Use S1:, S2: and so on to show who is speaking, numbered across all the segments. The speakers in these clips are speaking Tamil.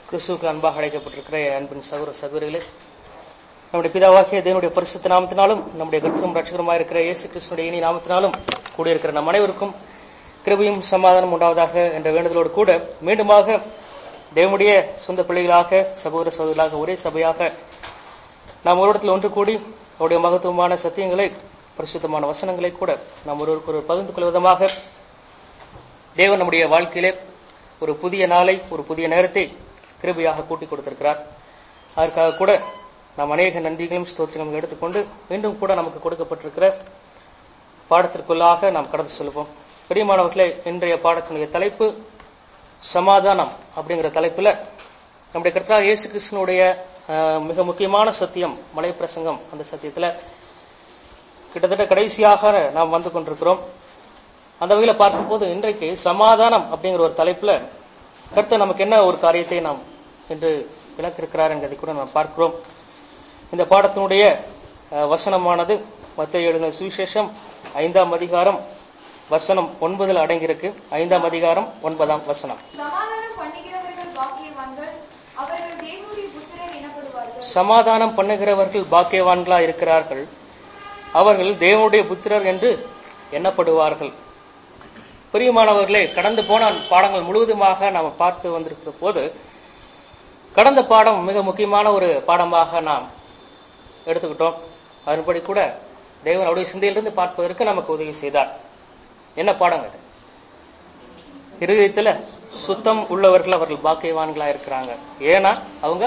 S1: கிறிஸ்துவுக்கு அன்பாக அழைக்கப்பட்டிருக்கிற என் அன்பின் சகோதர சகோதரிகளே நம்முடைய பிதாவாகிய தேவனுடைய பரிசுத்த நாமத்தினாலும் நம்முடைய கருத்தும் ரட்சகருமாக இருக்கிற இயேசு கிறிஸ்துடைய இனி நாமத்தினாலும் கூடியிருக்கிற நம் அனைவருக்கும் கிருபையும் சமாதானம் உண்டாவதாக என்ற வேண்டுதலோடு கூட மீண்டுமாக தேவனுடைய சொந்த பிள்ளைகளாக சகோதர சகோதரர்களாக ஒரே சபையாக நாம் ஒரு இடத்தில் ஒன்று கூடி அவருடைய மகத்துவமான சத்தியங்களை பரிசுத்தமான வசனங்களை கூட நாம் ஒருவருக்கு ஒரு பகிர்ந்து கொள்ளும் விதமாக தேவன் நம்முடைய வாழ்க்கையிலே ஒரு புதிய நாளை ஒரு புதிய நேரத்தை கிருபையாக கூட்டி கொடுத்திருக்கிறார் அதற்காக கூட நாம் அநேக நன்றிகளையும் ஸ்தோத்திரங்களும் எடுத்துக்கொண்டு மீண்டும் கூட நமக்கு கொடுக்கப்பட்டிருக்கிற பாடத்திற்குள்ளாக நாம் கடந்து செல்வோம் பிரியமானவர்களே இன்றைய பாடத்தினுடைய தலைப்பு சமாதானம் அப்படிங்கிற தலைப்புல நம்முடைய கர்த்தா இயேசு கிருஷ்ணனுடைய அஹ், மிக முக்கியமான சத்தியம் மலை பிரசங்கம் அந்த சத்தியத்துல கிட்டத்தட்ட கடைசியாக நாம் வந்து கொண்டிருக்கிறோம் அந்த வகையில பார்க்கும்போது இன்றைக்கு சமாதானம் அப்படிங்கிற ஒரு தலைப்புல கர்த்தர் நமக்கு என்ன ஒரு காரியத்தை நாம் இன்று விளக்கிருக்கிறார் என்பதை கூட நாம் பார்க்கிறோம் இந்த பாடத்தினுடைய அஹ், வசனமானது மத்திய எழுதின சுவிசேஷம் ஐந்தாம் அதிகாரம் வசனம் ஒன்பதில் அடங்கியிருக்கு ஐந்தாம் அதிகாரம் ஒன்பதாம் வசனம்
S2: சமாதானம் பண்ணுகிறவர்கள் பாக்கியவான்கள் அவர்கள் தேவனுடைய புத்திரர் எனப்படுவார்கள்
S1: சமாதானம் பண்ணுகிறவர்கள் பாக்கியவான்களா இருக்கிறார்கள் அவர்கள் தேவனுடைய புத்திரர் என்று எண்ணப்படுவார்கள் பிரியமானவர்களே கடந்து போன பாடங்கள் முழுவதுமாக நாம் பார்த்து வந்திருக்கிற போது கடந்த பாடம் மிக முக்கியமான ஒரு பாடமாக நாம் எடுத்துக்கிட்டோம் அதன்படி கூட தேவன் அவருடைய சிந்தையிலிருந்து பார்ப்பதற்கு நமக்கு உதவி செய்தார் என்ன பாடம் அது இருதயத்துல சுத்தம் உள்ளவர்கள் அவர்கள் பாக்கியவான்களா இருக்கிறாங்க ஏன்னா அவங்க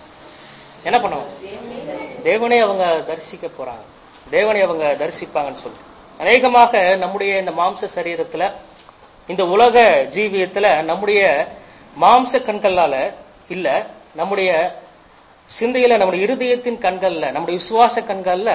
S1: என்ன பண்ணுவாங்க தேவனை அவங்க தரிசிக்க போறாங்க தேவனை அவங்க தரிசிப்பாங்கன்னு சொல்லி அநேகமாக நம்முடைய இந்த மாம்ச சரீரத்துல இந்த உலக ஜீவியத்துல நம்முடைய மாம்ச கண்களால இல்ல நம்முடைய சிந்தையில நம்முடைய இருதயத்தின் கண்கள்ல நம்முடைய விசுவாச கண்கள்ல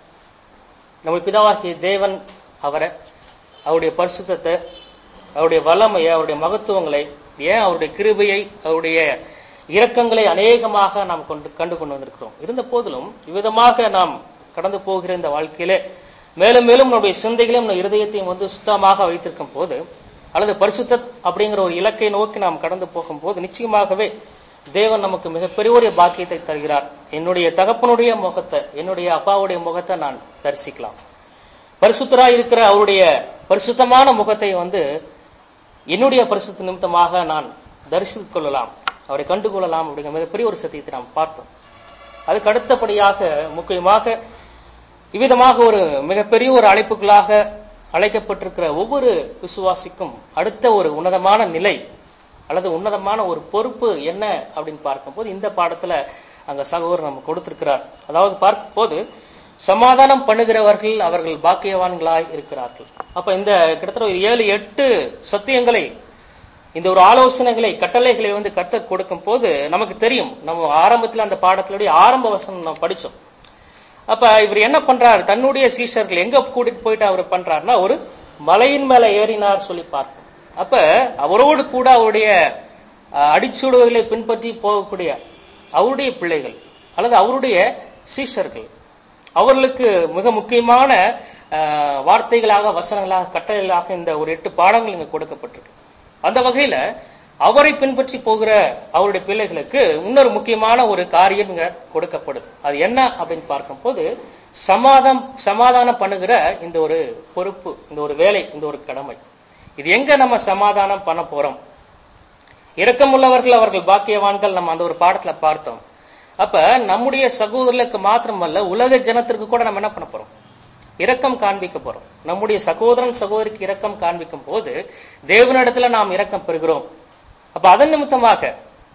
S1: நம்ம பிதாவாகிய தேவன் அவரை அவருடைய பரிசுத்தத்தை அவருடைய வல்லமையை அவருடைய மகத்துவங்களை ஏன் அவருடைய கிருபையை அவருடைய இரக்கங்களை அநேகமாக நாம் கொண்டு கண்டு கொண்டு வந்திருக்கிறோம் இருந்த போதிலும் இவ்விதமாக நாம் கடந்து போகிற இந்த வாழ்க்கையிலே மேலும் மேலும் நம்முடைய சிந்தைகளையும் நம்ம இருதயத்தையும் வந்து சுத்தமாக வைத்திருக்கும் போது அல்லது பரிசுத்த அப்படிங்கிற ஒரு இலக்கை நோக்கி நாம் கடந்து போகும்போது நிச்சயமாகவே தேவன் நமக்கு மிகப்பெரிய ஒரு பாக்கியத்தை தருகிறார் என்னுடைய தகப்பனுடைய முகத்தை என்னுடைய அப்பாவுடைய முகத்தை நான் தரிசிக்கலாம் பரிசுத்தராய் இருக்கிற அவருடைய பரிசுத்தமான முகத்தை வந்து என்னுடைய பரிசுத்த நிமித்தமாக நான் தரிசித்துக் கொள்ளலாம் அவரை கண்டு கொள்ளலாம் அப்படிங்கிற மிகப்பெரிய ஒரு சத்தியத்தை நாம் பார்த்தோம் அதுக்கு அடுத்தபடியாக முக்கியமாக இவ்விதமாக ஒரு மிகப்பெரிய ஒரு அழைப்புகளாக அழைக்கப்பட்டிருக்கிற ஒவ்வொரு விசுவாசிக்கும் அடுத்த ஒரு உன்னதமான நிலை அல்லது உன்னதமான ஒரு பொறுப்பு என்ன அப்படின்னு பார்க்கும்போது இந்த பாடத்துல அங்க சகோதரர் நம்ம கொடுத்திருக்கிறார் அதாவது பார்க்கும்போது சமாதானம் பண்ணுகிறவர்கள் அவர்கள் பாக்கியவான்களாய் இருக்கிறார்கள் அப்ப இந்த கிட்டத்தட்ட ஒரு ஏழு எட்டு சத்தியங்களை இந்த ஒரு ஆலோசனைகளை கட்டளைகளை வந்து கத்த கொடுக்கும் போது நமக்கு தெரியும் நம்ம ஆரம்பத்துல அந்த பாடத்தினுடைய ஆரம்ப வசனம் நம்ம படிச்சோம் அப்ப இவர் என்ன பண்றாரு தன்னுடைய சீஷர்கள் எங்க கூட்டிட்டு போயிட்டு அவர் பண்றாருன்னா ஒரு மலையின் மேல ஏறினார் சொல்லி பார்ப்போம் அப்ப அவரோடு கூட அவருடைய அஹ், அடிச்சுவடுகளை பின்பற்றி போகக்கூடிய அவருடைய பிள்ளைகள் அல்லது அவருடைய சீஷர்கள் அவர்களுக்கு மிக முக்கியமான அஹ், வார்த்தைகளாக வசனங்களாக கட்டளைகளாக இந்த ஒரு எட்டு பாடங்கள் இங்க கொடுக்கப்பட்டிருக்கு அந்த வகையில அவரை பின்பற்றி போகிற அவருடைய பிள்ளைகளுக்கு இன்னொரு முக்கியமான ஒரு காரியம் இங்க கொடுக்கப்படுது அது என்ன அப்படின்னு பார்க்கும்போது சமாதம் சமாதானம் பண்ணுகிற இந்த ஒரு பொறுப்பு இந்த ஒரு வேலை இந்த ஒரு கடமை இது எங்க நம்ம சமாதானம் பண்ண போறோம் இரக்கமுள்ளவர்கள் அவர்கள் பாக்கியவான்கள் நம்ம அந்த ஒரு பாடத்துல பார்த்தோம் அப்ப நம்முடைய சகோதரர்களுக்கு மாத்திரமல்ல உலக ஜனத்திற்கு கூட நம்ம என்ன பண்ண போறோம் இரக்கம் காண்பிக்க போறோம் நம்முடைய சகோதரன் சகோதரிக்கு இரக்கம் காண்பிக்கும் போது தேவனிடத்துல நாம் இரக்கம் பெறுகிறோம் அப்ப அதன் நிமித்தமாக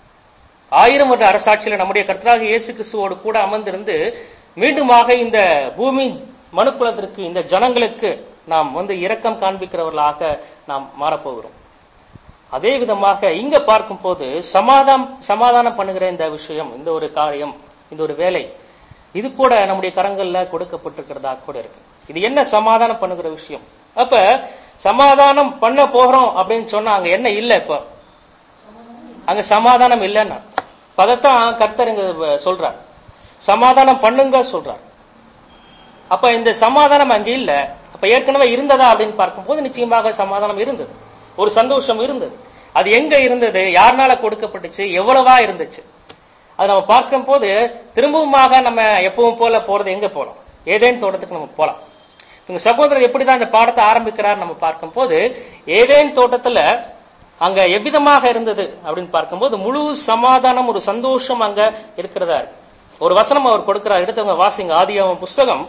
S1: ஆயிரம் வருட அரசாட்சியில நம்முடைய கர்த்தராக இயேசு கிறிஸ்துவோடு கூட அமர்ந்திருந்து மீண்டுமாக இந்த பூமி மனுக்குலத்திற்கு இந்த ஜனங்களுக்கு நாம் வந்து இரக்கம் காண்பிக்கிறவர்களாக நாம் மாறப்போகிறோம் அதே விதமாக இங்க பார்க்கும் போது சமாதானம் சமாதானம் பண்ணுகிற இந்த விஷயம் இந்த ஒரு காரியம் இந்த ஒரு வேலை இது கூட நம்முடைய கரங்கள்ல கொடுக்கப்பட்டிருக்கிறதா கூட இருக்கு இது என்ன சமாதானம் பண்ணுகிற விஷயம் அப்ப சமாதானம் பண்ண போகிறோம் அப்படின்னு சொன்னா அங்க என்ன இல்ல இப்ப அங்க சமாதானம் இல்லைன்னா பதத்தான் கர்த்தர் இங்க சொல்றார் சமாதானம் பண்ணுங்க சொல்றார் அப்ப இந்த சமாதானம் அங்க இல்ல அப்ப ஏற்கனவே இருந்ததா அப்படின்னு பார்க்கும்போது நிச்சயமாக சமாதானம் இருந்தது ஒரு சந்தோஷம் இருந்தது அது எங்க இருந்தது யாருனால கொடுக்கப்பட்டுச்சு எவ்வளவா இருந்துச்சு அது நம்ம பார்க்கும் போது திரும்பவுமாக நம்ம எப்பவும் போல போறது எங்க போறோம் ஏதேன் தோட்டத்துக்கு நம்ம போலாம் இவங்க சகோதரர் எப்படிதான் இந்த பாடத்தை ஆரம்பிக்கிறார் நம்ம பார்க்கும் போது ஏதேன் தோட்டத்துல அங்க எவ்விதமாக இருந்தது அப்படின்னு பார்க்கும்போது முழு சமாதானம் ஒரு சந்தோஷம் அங்க இருக்கிறதா இருக்கு. ஒரு வசனம் அவர் கொடுக்கிறார் எடுத்தவங்க வாசிங்க ஆதியாகமம் புஸ்தகம்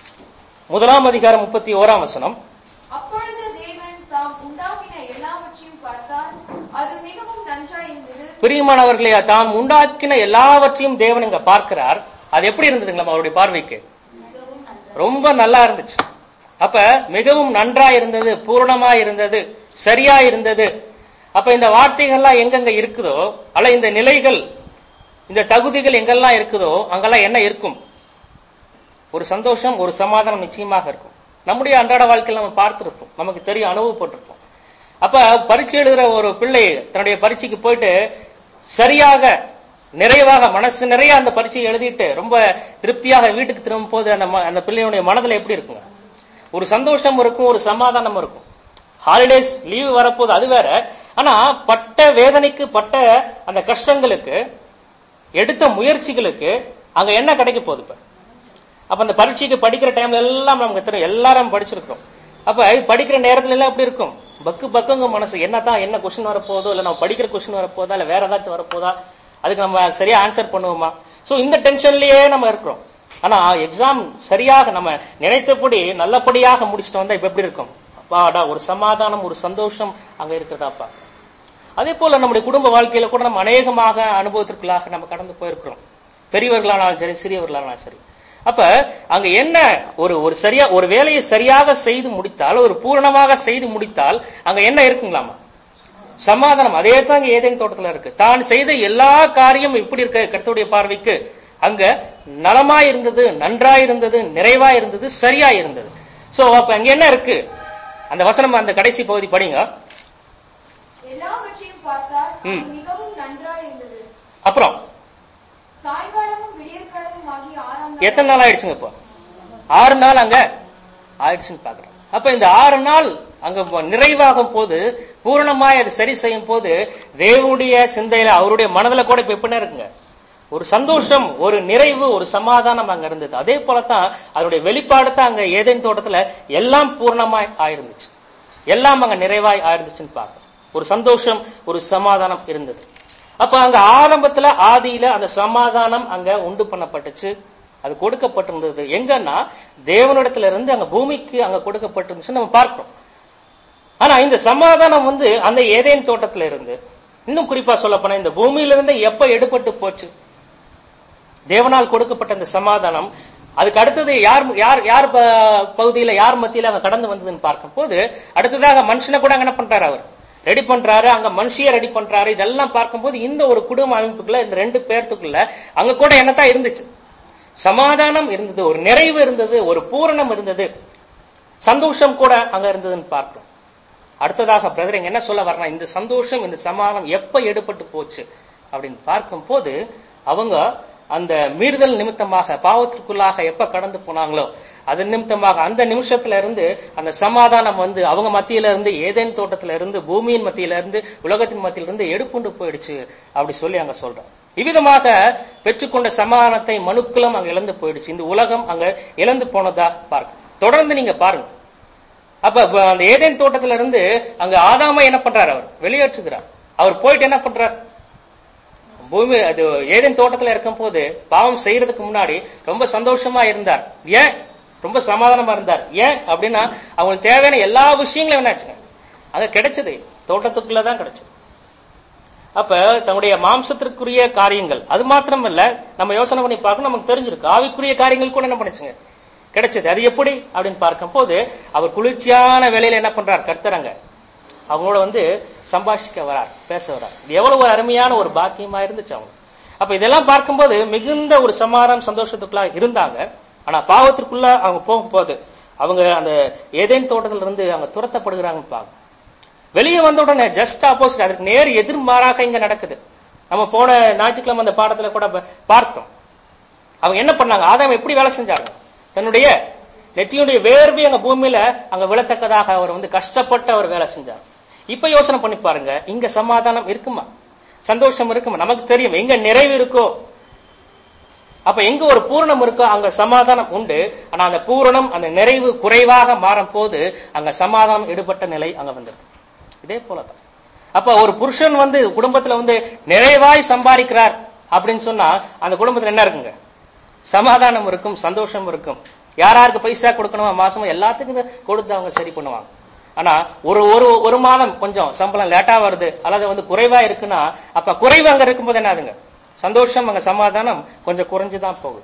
S1: முதலாம் அதிகாரம் முப்பத்தி ஓராம் வசனம்
S2: அப்பொழுது தேவன் தாம் உண்டாக்கின எல்லாவற்றையும் பார்த்தார் அது மிகவும் நன்றாயிருந்தது
S1: பிரியமானவர்களே தாம் உண்டாக்கின எல்லாவற்றையும் தேவன் இங்க பார்க்கிறார் அது எப்படி இருந்ததுங்களா அவருடைய பார்வைக்கு ரொம்ப நல்லா இருந்துச்சு அப்ப மிகவும் நன்றா இருந்தது பூரணமா இருந்தது சரியா இருந்தது அப்ப இந்த வார்த்தைகள்லாம் எங்கெங்க இருக்குதோ அல்ல இந்த நிலைகள் இந்த தகுதிகள் எங்கெல்லாம் இருக்குதோ அங்கெல்லாம் என்ன இருக்கும் ஒரு சந்தோஷம் ஒரு சமாதானம் நிச்சயமாக இருக்கும் நம்முடைய அன்றாட வாழ்க்கையில் நம்ம பார்த்திருப்போம் நமக்கு தெரியும் அனுபவப்பட்டிருப்போம் அப்ப பரீட்சை எழுதுற ஒரு பிள்ளை தன்னுடைய பரீட்சைக்கு போயிட்டு சரியாக நிறைவாக மனசு நிறைய அந்த பரீட்சையை எழுதிட்டு ரொம்ப திருப்தியாக வீட்டுக்கு திரும்பும் போது அந்த ம- அந்த பிள்ளையுடைய மனதுல எப்படி இருக்குங்க ஒரு சந்தோஷம் இருக்கும் ஒரு சமாதானம் இருக்கும் ஹாலிடேஸ் லீவு வரப்போகுது அது வேற ஆனா பட்ட வேதனைக்கு பட்ட அந்த கஷ்டங்களுக்கு எடுத்த முயற்சிகளுக்கு அங்க என்ன கிடைக்க போகுது இப்ப அப்ப அந்த பரீட்சைக்கு படிக்கிற டைம்ல எல்லாம் நமக்கு தெரியும் எல்லாரும் படிச்சிருக்கோம் அப்ப படிக்கிற நேரத்துல எல்லாம் எப்படி இருக்கும் பக்கு பக்குங்க மனசு என்னதான் என்ன கொஸ்டின் வரப்போதோ இல்ல நம்ம படிக்கிற கொஸ்டின் வரப்போதா இல்ல வேற ஏதாச்சும் வரப்போதா அதுக்கு நம்ம சரியா ஆன்சர் பண்ணுவோமா சோ இந்த டென்ஷன்லயே நம்ம இருக்கிறோம் ஆனா எக்ஸாம் சரியாக நம்ம நினைத்தபடி நல்லபடியாக முடிச்சுட்டு வந்தா இப்ப எப்படி இருக்கும் அப்பாடா ஒரு சமாதானம் ஒரு சந்தோஷம் அங்க இருக்கிறதாப்பா அதே போல நம்முடைய குடும்ப வாழ்க்கையில கூட நம்ம அநேகமாக அனுபவத்திற்குள்ளாக நம்ம கடந்து போயிருக்கிறோம் பெரியவர்களானாலும் சரி சிறியவர்களானாலும் சரி அப்ப அங்க என்ன ஒரு ஒரு சரியா ஒரு வேலையை சரியாக செய்து முடித்தால் ஒரு பூரணமாக செய்து முடித்தால் அங்க என்ன இருக்குங்களாமா சமாதானம் அதே தான் இங்க ஏதேன் தோட்டத்துல இருக்கு தான் செய்த எல்லா காரியம் இப்படி இருக்க கர்த்தருடைய பார்வைக்கு அங்க நலமா இருந்தது நன்றா இருந்தது நிறைவா இருந்தது சரியா இருந்தது சோ அப்ப அங்க என்ன இருக்கு அந்த வசனம் அந்த கடைசி பகுதி படிங்க
S2: எல்லாவற்றையும் பார்த்தார் அது
S1: ம்.
S2: மிகவும் நன்றாயிருந்தது
S1: அப்புறம்
S2: சாயங்காலமும் விடியற்காலமும் ஆகிய ஆறாம்
S1: எத்தனை நாள் ஆயிடுச்சுங்க இப்போ ஆறு நாள் அங்க ஆயிடுச்சுன்னு பாக்குறோம் அப்ப இந்த ஆறு நாள் அங்க ப- நிறைவாகும் போது பூரணமாய் அது சரி செய்யும் போது தேவனுடைய சிந்தையில அவருடைய மனதுல கூட இப்ப எப்படி இருக்குங்க ஒரு சந்தோஷம் ஒரு நிறைவு ஒரு சமாதானம் அங்க இருந்தது அதே போலதான் அதனுடைய வெளிப்பாடு தான் அங்க ஏதேன் தோட்டத்துல எல்லாம் பூர்ணமாய் ஆயிருந்துச்சு எல்லாம் அங்க நிறைவாய் ஆயிருந்துச்சுன்னு பார்க்கணும் ஒரு சந்தோஷம் ஒரு சமாதானம் இருந்தது அப்ப அங்க ஆரம்பத்துல ஆதியில அந்த சமாதானம் அங்க உண்டு பண்ணப்பட்டுச்சு அது கொடுக்கப்பட்டிருந்தது எங்கன்னா தேவனிடத்துல இருந்து அங்க பூமிக்கு அங்க கொடுக்கப்பட்டிருந்துச்சு நம்ம பார்க்கிறோம் ஆனா இந்த சமாதானம் வந்து அந்த ஏதேன் தோட்டத்துல இருந்து இன்னும் குறிப்பா சொல்ல போனா இந்த பூமியில இருந்து எப்ப எடுபட்டு போச்சு தேவனால் கொடுக்கப்பட்ட இந்த சமாதானம் அதுக்கு அடுத்தது யார் யார் யார் ப- பகுதியில யார் மத்தியில அங்க கடந்து வந்ததுன்னு பார்க்கும்போது அடுத்ததாக மனுஷனை கூட அங்க என்ன பண்றாரு அவர் ரெடி பண்றாரு அங்க மனுஷிய ரெடி பண்றாரு இதெல்லாம் பார்க்கும்போது இந்த ஒரு குடும்ப அமைப்புக்குள்ள இந்த ரெண்டு பேர்த்துக்குள்ள அங்க கூட என்னத்தான் இருந்துச்சு சமாதானம் இருந்தது ஒரு நிறைவு இருந்தது ஒரு பூரணம் இருந்தது சந்தோஷம் கூட அங்க இருந்ததுன்னு பார்க்கிறோம் அடுத்ததாக பிரதர் இங்க என்ன சொல்ல வரணும் இந்த சந்தோஷம் இந்த சமாதானம் எப்ப எடுபட்டு போச்சு அப்படின்னு பார்க்கும்போது அவங்க அந்த மீறுதல் நிமித்தமாக பாவத்திற்குள்ளாக எப்ப கடந்து போனாங்களோ அது நிமித்தமாக அந்த நிமிஷத்துல இருந்து அந்த சமாதானம் வந்து அவங்க மத்தியில இருந்து ஏதேன் தோட்டத்துல இருந்து பூமியின் மத்தியில இருந்து உலகத்தின் மத்தியில இருந்து எடுப்புண்டு போயிடுச்சு அப்படி சொல்லி அங்க சொல்றோம் இவ்விதமாக பெற்றுக்கொண்ட சமாதானத்தை மனுக்குலம் அங்க இழந்து போயிடுச்சு இந்த உலகம் அங்க இழந்து போனதா பார்க்க தொடர்ந்து நீங்க பாருங்க அப்ப ப- அந்த ஏதேன் தோட்டத்துல இருந்து அங்க ஆதாம என்ன பண்றாரு அவர் வெளியேற்றுகிறார் அவர் போயிட்டு என்ன பண்றார் பூமி அது ஏதேன் தோட்டத்துல இருக்கும் போது பாவம் செய்யறதுக்கு முன்னாடி ரொம்ப சந்தோஷமா இருந்தார் ஏன் ரொம்ப சமாதானமா இருந்தார் ஏன் அப்படின்னா அவங்களுக்கு தேவையான எல்லா விஷயங்களும் என்னாச்சுங்க அங்க கிடைச்சது தோட்டத்துக்குள்ளதான் கிடைச்சது அப்ப தன்னுடைய மாம்சத்திற்குரிய காரியங்கள் அது மாத்திரமல்ல நம்ம யோசனை பண்ணி பார்க்கணும் நமக்கு தெரிஞ்சிருக்கு ஆவிக்குரிய காரியங்கள் கூட என்ன பண்ணுச்சுங்க கிடைச்சது அது எப்படி அப்படின்னு பார்க்கும்போது அவர் குளிர்ச்சியான வேலையில என்ன பண்றார் கர்த்தரங்க அவங்களோட வந்து சம்பாஷிக்க வரார் பேச வரார் இது எவ்வளவு ஒரு அருமையான ஒரு பாக்கியமா இருந்துச்சு அவங்க அப்ப இதெல்லாம் பார்க்கும்போது மிகுந்த ஒரு சமாதானம் சந்தோஷத்துக்குள்ள இருந்தாங்க ஆனா பாவத்திற்குள்ள அவங்க போகும்போது அவங்க அந்த ஏதேன் தோட்டத்துல இருந்து அவங்க துரத்தப்படுகிறாங்கன்னு பாங்க வெளியே வந்த உடனே ஜஸ்ட் ஆப்போசிட் அதுக்கு நேர் எதிர்மாறாக இங்க நடக்குது நம்ம போன ஞாயிற்றுக்கிழமை அந்த பாடத்துல கூட ப- பார்த்தோம் அவங்க என்ன பண்ணாங்க ஆதாம் எப்படி வேலை செஞ்சாங்க தன்னுடைய நெற்றியுடைய வேர்வை அங்க பூமியில அங்க விழத்தக்கதாக அவர் வந்து கஷ்டப்பட்டு அவர் வேலை செஞ்சார் இப்ப யோசனை பண்ணி பாருங்க இங்க சமாதானம் இருக்குமா சந்தோஷம் இருக்குமா நமக்கு தெரியும் எங்க நிறைவு இருக்கோ அப்ப எங்க ஒரு பூரணம் இருக்கோ அங்க சமாதானம் உண்டு ஆனா அந்த பூரணம் அந்த நிறைவு குறைவாக மாறும் போது அங்க சமாதானம் ஈடுபட்ட நிலை அங்க வந்திருக்கு இதே போலதான் அப்ப ஒரு புருஷன் வந்து குடும்பத்துல வந்து நிறைவாய் சம்பாதிக்கிறார் அப்படின்னு சொன்னா அந்த குடும்பத்துல என்ன இருக்குங்க சமாதானம் இருக்கும் சந்தோஷம் இருக்கும் யாராருக்கு பைசா கொடுக்கணுமா மாசம் எல்லாத்துக்கும் கொடுத்து அவங்க சரி பண்ணுவாங்க ஆனா ஒரு ஒரு ஒரு மாதம் கொஞ்சம் சம்பளம் லேட்டா வருது அல்லது வந்து குறைவா இருக்குன்னா அப்ப குறைவு அங்க இருக்கும்போது என்னதுங்க சந்தோஷம் அங்க சமாதானம் கொஞ்சம் குறைஞ்சுதான் போகுது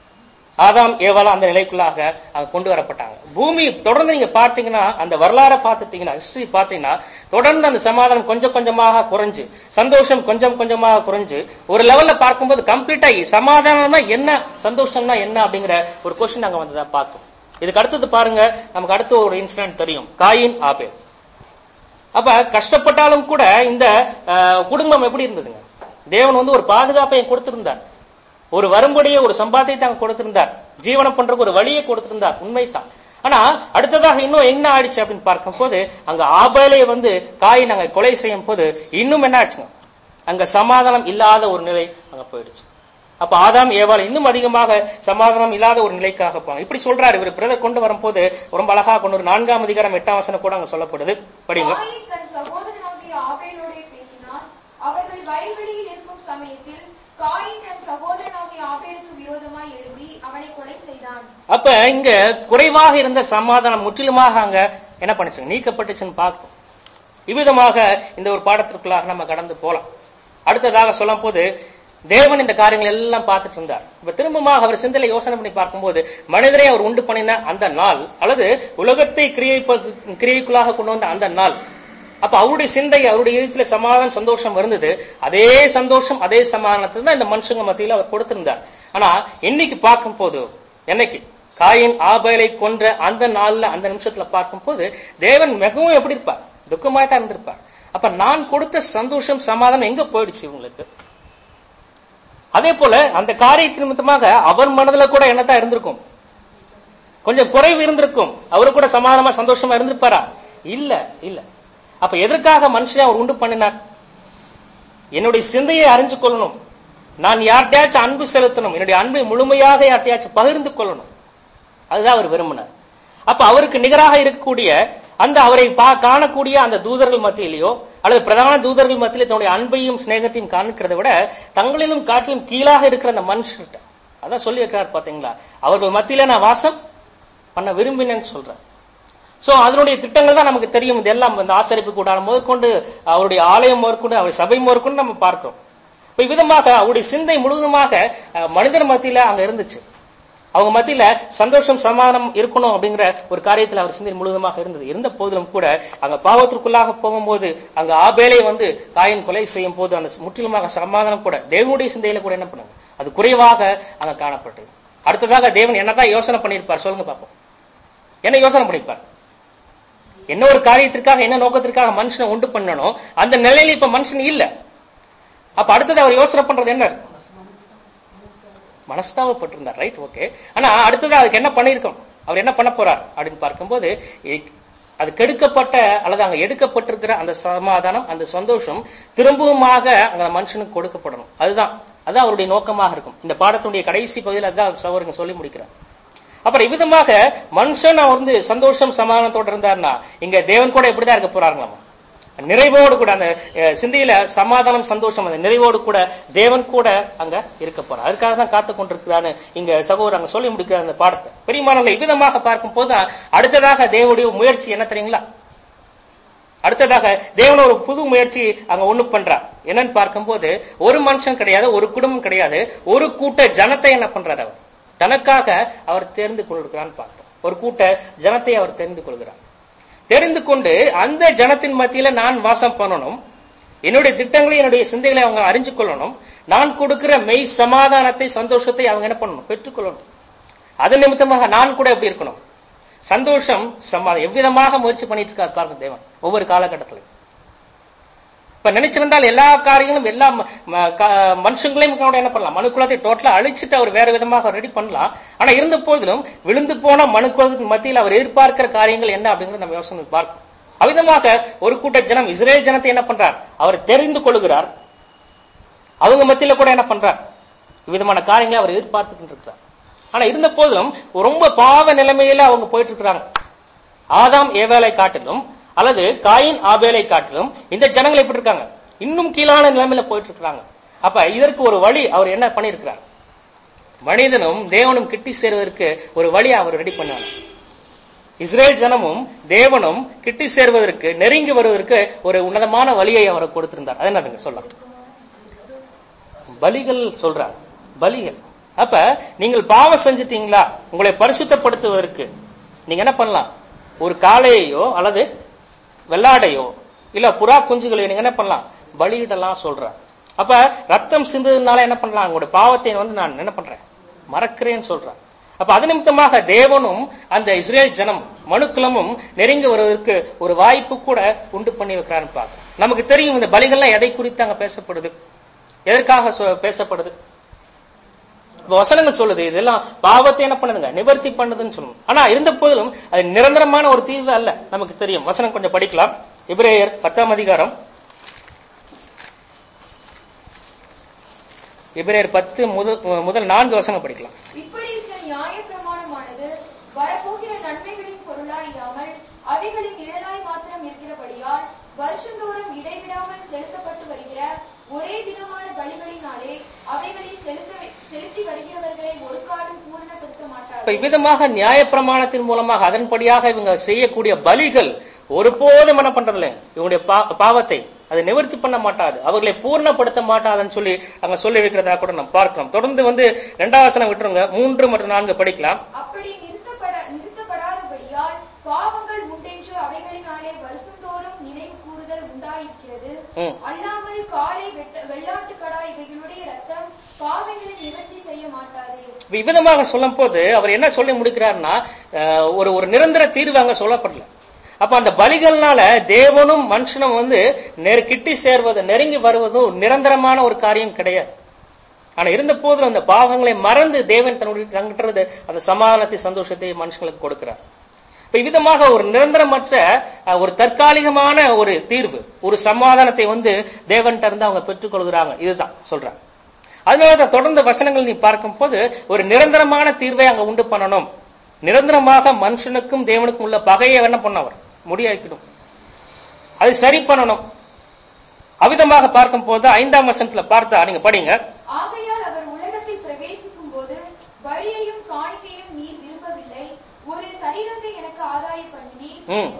S1: ஆதாம் ஏவாலும் அந்த நிலைக்குள்ளாக அங்க கொண்டு வரப்பட்டாங்க பூமி தொடர்ந்து நீங்க பார்த்தீங்கன்னா அந்த வரலாறை பார்த்துட்டீங்கன்னா ஹிஸ்டரி பார்த்தீங்கன்னா தொடர்ந்து அந்த சமாதானம் கொஞ்சம் கொஞ்சமாக குறைஞ்சு சந்தோஷம் கொஞ்சம் கொஞ்சமாக குறைஞ்சு ஒரு லெவல்ல பார்க்கும்போது கம்ப்ளீட்டா சமாதானம்னா என்ன சந்தோஷம்னா என்ன அப்படிங்கிற ஒரு கொஸ்டின் அங்க வந்ததா பார்த்தோம் இதுக்கு அடுத்தது பாருங்க நமக்கு அடுத்த ஒரு இன்சிடென்ட் தெரியும் காயின் ஆபேல் அப்ப கஷ்டப்பட்டாலும் கூட இந்த அஹ், குடும்பம் எப்படி இருந்ததுங்க தேவன் வந்து ஒரு பாதுகாப்பை கொடுத்திருந்தார் ஒரு வரும்படியே ஒரு சம்பாத்தியத்தை அங்க கொடுத்திருந்தார் ஜீவனம் பண்றதுக்கு ஒரு வழியை கொடுத்திருந்தார் உண்மைதான் ஆனா அடுத்ததாக இன்னும் என்ன ஆயிடுச்சு அப்படின்னு பார்க்கும்போது அங்க ஆபேலை வந்து காய் நாங்க கொலை செய்யும் போது இன்னும் என்ன ஆச்சுங்க அங்க சமாதானம் இல்லாத ஒரு நிலை அங்க போயிடுச்சு அப்ப ஆதாம் ஏவாள் இன்னும் அதிகமாக சமாதானம் இல்லாத ஒரு நிலைக்காக போவாங்க இப்படி சொல்றாரு இவர் பிரதர் கொண்டு வரும்போது ரொம்ப அழகா கொண்டு ஒரு நான்காம் அதிகாரம் எட்டாம் வசனம் கூட அங்க சொல்லப்படுது படிங்க
S2: காயின் தன் சகோதரனாகிய ஆபேலோடே பேசினான் அவர்கள் வயல்வெளியில் இருக்கும் சமயத்தில் காயின் தன் சகோதரனாகிய ஆபேலுக்கு விரோதமாய் எழும்பி அவனை கொலை செய்தான்
S1: அப்ப இங்க குறைவாக இருந்த சமாதானம் முற்றிலுமாக அங்க என்ன பண்ணுச்சுங்க நீக்கப்பட்டுச்சுன்னு பார்க்கும் இவ்விதமாக இந்த ஒரு பாடத்திற்குள்ளாக நம்ம கடந்து போலாம் அடுத்ததாக சொல்லும் போது தேவன் இந்த காரியங்கள் எல்லாம் பார்த்துட்டு இருந்தார் இப்ப திரும்பமாக அவர் சிந்தனை யோசனை பண்ணி பார்க்கும்போது மனிதரை அவர் உண்டு பண்ணின அந்த நாள் அல்லது உலகத்தை கிரியை கிரியைக்குள்ளாக கொண்டு வந்த அந்த நாள் அப்ப அவருடைய சிந்தை அவருடைய இடத்துல சமாதானம் சந்தோஷம் இருந்தது அதே சந்தோஷம் அதே சமாதானத்தை தான் இந்த மனுஷங்க மத்தியில அவர் கொடுத்திருந்தார் ஆனா இன்னைக்கு பார்க்கும் போது என்னைக்கு காயின் ஆபேலை கொன்ற அந்த நாள்ல அந்த நிமிஷத்துல பார்க்கும்போது தேவன் மிகவும் எப்படி இருப்பார் துக்கமாய் தான் இருந்திருப்பார் அப்ப நான் கொடுத்த சந்தோஷம் சமாதானம் எங்க போயிடுச்சு இவங்களுக்கு அதே போல அந்த காரியத்தின் நிமித்தமாக அவர் மனதுல கூட என்னதான் இருந்திருக்கும் கொஞ்சம் குறைவு இருந்திருக்கும் அவரு கூட சமாதானமா சந்தோஷமா இருந்திருப்பாரா இல்ல இல்ல அப்ப எதற்காக மனுஷன் அவர் உண்டு பண்ணினார் என்னுடைய சிந்தையை அறிஞ்சு கொள்ளணும் நான் யார்கிட்டயாச்சும் அன்பு செலுத்தணும் என்னுடைய அன்பை முழுமையாக யார்கிட்டயாச்சும் பகிர்ந்து கொள்ளணும் அதுதான் அவர் விரும்பினார் அப்ப அவருக்கு நிகராக இருக்கக்கூடிய அந்த அவரை பா- காணக்கூடிய அந்த தூதர்கள் மத்தியிலேயோ அல்லது பிரதான தூதர்கள் மத்தியிலே தன்னுடைய அன்பையும் சிநேகத்தையும் காண்கிறதை விட தங்களிலும் காட்டிலும் கீழாக இருக்கிற அந்த மனுஷர்கிட்ட அதான் சொல்லி இருக்கிறார் பாத்தீங்களா அவர்கள் மத்தியில நான் வாசம் பண்ண விரும்பினேன்னு சொல்றேன் சோ அதனுடைய திட்டங்கள் தான் நமக்கு தெரியும் இதெல்லாம் இந்த ஆசரிப்பு கூடாரம் முதற்கொண்டு அவருடைய ஆலயம் முதற்கொண்டு அவர் சபை முதற்கொண்டு நம்ம பார்க்கிறோம் இப்ப இவ்விதமாக அவருடைய சிந்தை முழுவதுமாக அஹ், மனிதர் மத்தியில அங்க இருந்துச்சு அவங்க மத்தியில சந்தோஷம் சமாதானம் இருக்கணும் அப்படிங்கிற ஒரு காரியத்துல அவர் சிந்தை முழுவதுமாக இருந்தது இருந்த போதிலும் கூட அங்க பாவத்திற்குள்ளாக போகும்போது அங்க ஆபேலை வந்து காயின் கொலை செய்யும் போது அந்த முற்றிலுமாக சமாதானம் கூட தேவனுடைய சிந்தையில கூட என்ன பண்ணுங்க அது குறைவாக அங்க காணப்பட்டது அடுத்ததாக தேவன் என்னதான் யோசனை பண்ணியிருப்பார் சொல்லுங்க பாப்போம் என்ன யோசனை பண்ணிருப்பார் என்ன ஒரு காரியத்திற்காக என்ன நோக்கத்திற்காக மனுஷனை உண்டு பண்ணணும் அந்த நிலையில இப்ப மனுஷன் இல்ல அப்ப அடுத்தது அவர் யோசனை பண்றது என்ன மனஸ்தாபப்பட்டிருந்தார் ரைட் ஓகே ஆனா அடுத்தது அதுக்கு என்ன பண்ணிருக்கோம் அவர் என்ன பண்ண போறார் அப்படின்னு பார்க்கும்போது இ- அது கெடுக்கப்பட்ட அல்லது அங்க எடுக்கப்பட்டிருக்கிற அந்த சமாதானம் அந்த சந்தோஷம் திரும்பவுமாக அந்த மனுஷனுக்கு கொடுக்கப்படணும் அதுதான் அதுதான் அவருடைய நோக்கமாக இருக்கும் இந்த பாடத்துடைய கடைசி பகுதியில் அதுதான் சவருங்க சொல்லி முடிக்கிறார் அப்புறம் இவ்விதமாக மனுஷன் அவர் வந்து சந்தோஷம் சமாதானத்தோட இருந்தாருன்னா இங்க தேவன் கூட எப்படிதான் இருக்க போறாங்களாமா நிறைவோடு கூட அந்த அஹ், சிந்தையில சமாதானம் சந்தோஷம் அந்த நிறைவோடு கூட தேவன் கூட அங்க இருக்க போறார் அதுக்காக தான் காத்து கொண்டிருக்கிறான்னு இங்க சகோதரர் அங்க சொல்லி முடிக்கிற அந்த பாடத்தை பெரியமானவர்கள் இவ்விதமாக பார்க்கும் போது அடுத்ததாக தேவனுடைய முயற்சி என்ன தெரியுங்களா அடுத்ததாக தேவன் ஒரு புது முயற்சி அங்க ஒண்ணு பண்றார் என்னன்னு பார்க்கும்போது ஒரு மனுஷன் கிடையாது ஒரு குடும்பம் கிடையாது ஒரு கூட்ட ஜனத்தை என்ன பண்றார் அவர் தனக்காக அவர் தேர்ந்து கொள்கிறான்னு பார்க்கிறோம் ஒரு கூட்ட ஜனத்தை அவர் தெரிந்து கொள்கிறார் தெரிந்து கொண்டு அந்த ஜனத்தின் மத்தியில நான் வாசம் பண்ணணும் என்னுடைய திட்டங்களை என்னுடைய சிந்தைகளை அவங்க அறிஞ்சு கொள்ளணும் நான் கொடுக்கிற மெய் சமாதானத்தை சந்தோஷத்தை அவங்க என்ன பண்ணணும் பெற்றுக்கொள்ளணும் அது நிமித்தமாக நான் கூட எப்படி இருக்கணும் சந்தோஷம் சமாதானம் எவ்விதமாக முயற்சி பண்ணிட்டு இருக்கார் பாருங்க தேவன் ஒவ்வொரு காலகட்டத்திலும் இப்ப நினைச்சிருந்தால் எல்லா காரியங்களும் எல்லா ம- ம- க- மனுஷங்களையும் கூட என்ன பண்ணலாம் மனுக்குலத்தை டோட்டலா அழிச்சிட்டு அவர் வேற விதமாக ரெடி பண்ணலாம் ஆனா இருந்த போதிலும் விழுந்து போன மனுக்குலத்தின் மத்தியில் அவர் எதிர்பார்க்கிற காரியங்கள் என்ன அப்படிங்கறத நம்ம யோசனை பார்க்கணும் அவ்விதமாக ஒரு கூட்ட ஜனம் இஸ்ரேல் ஜனத்தை என்ன பண்றார் அவர் தெரிந்து கொள்கிறார் அவங்க மத்தியில கூட என்ன பண்றார் விதமான காரியங்களை அவர் எதிர்பார்த்துக்கிட்டு இருக்கிறார் ஆனா இருந்த போதிலும் ரொம்ப பாவ நிலைமையில அவங்க போயிட்டு இருக்கிறாங்க ஆதாம் ஏவேலை காட்டிலும் அல்லது காயின் ஆபேலை காட்டிலும் இந்த ஜனங்கள் எப்படி இருக்காங்க இன்னும் கீழான நிலைமையில போயிட்டு இருக்காங்க அப்ப இதற்கு ஒரு வழி அவர் என்ன பண்ணியிருக்கிறார் மனிதனும் தேவனும் கிட்டி சேர்வதற்கு ஒரு வழி அவர் ரெடி பண்ணார் இஸ்ரேல் ஜனமும் தேவனும் கிட்டி சேர்வதற்கு நெருங்கி வருவதற்கு ஒரு உன்னதமான வழியை அவர் கொடுத்திருந்தார் அது என்னதுங்க சொல்லலாம் பலிகள் சொல்றார் பலிகள் அப்ப நீங்கள் பாவம் செஞ்சிட்டீங்களா உங்களை பரிசுத்தப்படுத்துவதற்கு நீங்க என்ன பண்ணலாம் ஒரு காளையையோ அல்லது வெள்ளாடையோ இல்ல புறா குஞ்சுகளையோ நீங்க என்ன பண்ணலாம் பலியிடலாம் சொல்றார் அப்ப ரத்தம் சிந்ததுனால என்ன பண்ணலாம் உங்களுடைய பாவத்தை வந்து நான் என்ன பண்றேன் மறக்கிறேன்னு சொல்றேன் அப்ப அது நிமித்தமாக தேவனும் அந்த இஸ்ரேல் ஜனம் மனுக்குலமும் நெருங்கி வருவதற்கு ஒரு வாய்ப்பு கூட உண்டு பண்ணி வைக்கிறான்னு பார்க்க நமக்கு தெரியும் இந்த பலிகள்லாம் எதை குறித்து அங்க பேசப்படுது எதற்காக சொ- பேசப்படுது இப்ப வசனங்கள் சொல்லுது இதெல்லாம் பாவத்தை என்ன பண்ணுதுங்க நிவர்த்தி பண்ணுதுன்னு சொல்லணும் ஆனா இருந்த போதிலும் அது நிரந்தரமான ஒரு தீர்வு அல்ல நமக்கு தெரியும் வசனம் கொஞ்சம் படிக்கலாம் இப்ரேயர் பத்தாம் அதிகாரம் இப்ரேயர் பத்து முதல் முதல் நான்கு வசனம் படிக்கலாம்
S2: இப்படி இருக்க நியாய பிரமாணமானது வரப்போகிற நன்மைகளின் பொருளாய் இராமல் அவைகளின் நிழலாய் மாத்திரம் இருக்கிறபடியால் வருஷந்தோறும் இடைவிடாமல் செலுத்தப்பட்டு வருகிற ஒரே விதமான பலிகளினாலே அவைகளை செலுத்த செலுத்தி வருகிறவர்களை ஒரு காலம் பூரணப்படுத்த
S1: இப்ப
S2: மாட்டார்கள்
S1: இவ்விதமாக நியாயப்பிரமாணத்தின் மூலமாக அதன்படியாக இவங்க செய்யக்கூடிய பலிகள் ஒருபோதும் என்ன பண்றதில்ல இவங்களுடைய பா- பாவத்தை அதை நிவர்த்தி பண்ண மாட்டாது அவர்களை பூர்ணப்படுத்த மாட்டாதுன்னு சொல்லி அங்க சொல்லி வைக்கிறதா கூட நம்ம பார்க்கிறோம் தொடர்ந்து வந்து இரண்டாவது வசனம் விட்டுருங்க மூன்று மற்றும் நான்கு படிக்கலாம்
S2: அப்படி நிறுத்தப்பட நிறுத்தப்படாதபடியால் பாவங்கள் உண்டென்று அவைகளினாலே வருஷந்தோறும் நினைவு கூறுதல் உண்டாயிருக்கிறது
S1: ம்.
S2: அல்லாமல் காளை வெட்ட- வெள்ளாட்டுக்கடா இவைகளுடைய ரத்தம் பாவங்களை நிவர்த்தி செய்ய மாட்டாது
S1: இப்ப இவ்விதமாக சொல்லும் போது அவர் என்ன சொல்லி முடிக்கிறார்னா அஹ், ஒரு ஒரு நிரந்தர தீர்வு அங்க சொல்லப்படல அப்ப அந்த பலிகள்னால தேவனும் மனுஷனும் வந்து நெரு கிட்டி சேர்வது நெருங்கி வருவதும் ஒரு நிரந்தரமான ஒரு காரியம் கிடையாது ஆனா இருந்த போதும் அந்த பாவங்களை மறந்து தேவன் தன்னுடைய தங்கிட்டுறது அந்த சமாதானத்தை சந்தோஷத்தை மனுஷங்களுக்கு கொடுக்கிறார் இப்ப இவ்விதமாக ஒரு நிரந்தரமற்ற அஹ், ஒரு தற்காலிகமான ஒரு தீர்வு ஒரு சமாதானத்தை வந்து தேவன்கிட்ட இருந்து அவங்க பெற்றுக்கொள்கிறாங்க இதுதான் சொல்றாங்க அதனால தான் தொடர்ந்து வசனங்கள் நீ பார்க்கும் போது ஒரு நிரந்தரமான தீர்வை அங்க உண்டு பண்ணணும் நிரந்தரமாக மனுஷனுக்கும் தேவனுக்கும் உள்ள பகையை என்ன பண்ணவர் முடியாக்கிடும் அது சரி பண்ணணும் அவிதமாக பார்க்கும் போது ஐந்தாம் வசனத்துல பார்த்தா நீங்க படிங்க
S2: ஆகையால் அவர் உலகத்தில் பிரவேசிக்கும் போது பலியையும் காணிக்கையும் நீர் விரும்பவில்லை ஒரு சரீரத்தை எனக்கு ஆதாயம் பண்ணினி
S1: ம்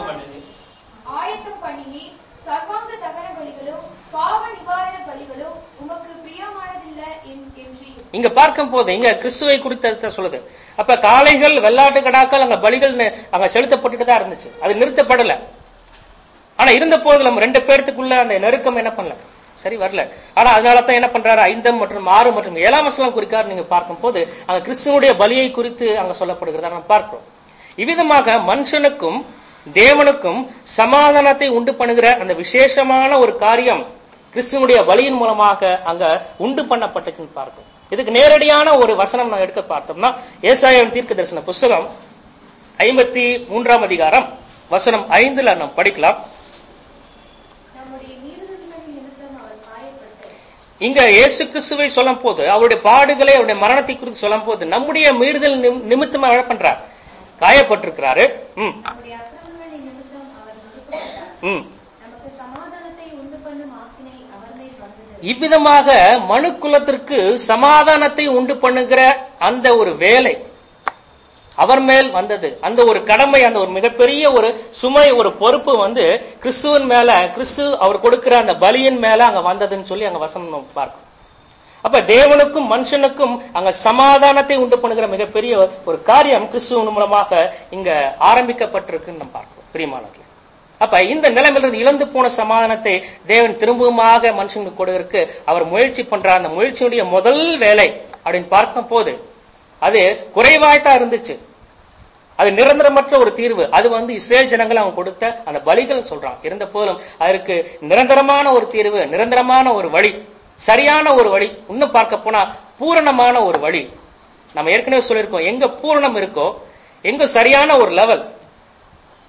S2: ஆயத்தம் பண்ணினி சர்வாங்க தகன பலிகளும் பாவ நிவாரண பலிகளும் உமக்கு பிரியமானதில்லை என்- என்றீர்
S1: இங்க பார்க்கும் போது இங்க கிறிஸ்துவை குறித்த சொல்லுது அப்ப காளைகள் வெள்ளாட்டு கடாக்கள் அங்க பலிகள் நி- அங்க செலுத்தப்பட்டுட்டு தான் இருந்துச்சு அது நிறுத்தப்படல ஆனா இருந்த போதிலும் ரெண்டு பேர்த்துக்குள்ள அந்த நெருக்கம் என்ன பண்ணல சரி வரல ஆனா அதனால தான் என்ன பண்றாரு ஐந்தம் மற்றும் ஆறு மற்றும் ஏழாம் வசனம் குறிக்காரு நீங்க பார்க்கும் போது அங்க கிறிஸ்துவனுடைய பலியை குறித்து அங்க சொல்லப்படுகிறதா நம்ம பார்க்கிறோம் இவ்விதமாக மனுஷனுக்கும் தேவனுக்கும் சமாதானத்தை உண்டு பண்ணுகிற அந்த விசேஷமான ஒரு காரியம் கிறிஸ்துவனுடைய பலியின் மூலமாக அங்க உண்டு பண்ணப்பட்டுச்சுன்னு பார்க்கிறோம் இதுக்கு நேரடியான ஒரு வசனம் நான் எடுக்க பார்த்தோம்னா ஏசாயம் தீர்க்க தரிசன புஸ்தகம் ஐம்பத்தி மூன்றாம் அதிகாரம் வசனம் ஐந்துல நாம் படிக்கலாம்
S2: நம்முடைய மீறுதல்களின் நிமித்தம் அவர் காயப்பட்டார்
S1: இங்க இயேசு கிறிஸ்துவை சொல்லும் போது அவருடைய பாடுகளை அவருடைய மரணத்தை குறித்து சொல்லும் போது நம்முடைய மீறுதல் நிமி- நிமித்தமா என்ன பண்றார் காயப்பட்டிருக்கிறாரு ம்
S2: நம்முடைய அக்கிரமங்களின் நிமித்தம் அவர் நொறுக்கப்பட்டார்
S1: ம்
S2: நமக்கு சமாதானத்தை உண்டு பண்ணும் ஆக்கினை அவர் மேல் வந்தது
S1: இவ்விதமாக மனு குலத்திற்கு சமாதானத்தை உண்டு பண்ணுகிற அந்த ஒரு வேலை அவர் மேல் வந்தது அந்த ஒரு கடமை அந்த ஒரு மிகப்பெரிய ஒரு சுமை ஒரு பொறுப்பு வந்து கிறிஸ்துவின் மேல கிறிஸ்து அவர் கொடுக்கிற அந்த பலியின் மேல அங்க வந்ததுன்னு சொல்லி அங்க வசனம் நம்ம பார்க்கணும் அப்ப தேவனுக்கும் மனுஷனுக்கும் அங்க சமாதானத்தை உண்டு பண்ணுகிற மிகப்பெரிய ஒரு காரியம் கிறிஸ்துவின் மூலமாக இங்க ஆரம்பிக்கப்பட்டிருக்குன்னு நம்ம பார்க்கிறோம் பிரியமானவர்களே அப்ப இந்த நிலைமையிலிருந்து இழந்து போன சமாதானத்தை தேவன் திரும்பவுமாக மனுஷனுக்கு கொடுவதற்கு அவர் முயற்சி பண்றார் அந்த முயற்சியுடைய முதல் வேலை அப்படின்னு பார்க்கும் போது அது குறைவாய்த்தான் இருந்துச்சு அது நிரந்தரமற்ற ஒரு தீர்வு அது வந்து இஸ்ரேல் ஜனங்கள் அவங்க கொடுத்த அந்த பலிகள் சொல்றாங்க இருந்த போதிலும் அதற்கு நிரந்தரமான ஒரு தீர்வு நிரந்தரமான ஒரு வழி சரியான ஒரு வழி இன்னும் பார்க்க போனா பூரணமான ஒரு வழி நம்ம ஏற்கனவே சொல்லியிருக்கோம் எங்க பூரணம் இருக்கோ எங்க சரியான ஒரு லெவல்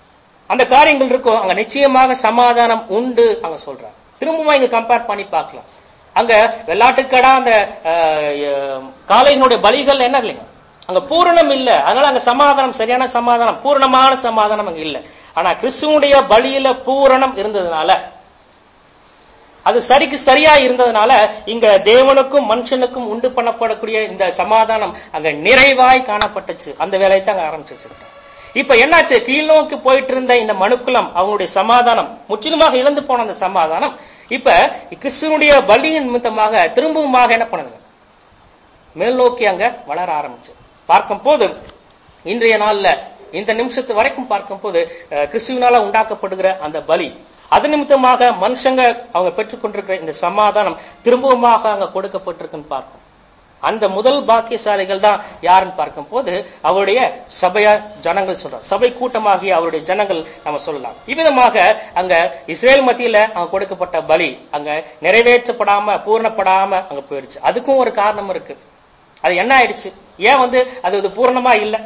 S1: அந்த காரியங்கள் இருக்கும் அங்க நிச்சயமாக சமாதானம் உண்டு அங்க சொல்றாங்க திரும்பவும் இங்க கம்பேர் பண்ணி பார்க்கலாம் அங்க வெள்ளாட்டுக்கடா அந்த அஹ், அஹ், காளையினுடைய பலிகள் என்ன இல்லைங்க அங்க பூரணம் இல்ல அதனால அங்க சமாதானம் சரியான சமாதானம் பூரணமான சமாதானம் அங்க இல்ல ஆனா கிறிஸ்துவனுடைய பலியில பூரணம் இருந்ததுனால அது சரிக்கு சரியா இருந்ததுனால இங்க தேவனுக்கும் மனுஷனுக்கும் உண்டு பண்ணப்படக்கூடிய இந்த சமாதானம் அங்க நிறைவாய் காணப்பட்டுச்சு அந்த வேலையை தான் அங்க ஆரம்பிச்சு வச்சிருக்கேன் இப்ப என்னாச்சு கீழ்நோக்கி போயிட்டு இருந்த இந்த மனுக்குலம் அவங்களுடைய சமாதானம் முற்றிலுமாக இழந்து போன அந்த சமாதானம் இப்ப கிறிஸ்துவனுடைய பலியின் நிமித்தமாக திரும்பவுமாக என்ன பண்ணுது மேல் நோக்கி அங்க வளர ஆரம்பிச்சு பார்க்கும் போது இன்றைய நாள்ல இந்த நிமிஷத்து வரைக்கும் பார்க்கும் போது அஹ், கிறிஸ்துவினால உண்டாக்கப்படுகிற அந்த பலி அது நிமித்தமாக மனுஷங்க அவங்க பெற்றுக்கொண்டிருக்கிற இந்த சமாதானம் திரும்பவுமாக அங்க கொடுக்கப்பட்டிருக்குன்னு பார்க்கும் அந்த முதல் பாக்கியசாலிகள் தான் யாருன்னு பார்க்கும் போது அவருடைய சபையா ஜனங்கள் சொல்றாங்க சபை கூட்டமாகிய அவருடைய ஜனங்கள் நம்ம சொல்லலாம் இவ்விதமாக அங்க இஸ்ரேல் மத்தியில அங்க கொடுக்கப்பட்ட பலி அங்க நிறைவேற்றப்படாம பூரணப்படாம அங்க போயிடுச்சு அதுக்கும் ஒரு காரணம் இருக்கு அது என்ன ஆயிடுச்சு ஏன் வந்து அது வந்து பூரணமா இல்ல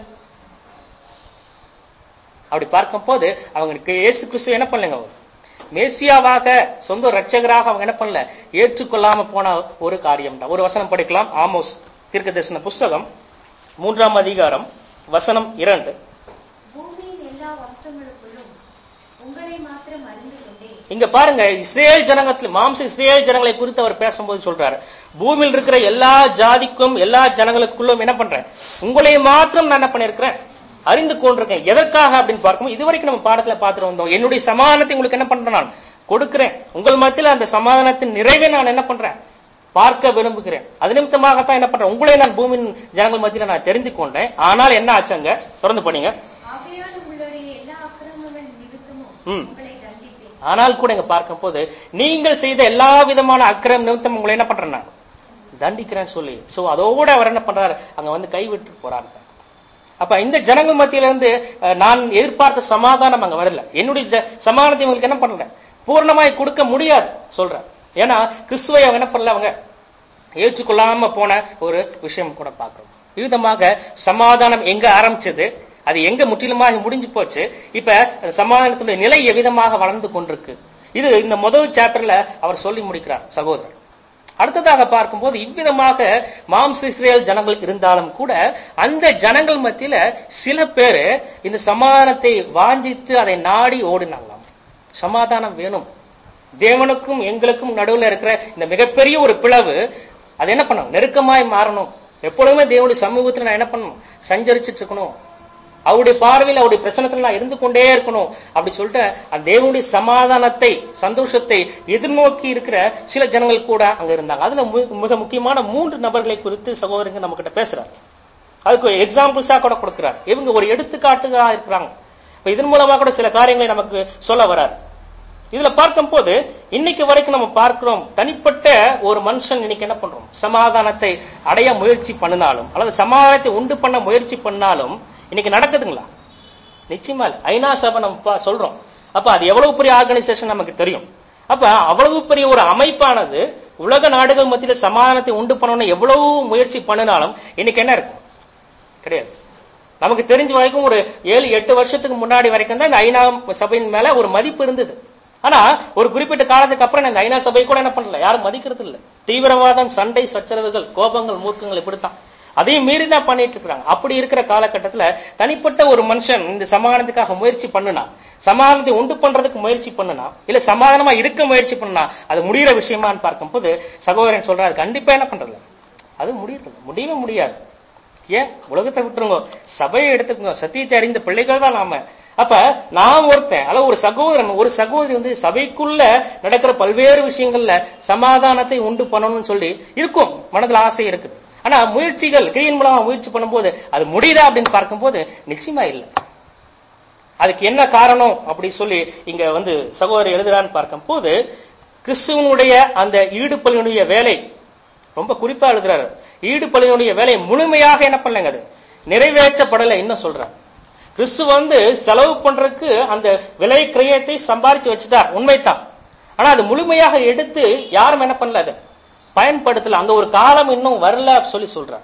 S1: அப்படி பார்க்கும் போது அவங்களுக்கு இயேசு கிறிஸ்து என்ன பண்ணலங்க அவர் மேசியாவாக சொந்த ரட்சகராக அவங்க என்ன பண்ணல ஏற்றுக்கொள்ளாம போன ஒரு காரியம் தான் ஒரு வசனம் படிக்கலாம் ஆமோஸ் தீர்க்க தரிசன புஸ்தகம் மூன்றாம் அதிகாரம் வசனம் இரண்டு
S3: பூமியின் எல்லா வம்சங்களுக்குள்ளும் உங்களை மாத்திரம் அறிந்து கொண்டேன்
S1: இங்க பாருங்க இஸ்ரேல் ஜனங்கத்துல மாம்ச இஸ்ரேல் ஜனங்களை குறித்து அவர் பேசும்போது சொல்றாரு பூமியில் இருக்கிற எல்லா ஜாதிக்கும் எல்லா ஜனங்களுக்குள்ளும் என்ன பண்றேன் உங்களை மாத்திரம் நான் என்ன பண்ணிருக்கிறேன் அறிந்து கொண்டிருக்கேன் எதற்காக அப்படின்னு பார்க்கும்போது இதுவரைக்கும் நம்ம பாடத்துல பார்த்துட்டு வந்தோம் என்னுடைய சமாதானத்தை உங்களுக்கு என்ன பண்றேன் நான் கொடுக்கிறேன் உங்கள் மத்தியில் அந்த சமாதானத்தின் நிறைவை நான் என்ன பண்றேன் பார்க்க விரும்புகிறேன் அது நிமித்தமாகத்தான் என்ன பண்றேன் உங்களை நான் பூமியின் ஜனங்கள் மத்தியில நான் தெரிந்து கொண்டேன் ஆனால் என்ன ஆச்சுங்க தொடர்ந்து பண்ணீங்க
S3: ஆகையால் உங்களுடைய எல்லா அக்கிரமங்கள் நிமித்தமும்
S1: ம்.
S3: உங்களை தண்டிப்பேன்
S1: ஆனால் கூட இங்க பார்க்கும் போது நீங்கள் செய்த எல்லா விதமான அக்கிரம் நிமித்தம் உங்களை என்ன பண்றேன் நான் தண்டிக்கிறேன்னு சொல்லி சோ அதோட அவர் என்ன பண்றாரு அங்க வந்து கைவிட்டு போறாரு அப்ப இந்த ஜனங்கள் மத்தியில இருந்து அஹ், நான் எதிர்பார்த்த சமாதானம் அங்க வரல என்னுடைய ஜ- சமாதானத்தை உங்களுக்கு என்ன பண்றேன் பூர்ணமாய் கொடுக்க முடியாது சொல்றேன் ஏன்னா கிறிஸ்துவை அவங்க என்ன பண்ணல அவங்க ஏற்றுக்கொள்ளாம போன ஒரு விஷயம் கூட பார்க்கிறோம் விதமாக சமாதானம் எங்க ஆரம்பிச்சது அது எங்க முற்றிலுமாக முடிஞ்சு போச்சு இப்ப அந்த சமாதானத்துடைய நிலை எவ்விதமாக வளர்ந்து கொண்டிருக்கு இது இந்த முதல் சாப்டர்ல அவர் சொல்லி முடிக்கிறார் சகோதரர் அடுத்ததாக பார்க்கும்போது இவ்விதமாக மாம்ச இஸ்ரேல் ஜனங்கள் இருந்தாலும் கூட அந்த ஜனங்கள் மத்தியில சில பேரு இந்த சமாதானத்தை வாஞ்சித்து அதை நாடி ஓடினாங்களாம் சமாதானம் வேணும் தேவனுக்கும் எங்களுக்கும் நடுவுல இருக்கிற இந்த மிகப்பெரிய ஒரு பிளவு அது என்ன பண்ணணும் நெருக்கமாய் மாறணும் எப்பொழுதுமே தேவனுடைய சமூகத்துல நான் என்ன பண்ணணும் சஞ்சரிச்சுட்டு இருக்கணும் அவருடைய பார்வையில் அவருடைய பிரசனத்துல நான் இருந்து கொண்டே இருக்கணும் அப்படி சொல்லிட்டு அந்த தேவனுடைய சமாதானத்தை சந்தோஷத்தை எதிர்நோக்கி இருக்கிற சில ஜனங்கள் கூட அங்க இருந்தாங்க அதுல மு- மிக முக்கியமான மூன்று நபர்களை குறித்து சகோதரங்க நம்ம கிட்ட பேசுறாரு அதுக்கு எக்ஸாம்பிள்ஸா கூட கொடுக்கிறார் இவங்க ஒரு எடுத்துக்காட்டுகா இருக்கிறாங்க இப்ப இதன் மூலமா கூட சில காரியங்களை நமக்கு சொல்ல வராரு இதுல பார்க்கும் போது இன்னைக்கு வரைக்கும் நம்ம பார்க்கிறோம் தனிப்பட்ட ஒரு மனுஷன் இன்னைக்கு என்ன பண்றோம் சமாதானத்தை அடைய முயற்சி பண்ணினாலும் அல்லது சமாதானத்தை உண்டு பண்ண முயற்சி பண்ணாலும் இன்னைக்கு நடக்குதுங்களா நிச்சயமா இல்ல ஐநா சபை நம்ம பா- சொல்றோம் அப்ப அது எவ்வளவு பெரிய ஆர்கனைசேஷன் நமக்கு தெரியும் அப்ப அவ்வளவு பெரிய ஒரு அமைப்பானது உலக நாடுகள் மத்தியில சமாதானத்தை உண்டு பண்ணணும்னு எவ்வளவு முயற்சி பண்ணினாலும் இன்னைக்கு என்ன இருக்கும் கிடையாது நமக்கு தெரிஞ்ச வரைக்கும் ஒரு ஏழு எட்டு வருஷத்துக்கு முன்னாடி வரைக்கும் தான் இந்த ஐநா சபையின் மேல ஒரு மதிப்பு இருந்தது ஆனா ஒரு குறிப்பிட்ட காலத்துக்கு அப்புறம் இந்த ஐநா சபை கூட என்ன பண்ணல யாரும் மதிக்கிறது இல்ல தீவிரவாதம் சண்டை சச்சரவுகள் கோபங்கள் மூர்க்கங்கள் இப்படித்தான் அதையும் மீறி தான் பண்ணிட்டு இருக்காங்க அப்படி இருக்கிற காலகட்டத்துல தனிப்பட்ட ஒரு மனுஷன் இந்த சமாதானத்துக்காக முயற்சி பண்ணுனா சமாதானத்தை உண்டு பண்றதுக்கு முயற்சி பண்ணுனா இல்ல சமாதானமா இருக்க முயற்சி பண்ணுனா அது முடியிற விஷயமான்னு பார்க்கும்போது சகோதரன் சொல்றாரு கண்டிப்பா என்ன பண்றது அது முடியறது முடியவே முடியாது ஏன் உலகத்தை விட்டுருங்க சபையை எடுத்துக்கோங்க சத்தியத்தை அறிந்த பிள்ளைகள் தான் நாம அப்ப நான் ஒருத்தன் அல்ல ஒரு சகோதரன் ஒரு சகோதரி வந்து சபைக்குள்ள நடக்கிற பல்வேறு விஷயங்கள்ல சமாதானத்தை உண்டு பண்ணணும்னு சொல்லி இருக்கும் மனதுல ஆசை இருக்குது ஆனா முயற்சிகள் கிரியின் மூலமா முயற்சி பண்ணும்போது அது முடியுதா அப்படின்னு பார்க்கும்போது நிச்சயமா இல்லை அதுக்கு என்ன காரணம் அப்படி சொல்லி இங்க வந்து சகோதரர் எழுதுறான்னு பார்க்கும்போது கிறிஸ்துவனுடைய அந்த ஈடுபலினுடைய வேலை ரொம்ப குறிப்பா எழுதுறாரு ஈடுபலினுடைய வேலை முழுமையாக என்ன பண்ணலங்க அது நிறைவேற்றப்படலை இன்னும் சொல்றார் கிறிஸ்து வந்து செலவு பண்றதுக்கு அந்த விலை கிரயத்தை சம்பாரிச்சு வச்சுட்டார் உண்மைதான் ஆனா அது முழுமையாக எடுத்து யாரும் என்ன பண்ணல அதை பயன்படுத்தல அந்த ஒரு காலம் இன்னும் வரல சொல்லி சொல்றார்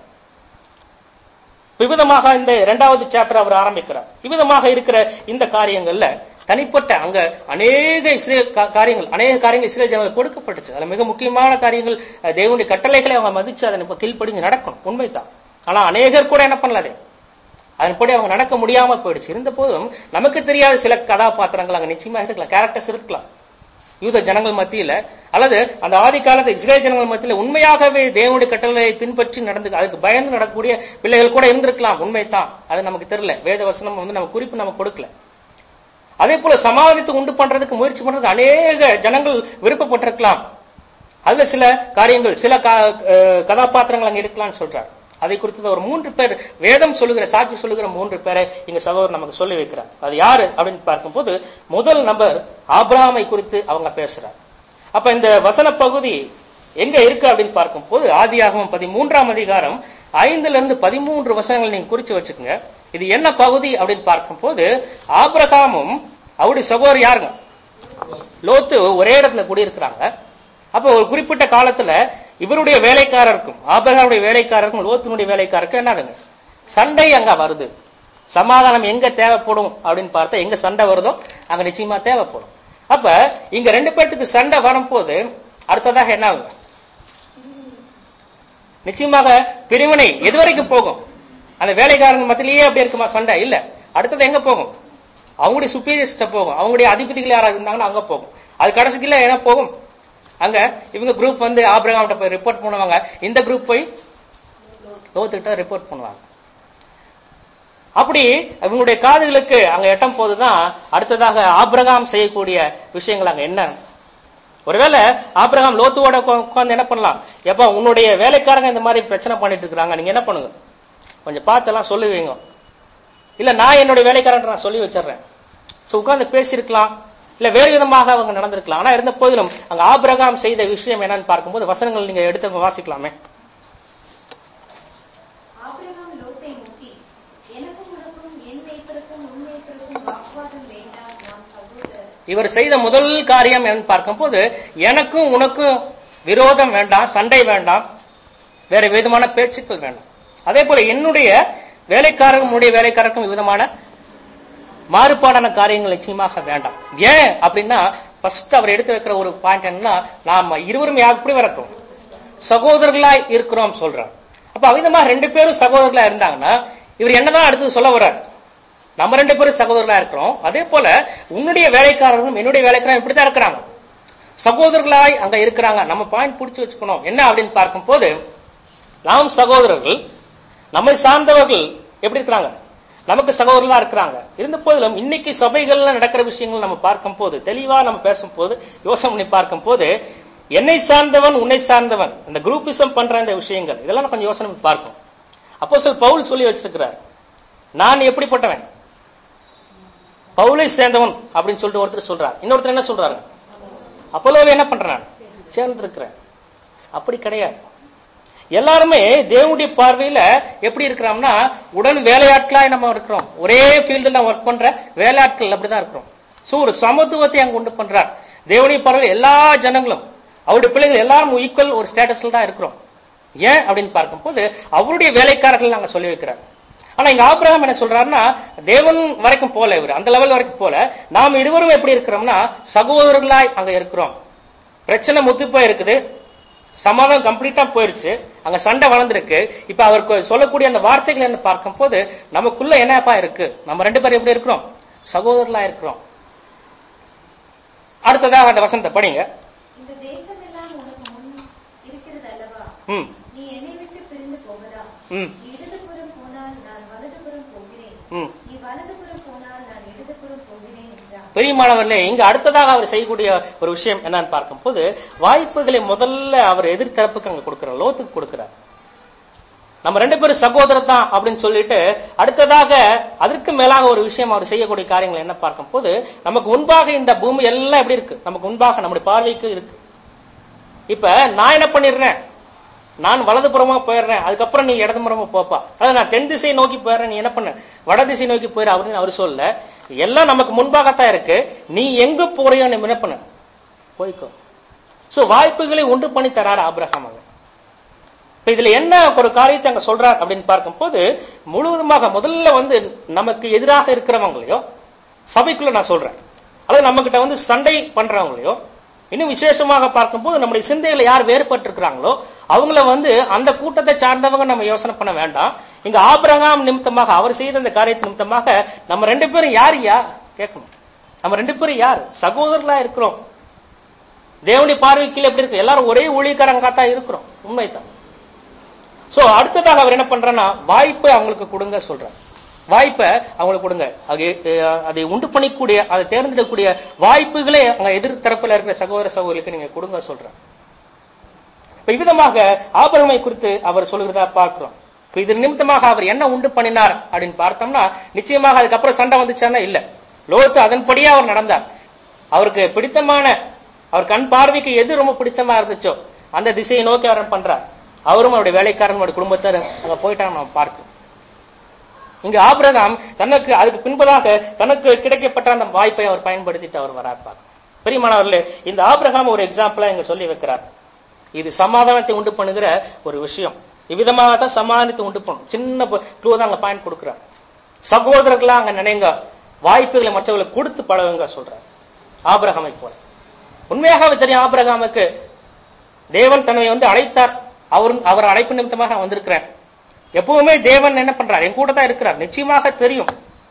S1: விவிதமாக இந்த இரண்டாவது சாப்டர் அவர் ஆரம்பிக்கிறார் விவிதமாக இருக்கிற இந்த காரியங்கள்ல தனிப்பட்ட அங்க அநேக இஸ்ரேல் கா- காரியங்கள் அநேக காரியங்கள் இஸ்ரேல் ஜனங்களுக்கு கொடுக்கப்பட்டுச்சு அதுல மிக முக்கியமான காரியங்கள் அஹ், தேவனுடைய கட்டளைகளை அவங்க மதிச்சு அதனை இப்ப கீழ்ப்படிஞ்சு நடக்கணும் உண்மைதான் ஆனா அநேகர் கூட என்ன பண்ணல அதை அதன்படி அவங்க நடக்க முடியாம போயிடுச்சு இருந்த போதும் நமக்கு தெரியாத சில கதாபாத்திரங்கள் அங்க நிச்சயமா இருக்கலாம் கேரக்டர்ஸ் இருக்கலாம் யூத ஜனங்கள் மத்தியில அல்லது அந்த ஆதி காலத்து இஸ்ரேல் ஜனங்கள் மத்தியில உண்மையாகவே தேவனுடைய கட்டளையை பின்பற்றி நடந்து அதுக்கு பயந்து நடக்கக்கூடிய பிள்ளைகள் கூட இருந்திருக்கலாம் உண்மைதான் அது நமக்கு தெரியல வேத வசனம் வந்து நம்ம குறிப்பு நமக்கு கொடுக்கல அதே போல சமாதானத்தை உண்டு பண்றதுக்கு முயற்சி பண்றது அநேக ஜனங்கள் விருப்பப்பட்டிருக்கலாம் அதுல சில காரியங்கள் சில கா- அஹ் கதாபாத்திரங்கள் அங்க இருக்கலாம்னு சொல்றார் அதை குறித்து ஒரு மூன்று பேர் வேதம் சொல்லுகிற சாட்சி சொல்லுகிற மூன்று பேரை இங்க சகோதரர் நமக்கு சொல்லி வைக்கிறார் அது யாரு அப்படின்னு பார்க்கும்போது முதல் நபர் ஆபிரகாமை குறித்து அவங்க பேசுறார் அப்ப இந்த வசன பகுதி எங்க இருக்கு அப்படின்னு பார்க்கும்போது ஆதியாகமம் பதிமூன்றாம் அதிகாரம் ஐந்துல இருந்து பதிமூன்று வசனங்கள் நீங்க குறிச்சு வச்சுக்கோங்க இது என்ன பகுதி அப்படின்னு பார்க்கும்போது ஆபிரகாமும் அவருடைய சகோதரர் யாருங்க லோத்து ஒரே இடத்துல குடியிருக்கிறாங்க அப்ப ஒரு குறிப்பிட்ட காலத்துல இவருடைய வேலைக்காரருக்கும் ஆபிரகாமுடைய வேலைக்காரருக்கும் லோத்தினுடைய வேலைக்காரருக்கும் என்னதுங்க சண்டை அங்க வருது சமாதானம் எங்க தேவைப்படும் அப்படின்னு பார்த்தா எங்க சண்டை வருதோ அங்க நிச்சயமா தேவைப்படும் அப்ப இங்க ரெண்டு பேர்த்துக்கு சண்டை வரும்போது அடுத்ததாக என்ன ஆகுங்க நிச்சயமாக பிரிவினை எது வரைக்கும் போகும் அந்த வேலைக்காரங்க மத்தியிலேயே அப்படி இருக்குமா சண்டை இல்ல அடுத்தது எங்க போகும் அவங்களுடைய சுப்பீரியர்ஸ்ட போகும் அவங்களுடைய அதிபதிகள் யாராவது இருந்தாங்கன்னா அங்க போகும் அது கடைசிக்குள்ள என்ன போகும் அங்க இவங்க குரூப் வந்து ஆபிரகாம்கிட்ட போய் ரிப்போர்ட் பண்ணுவாங்க இந்த குரூப் போய் லோத்துக்கிட்ட ரிப்போர்ட் பண்ணுவாங்க அப்படி இவங்களுடைய காதுகளுக்கு அங்க எட்டும் போதுதான் அடுத்ததாக ஆபிரகாம் செய்யக்கூடிய விஷயங்கள் அங்க என்ன ஒருவேளை ஆபிரகாம் லோத்துவோட உட்கார்ந்து என்ன பண்ணலாம் எப்ப உன்னுடைய வேலைக்காரங்க இந்த மாதிரி பிரச்சனை பண்ணிட்டு இருக்காங்க நீங்க என்ன பண்ணுங்க கொஞ்சம் பார்த்தெல்லாம் சொல்லுவீங்க இல்ல நான் என்னுடைய வேலைக்காரன் நான் சொல்லி வச்சிடுறேன் சோ உட்கார்ந்து பேசியிருக்கலாம் இல்ல வேறு விதமாக அவங்க நடந்திருக்கலாம் ஆனா இருந்த போதிலும் அங்க ஆபிரகாம் செய்த விஷயம் என்னன்னு பார்க்கும்போது வசனங்கள் நீங்க எடுத்து வாசிக்கலாமே
S3: ஆபிரகாம் லோத்தை நோக்கி எனக்கும் உனக்கும் என் மேய்ப்பருக்கும் உன் மேய்ப்பருக்கும் வாக்குவாதம் வேண்டாம் நாம் சகோதரர்
S1: இவர் செய்த முதல் காரியம் என்னன்னு பார்க்கும்போது எனக்கும் உனக்கும் விரோதம் வேண்டாம் சண்டை வேண்டாம் வேற விதமான பேச்சுக்கள் வேண்டாம் அதே போல என்னுடைய வேலைக்காரரும் உன்னுடைய வேலைக்காரருக்கும் விதமான மாறுபாடான காரியங்கள் நிச்சயமாக வேண்டாம் ஏன் அப்படின்னா ஃபர்ஸ்ட் அவர் எடுத்து வைக்கிற ஒரு பாயிண்ட் என்னன்னா நாம இருவரும் யார் எப்படி வரட்டும் சகோதரர்களாய் இருக்கிறோம் சொல்றார் அப்ப அவிதமா ரெண்டு பேரும் சகோதரர்களா இருந்தாங்கன்னா இவர் என்னதான் அடுத்து சொல்ல வர்றார் நம்ம ரெண்டு பேரும் சகோதரர்களா இருக்கிறோம் அதே போல உன்னுடைய வேலைக்காரர்களும் என்னுடைய வேலைக்காரரும் இப்படித்தான் இருக்கிறாங்க சகோதரர்களாய் அங்க இருக்கிறாங்க நம்ம பாயிண்ட் பிடிச்சு வச்சுக்கணும் என்ன அப்படின்னு பார்க்கும்போது நாம் சகோதரர்கள் நம்மை சார்ந்தவர்கள் எப்படி இருக்கிறாங்க நமக்கு சகோதரர்களா இருக்கிறாங்க இருந்த போதிலும் இன்னைக்கு சபைகள்ல நடக்கிற விஷயங்கள் நம்ம பார்க்கும் போது தெளிவா நம்ம பேசும் போது யோசனை பண்ணி பார்க்கும் போது என்னை சார்ந்தவன் உன்னை சார்ந்தவன் இந்த குரூப்பிசம் பண்ற இந்த விஷயங்கள் இதெல்லாம் நம்ம கொஞ்சம் யோசனை பண்ணி பார்க்கணும் அப்போ சொல் பவுல் சொல்லி வச்சிருக்கிறார் நான் எப்படிப்பட்டவன் பவுலை சேர்ந்தவன் அப்படின்னு சொல்லிட்டு ஒருத்தர் சொல்றார் இன்னொருத்தர் என்ன சொல்றாரு அப்போலோவை என்ன பண்றேன் நான் சேர்ந்திருக்கிறேன் அப்படி கிடையாது எல்லாருமே தேவனுடைய பார்வையில எப்படி இருக்கிறோம்னா உடன் வேலையாட்களாய் நம்ம இருக்கிறோம் ஒரே ஃபீல்டுல ஒர்க் பண்ற வேலையாட்கள் அப்படிதான் இருக்கிறோம் சோ ஒரு சமத்துவத்தை அங்க உண்டு பண்றார் தேவனுடைய பார்வையில் எல்லா ஜனங்களும் அவருடைய பிள்ளைகள் எல்லாரும் ஈக்குவல் ஒரு ஸ்டேட்டஸ்ல தான் இருக்கிறோம் ஏன் அப்படின்னு பார்க்கும்போது அவருடைய வேலைக்காரர்கள் நாங்க சொல்லி வைக்கிறார் ஆனா இங்க ஆபிரகாம் என்ன சொல்றாருன்னா தேவன் வரைக்கும் போல இவர் அந்த லெவல் வரைக்கும் போல நாம் இருவரும் எப்படி இருக்கிறோம்னா சகோதரர்களாய் அங்க இருக்கிறோம் பிரச்சனை முத்து போய் இருக்குது சமாதானம் கம்ப்ளீட்டா போயிருச்சு அங்க சண்டை வளர்ந்துருக்கு இப்ப அவருக்கு சொல்லக்கூடிய அந்த வார்த்தைகள் என்ன பார்க்கும்போது நமக்குள்ள என்னப்பா இருக்கு நம்ம ரெண்டு பேரும் எப்படி இருக்கிறோம் சகோதரர்களா இருக்கிறோம் அடுத்ததாக அந்த வசனத்தை படிங்க
S3: இந்த தேசமெல்லாம் உனக்கு முன் இருக்கிறது அல்லவா
S1: ம்
S3: நீ என்னை விட்டு பிரிந்து போவதா
S1: ம்
S3: நீ இடதுபுறம் போனால் நான் வலதுபுறம் போகிறேன்
S1: ம்
S3: நீ வலதுபுறம் போனால் நான் இடதுபுறம் போகிறேன் என்றார்
S1: பெரியமானவர்களே இங்க அடுத்ததாக அவர் செய்யக்கூடிய ஒரு விஷயம் என்னன்னு பார்க்கும்போது வாய்ப்புகளை முதல்ல அவர் எதிர்த்தரப்புக்கு அங்க கொடுக்கிறார் லோத்துக்கு கொடுக்கிறார் நம்ம ரெண்டு பேரும் சகோதரர் தான் அப்படின்னு சொல்லிட்டு அடுத்ததாக அதற்கு மேலாக ஒரு விஷயம் அவர் செய்யக்கூடிய காரியங்கள் என்ன பார்க்கும்போது நமக்கு முன்பாக இந்த பூமி எல்லாம் எப்படி இருக்கு நமக்கு முன்பாக நம்முடைய பார்வைக்கு இருக்கு இப்ப நான் என்ன பண்ணிடுறேன் நான் வலதுபுறமா போயிடுறேன் அதுக்கப்புறம் நீ இடதுபுறமா போப்பா அதாவது நான் தென் திசை நோக்கி போயிடுறேன் நீ என்ன பண்ண வட திசை நோக்கி போயிரு அப்படின்னு அவர் சொல்ல எல்லாம் நமக்கு முன்பாகத்தான் இருக்கு நீ எங்க போறியோ நீ என்ன பண்ணு போய்க்கோ சோ வாய்ப்புகளை உண்டு பண்ணி தராரு ஆபிரகாம் அவர் இப்ப இதுல என்ன ஒரு காரியத்தை அங்க சொல்றார் அப்படின்னு பார்க்கும்போது முழுவதுமாக முதல்ல வந்து நமக்கு எதிராக இருக்கிறவங்களையோ சபைக்குள்ள நான் சொல்றேன் அல்லது நம்ம கிட்ட வந்து சண்டை பண்றவங்களையோ இன்னும் விசேஷமாக பார்க்கும்போது நம்முடைய சிந்தையில யார் வேறுபட்டு இருக்கிறாங்களோ அவங்கள வந்து அந்த கூட்டத்தை சார்ந்தவங்க நம்ம யோசனை பண்ண வேண்டாம் இங்க ஆபிரகாம் நிமித்தமாக அவர் செய்த அந்த காரியத்து நிமித்தமாக நம்ம ரெண்டு பேரும் யார் யார் கேட்கணும் நம்ம ரெண்டு பேரும் யார் சகோதரர்களா இருக்கிறோம் தேவனுடைய பார்வைக்கு எப்படி இருக்கு எல்லாரும் ஒரே ஊழியக்காரங்க தான் இருக்கிறோம் உண்மைதான் சோ அடுத்ததாக அவர் என்ன பண்றன்னா வாய்ப்பை அவங்களுக்கு கொடுங்க சொல்றார் வாய்ப்பை அவங்களுக்கு கொடுங்க அது, அஹ், அதை உண்டு பண்ணிக்கூடிய அதை தேர்ந்தெடுக்கக்கூடிய வாய்ப்புகளே அங்க எதிர் தரப்புல இருக்கிற சகோதர சகோதரிகளுக்கு நீங்க கொடுங்க சொல்றார் இப்ப இவ்விதமாக ஆபரமை குறித்து அவர் சொல்கிறதா பார்க்கிறோம் இப்ப இது நிமித்தமாக அவர் என்ன உண்டு பண்ணினார் அப்படின்னு பார்த்தோம்னா நிச்சயமாக அதுக்கப்புறம் சண்டை வந்துச்சானா இல்ல லோத்து அதன்படியே அவர் நடந்தார் அவருக்கு பிடித்தமான அவர் கண் பார்வைக்கு எது ரொம்ப பிடித்தமா இருந்துச்சோ அந்த திசையை நோக்கி அவர் பண்றார் அவரும் அவருடைய வேலைக்காரன் அவருடைய குடும்பத்தார் அங்க போயிட்டாங்க நம்ம பார்க்கிறோம் இங்க ஆபிரகாம் தனக்கு அதுக்கு பின்பதாக தனக்கு கிடைக்கப்பட்ட அந்த வாய்ப்பை அவர் பயன்படுத்திட்டு அவர் வரார் பார்க்கிறோம் பெரியமானவர்களே இந்த ஆபிரகாம் ஒரு எக்ஸாம்பிளா இங்க சொல்லி வைக்கிறார் இது சமாதானத்தை உண்டு பண்ணுகிற ஒரு விஷயம் இவ்விதமாக தான் சமாதானத்தை உண்டு பண்ணும் சின்ன க்ளூ தான் அங்க பாயிண்ட் கொடுக்கிறார் சகோதரர்களா அங்க நினைங்க வாய்ப்புகளை மற்றவர்களுக்கு கொடுத்து பழகுங்க சொல்றார் ஆபிரகாமை போல உண்மையாகவே தெரியும் ஆபிரகாமுக்கு தேவன் தன்னை வந்து அழைத்தார் அவர் அவர் அழைப்பு நிமித்தமாக நான் வந்திருக்கிறேன் எப்பவுமே தேவன் என்ன பண்றார் என் கூட தான் இருக்கிறார் நிச்சயமாக தெரியும்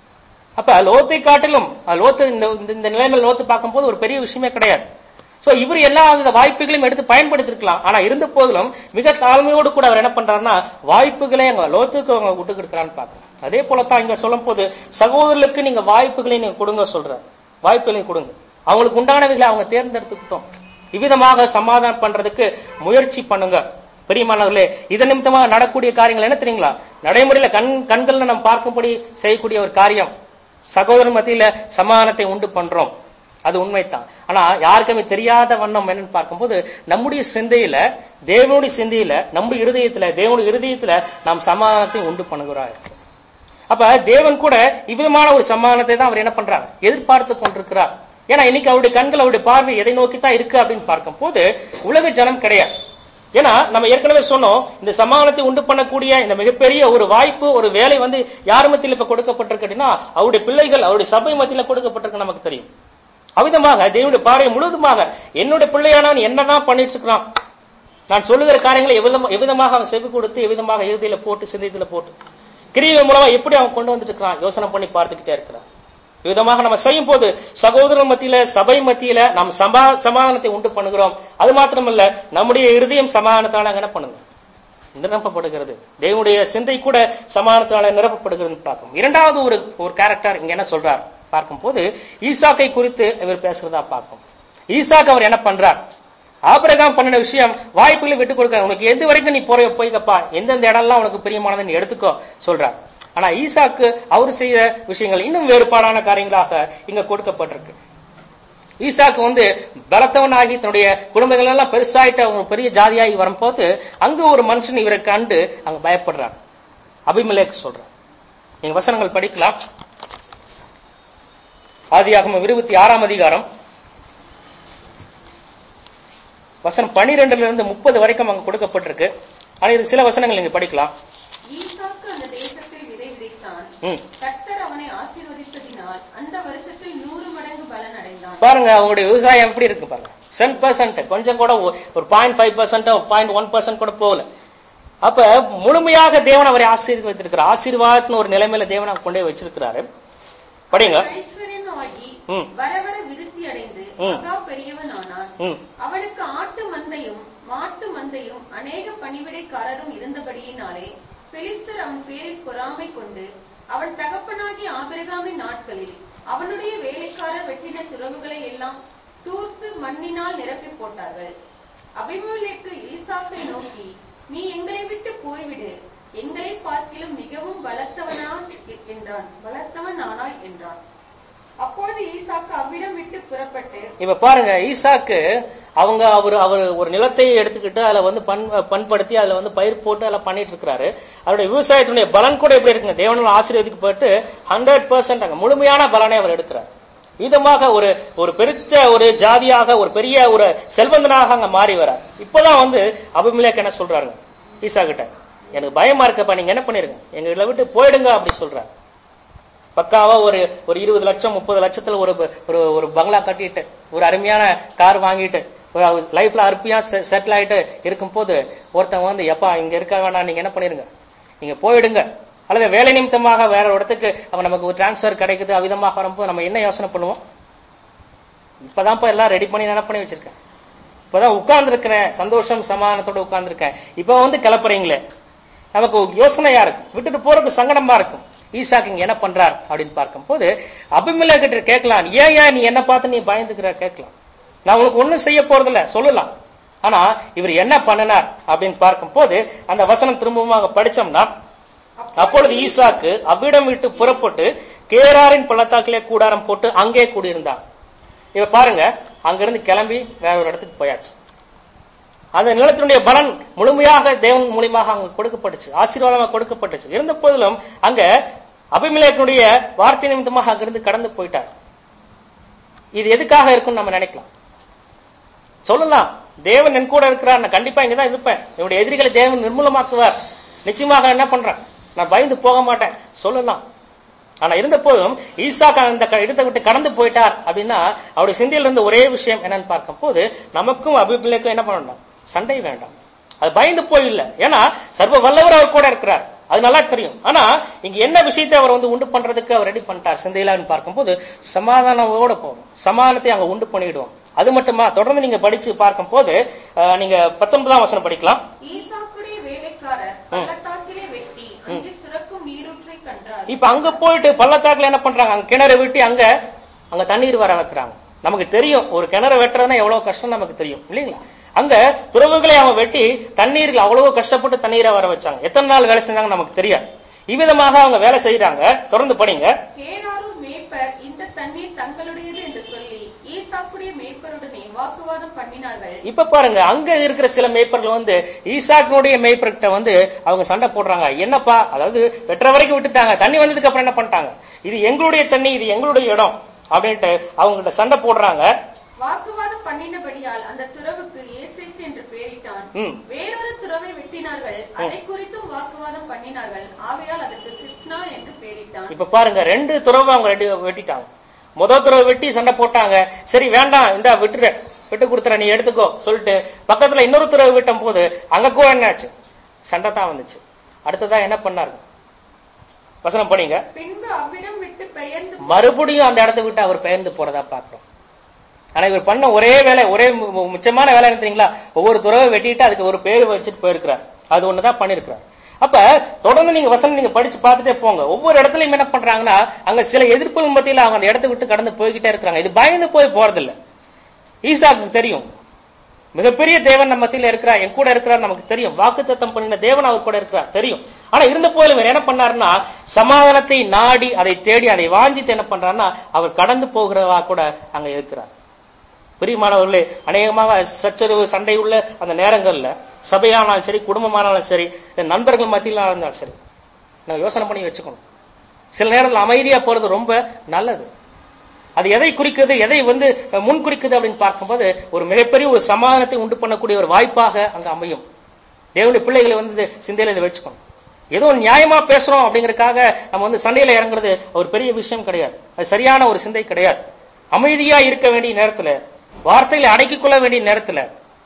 S1: அப்ப லோத்தை காட்டிலும் அஹ், லோத்து இந்த இந்த- இந்த நிலைமையில் லோத்து பார்க்கும்போது ஒரு பெரிய விஷயமே கிடையாது சோ இவர் எல்லா அந்த வாய்ப்புகளையும் எடுத்து பயன்படுத்திருக்கலாம் ஆனா இருந்த போதிலும் மிக தாழ்மையோடு கூட அவர் என்ன பண்றாருன்னா வாய்ப்புகளை அங்க லோத்துக்கு அவங்க விட்டு கொடுக்குறான்னு பாக்குறோம் அதே போலத்தான் இங்க சொல்லும் போது சகோதரர்களுக்கு நீங்க வாய்ப்புகளை நீங்க கொடுங்க சொல்ற வாய்ப்புகளை கொடுங்க அவங்களுக்கு உண்டானவைகளை அவங்க தேர்ந்தெடுத்துக்கிட்டோம் இவ்விதமாக சமாதானம் பண்றதுக்கு முயற்சி பண்ணுங்க பெரியமானவர்களே இதன் நிமித்தமாக நடக்கூடிய காரியங்கள் என்ன தெரியுங்களா நடைமுறையில கண் கண்கள்ல நம்ம பார்க்கும்படி செய்யக்கூடிய ஒரு காரியம் சகோதரன் மத்தியில சமாதானத்தை உண்டு பண்றோம் அது உண்மைதான் ஆனா யாருக்குமே தெரியாத வண்ணம் என்னன்னு பார்க்கும்போது நம்முடைய சிந்தையில தேவனுடைய சிந்தையில நம்முடைய இருதயத்துல தேவனுடைய இருதயத்துல நாம் சமாதானத்தை உண்டு பண்ணுகிறார் அப்ப தேவன் கூட இவ்விதமான ஒரு சமாதானத்தை தான் அவர் என்ன பண்றார் எதிர்பார்த்து கொண்டிருக்கிறார் ஏன்னா இன்னைக்கு அவருடைய கண்கள் அவருடைய பார்வை எதை நோக்கி தான் இருக்கு அப்படின்னு பார்க்கும் போது உலக ஜனம் கிடையாது ஏன்னா நம்ம ஏற்கனவே சொன்னோம் இந்த சமாதானத்தை உண்டு பண்ணக்கூடிய இந்த மிகப்பெரிய ஒரு வாய்ப்பு ஒரு வேலை வந்து யார் மத்தியில் இப்ப கொடுக்கப்பட்டிருக்கு அப்படின்னா அவருடைய பிள்ளைகள் அவருடைய சபை மத்தியில கொடுக்கப்பட்டிருக்கு நமக்கு தெரியும் அவிதமாக தேவனுடைய பார்வை முழுவதுமாக என்னுடைய பிள்ளையானவன் என்னதான் பண்ணிட்டு இருக்கிறான் நான் சொல்லுகிற காரியங்களை எவ்விதமா- எவ்விதமாக அவன் செவி கொடுத்து எவ்விதமாக இறுதியில போட்டு சிந்தயத்துல போட்டு கிரியை மூலமா எப்படி அவன் கொண்டு வந்துட்டு இருக்கிறான் யோசனை பண்ணி பார்த்துக்கிட்டே இருக்கிறான் விதமாக நம்ம செய்யும் போது சகோதரர் மத்தியில சபை மத்தியில நாம் சமா சமாதானத்தை உண்டு பண்ணுகிறோம் அது மாத்திரமல்ல நம்முடைய இருதயம் சமாதானத்தால என்ன பண்ணுங்க நிரப்பப்படுகிறது தேவனுடைய சிந்தை கூட சமாதானத்தால நிரப்பப்படுகிறது பார்க்கும் இரண்டாவது ஒரு ஒரு கேரக்டர் இங்க என்ன சொல்றார் பார்க்கும்போது ஈசாக்கை குறித்து இவர் பேசுறதா பார்க்கும் ஈசாக்கு அவர் என்ன பண்றார் ஆபிரகாம் பண்ணின விஷயம் வாய்ப்புகளை விட்டு கொடுக்க உனக்கு எது வரைக்கும் நீ போற போய்க்கப்பா எந்தெந்த இடம்லாம் உனக்கு பிரியமானது நீ எடுத்துக்கோ சொல்றார் ஆனா ஈசாக்கு அவர் செய்த விஷயங்கள் இன்னும் வேறுபாடான காரியங்களாக இங்க கொடுக்கப்பட்டிருக்கு ஈசாக்கு வந்து பலத்தவனாகி தன்னுடைய குடும்பங்கள் எல்லாம் பெருசாயிட்டு அவங்க பெரிய ஜாதியாகி வரும்போது அங்க ஒரு மனுஷன் இவரை கண்டு அங்க பயப்படுறார் அபிமலேக் சொல்றார் நீங்க வசனங்கள் படிக்கலாம் ஆதியாகமம் இருபத்தி ஆறாம் அதிகாரம் வசனம் பனிரெண்டுல இருந்து முப்பது வரைக்கும் அங்க கொடுக்கப்பட்டிருக்கு ஆனா இது சில வசனங்கள் நீங்க படிக்கலாம்
S3: ஈசாக்கு அந்த தேசத்தில் விதை விதைத்தான்
S1: ம்.
S3: கர்த்தர் அவனை ஆசீர்வதித்ததினால் அந்த வருஷத்தில் நூறு மடங்கு பலன் அடைந்தான்
S1: பாருங்க அவங்களுடைய விவசாயம் எப்படி இருக்கு பாருங்க சென் பர்சன்ட் கொஞ்சம் கூட ஒ- ஒரு point five percent point one percent கூட போகல அப்ப முழுமையாக தேவன் அவரை ஆசீர்வதித்திருக்கிறார் ஆசீர்வாதத்தின் ஒரு நிலைமையில தேவன் அவர் கொண்டே வச்சிருக்கிறாரு படிங்க
S3: ஐஸ்வர்யமாகி
S1: ம்.
S3: வர வர விருத்தி அடைந்து
S1: ம்.
S3: மகா பெரியவனானான்
S1: ம்
S3: அவனுக்கு ஆட்டு மந்தையும் மாட்டு மந்தையும் அநேக பணிவிடைக்காரரும் இருந்தபடியினாலே பெலிஸ்தர் அவன் பேரில் பொறாமை கொண்டு அவன் தகப்பனாகிய ஆபிரகாமின் நாட்களில் அவனுடைய வேலைக்காரர் வெட்டின துறவுகளை எல்லாம் தூர்த்து மண்ணினால் நிரப்பி போட்டார்கள் அபிமலேக்கு ஈசாக்கை நோக்கி நீ எங்களை விட்டு போய்விடு எங்களை பார்க்கிலும் மிகவும் பலத்தவனா என்றான் பலத்தவன் ஆனாய் என்றான் அப்பொழுது ஈசாக்கு அவ்விடம் விட்டு புறப்பட்டு
S1: இப்ப பாருங்க ஈசாக்கு அவங்க அவர் அவர் ஒரு நிலத்தை எடுத்துக்கிட்டு அதுல வந்து பண் பண்படுத்தி அதுல வந்து பயிர் போட்டு அதில் பண்ணிட்டு இருக்கிறாரு அவருடைய விவசாயத்தினுடைய பலன் கூட எப்படி இருக்குங்க தேவனால் ஆசீர்வதிக்கப்பட்டு ஹண்ட்ரட் பர்சன்ட் அங்க முழுமையான பலனை அவர் எடுக்கிறார் விதமாக ஒரு ஒரு பெருத்த ஒரு ஜாதியாக ஒரு பெரிய ஒரு செல்வந்தனாக அங்க மாறி வரார் இப்பதான் வந்து அபிமலேக் என்ன சொல்றாருங்க ஈசா கிட்ட எனக்கு பயமா இருக்கப்பா நீங்க என்ன பண்ணிருங்க எங்களை விட்டு போயிடுங்க அப்படி சொல்றாரு பக்காவா ஒரு ஒரு இருபது லட்சம் முப்பது லட்சத்துல ஒரு ஒரு ஒரு பங்களா கட்டிட்டு ஒரு அருமையான கார் வாங்கிட்டு ஒரு லைஃப்ல அருமையா செட்டில் ஆயிட்டு இருக்கும் போது ஒருத்தன் வந்து எப்பா இங்க இருக்க வேணாம் நீங்க என்ன பண்ணிருங்க நீங்க போயிடுங்க அல்லது வேலை நிமித்தமாக வேற ஒரு இடத்துக்கு அவன் நமக்கு ஒரு டிரான்ஸ்ஃபர் கிடைக்குது அவ்விதமாக வரும்போது நம்ம என்ன யோசனை பண்ணுவோம் இப்பதான்ப்பா எல்லாம் ரெடி பண்ணி என்ன பண்ணி வச்சிருக்கேன் இப்பதான் உட்கார்ந்து இருக்கிறேன் சந்தோஷம் சமாதானத்தோட உட்கார்ந்து இருக்கேன் இப்ப வந்து கிளப்புறீங்களே நமக்கு யோசனையா இருக்கும் விட்டுட்டு போறதுக்கு சங்கடமா இருக்கும் ஈசாக்கு இங்க என்ன பண்றார் அப்படின்னு பார்க்கும்போது அபிமல கிட்ட கேட்கலாம் ஏன் ஏன் நீ என்ன பார்த்து நீ பயந்துக்கிற கேட்கலாம் நான் உங்களுக்கு ஒண்ணும் செய்ய போறதில்ல சொல்லலாம் ஆனா இவர் என்ன பண்ணினார் அப்படின்னு பார்க்கும்போது அந்த வசனம் திரும்பவும் படிச்சோம்னா அப்பொழுது ஈசாக்கு அவ்விடம் விட்டு புறப்பட்டு கேராரின் பள்ளத்தாக்கிலே கூடாரம் போட்டு அங்கே கூடியிருந்தான் இவ பாருங்க அங்கிருந்து கிளம்பி வேற ஒரு இடத்துக்கு போயாச்சு அந்த நிலத்தினுடைய பலன் முழுமையாக தேவன் மூலியமாக அங்க கொடுக்கப்பட்டுச்சு ஆசீர்வாதமாக கொடுக்கப்பட்டுச்சு இருந்த போதிலும் அங்க அபிமலேக்கனுடைய வார்த்தை நிமித்தமாக அங்கிருந்து கடந்து போயிட்டார் இது எதுக்காக இருக்கும்னு நம்ம நினைக்கலாம் சொல்லலாம் தேவன் என் கூட இருக்கிறார் நான் கண்டிப்பா இங்கதான் இருப்பேன் என்னுடைய எதிரிகளை தேவன் நிர்மூலமாக்குவார் நிச்சயமாக என்ன பண்றேன் நான் பயந்து போக மாட்டேன் சொல்லலாம் ஆனா இருந்த போதும் ஈசாக்கு அந்த க- இடத்தை விட்டு கடந்து போயிட்டார் அப்படின்னா அவருடைய சிந்தையில இருந்த ஒரே விஷயம் என்னன்னு பார்க்கும் போது நமக்கும் அபிப்பிள்ளைக்கும் என்ன பண்ணணும் சண்டை வேண்டாம் அது பயந்து போய் இல்ல ஏன்னா சர்வ வல்லவர் அவர் கூட இருக்கிறார் அது நல்லா தெரியும் ஆனா இங்க என்ன விஷயத்தை அவர் வந்து உண்டு பண்றதுக்கு அவர் ரெடி பண்ணிட்டார் சிந்தையிலான்னு பார்க்கும்போது சமாதானமோட போகும் சமாதானத்தை அங்க உண்டு பண்ணிடுவோம் அது மட்டுமா தொடர்ந்து நீங்க படிச்சு பார்க்கும்போது அஹ், நீங்க பத்தொன்பதாம் வசனம் படிக்கலாம்
S3: ஈசாக்குடைய வேலைக்காரர் பள்ளத்தாக்கிலே வெட்டி அங்கே சுரக்கும் நீரூற்றை கண்டார்
S1: இப்ப அங்க போயிட்டு பள்ளத்தாக்குல என்ன பண்றாங்க அங்க கிணறு வெட்டி அங்க அங்க தண்ணீர் வர வைக்கிறாங்க நமக்கு தெரியும் ஒரு கிணறு வெட்டுறதுன்னா எவ்வளவு கஷ்டம் நமக்கு தெரியும் இல்லைங்களா அங்க துறவுகளை அவங்க வெட்டி தண்ணீர்ல அவ்வளவு கஷ்டப்பட்டு தண்ணீரை வர வச்சாங்க எத்தனை நாள் வேலை செஞ்சாங்க நமக்கு தெரியாது இவ்விதமாக அவங்க வேலை செய்யறாங்க தொடர்ந்து படிங்க
S3: கேனாரு மேய்ப்பர் இந்த தண்ணீர் தங்களுடையது என்று சொல்லி ஈசாக்குடைய மேய்ப்பருடனே வாக்குவாதம் பண்ணினார்கள்
S1: இப்ப பாருங்க அங்க இருக்கிற சில மேய்ப்பர்கள் வந்து ஈசாக்கினுடைய மேய்ப்பர்கிட்ட வந்து அவங்க சண்டை போடுறாங்க என்னப்பா அதாவது வெட்டுற வரைக்கும் விட்டுட்டாங்க தண்ணி வந்ததுக்கு அப்புறம் என்ன பண்ணிட்டாங்க இது எங்களுடைய தண்ணி இது எங்களுடைய இடம் அப்படின்ட்டு அவங்க கிட்ட சண்டை போடுறாங்க
S3: வாக்குவாதம் பண்ணினபடியால் அந்த துறவுக்கு ஏசேக்கு என்று பெயரிட்டான்
S1: ம்.
S3: வேறொரு துறவை வெட்டினார்கள் அதை குறித்தும் வாக்குவாதம் பண்ணினார்கள் ஆகையால் அதற்கு சிப்னா என்று பெயரிட்டான்
S1: இப்ப பாருங்க ரெண்டு துறவை அவங்க ரெண்டு வெட்டிட்டாங்க முதல் துறவை வெட்டி சண்டை போட்டாங்க சரி வேண்டாம் இந்த விட்டுரு விட்டு கொடுத்துற நீ எடுத்துக்கோ சொல்லிட்டு பக்கத்துல இன்னொரு துறவை விட்டும் போது அங்க கூட என்னாச்சு சண்டை தான் வந்துச்சு அடுத்ததா என்ன பண்ணாரு வசனம் படிங்க
S3: பின்பு அவ்விடம் விட்டு பெயர்ந்து
S1: மறுபடியும் அந்த இடத்த விட்டு அவர் பெயர்ந்து போறதா பார்க்கிறோம் ஆனா இவர் பண்ண ஒரே வேலை ஒரே மு- மு- முக்கியமான வேலை என்ன தெரியுங்களா ஒவ்வொரு துறவை வெட்டிட்டு அதுக்கு ஒரு பேர் வச்சுட்டு போயிருக்கிறார் அது ஒண்ணுதான் பண்ணிருக்கிறார் அப்ப தொடர்ந்து நீங்க வசனம் நீங்க படிச்சு பார்த்துட்டே போங்க ஒவ்வொரு இடத்துலயும் என்ன பண்றாங்கன்னா அங்க சில எதிர்ப்புகள் மத்தியில அவங்க அந்த இடத்தை விட்டு கடந்து போய்கிட்டே இருக்கிறாங்க இது பயந்து போய் போறதில்ல ஈசாக்கு தெரியும் மிகப்பெரிய தேவன் நம்ம மத்தியில இருக்கிறார் என் கூட இருக்கிறார் நமக்கு தெரியும் வாக்குத்தத்தம் பண்ணின தேவன் அவர் கூட இருக்கிறார் தெரியும் ஆனா இருந்த போதிலும் இவர் என்ன பண்ணாருன்னா சமாதானத்தை நாடி அதை தேடி அதை வாஞ்சித்து என்ன பண்றாருன்னா அவர் கடந்து போகிறவா கூட அங்க இருக்கிறார் பிரியமானவர்களே அநேகமாக சச்சரவு சண்டை உள்ள அந்த நேரங்கள்ல சபையானாலும் சரி குடும்பமானாலும் சரி நண்பர்கள் மத்தியில இருந்தாலும் சரி நான் யோசனை பண்ணி வச்சுக்கணும் சில நேரத்தில் அமைதியா போறது ரொம்ப நல்லது அது எதை குறிக்குது எதை வந்து முன் குறிக்குது அப்படின்னு பார்க்கும்போது ஒரு மிகப்பெரிய ஒரு சமாதானத்தை உண்டு பண்ணக்கூடிய ஒரு வாய்ப்பாக அங்க அமையும் தேவனுடைய பிள்ளைகளை வந்து இது சிந்தையில இதை வச்சுக்கணும் ஏதோ நியாயமா பேசுறோம் அப்படிங்கறதுக்காக நம்ம வந்து சண்டையில இறங்குறது ஒரு பெரிய விஷயம் கிடையாது அது சரியான ஒரு சிந்தை கிடையாது அமைதியா இருக்க வேண்டிய நேரத்துல வார்த்தைகளை அடக்கிக் கொள்ள வேண்டிய நேரத்துல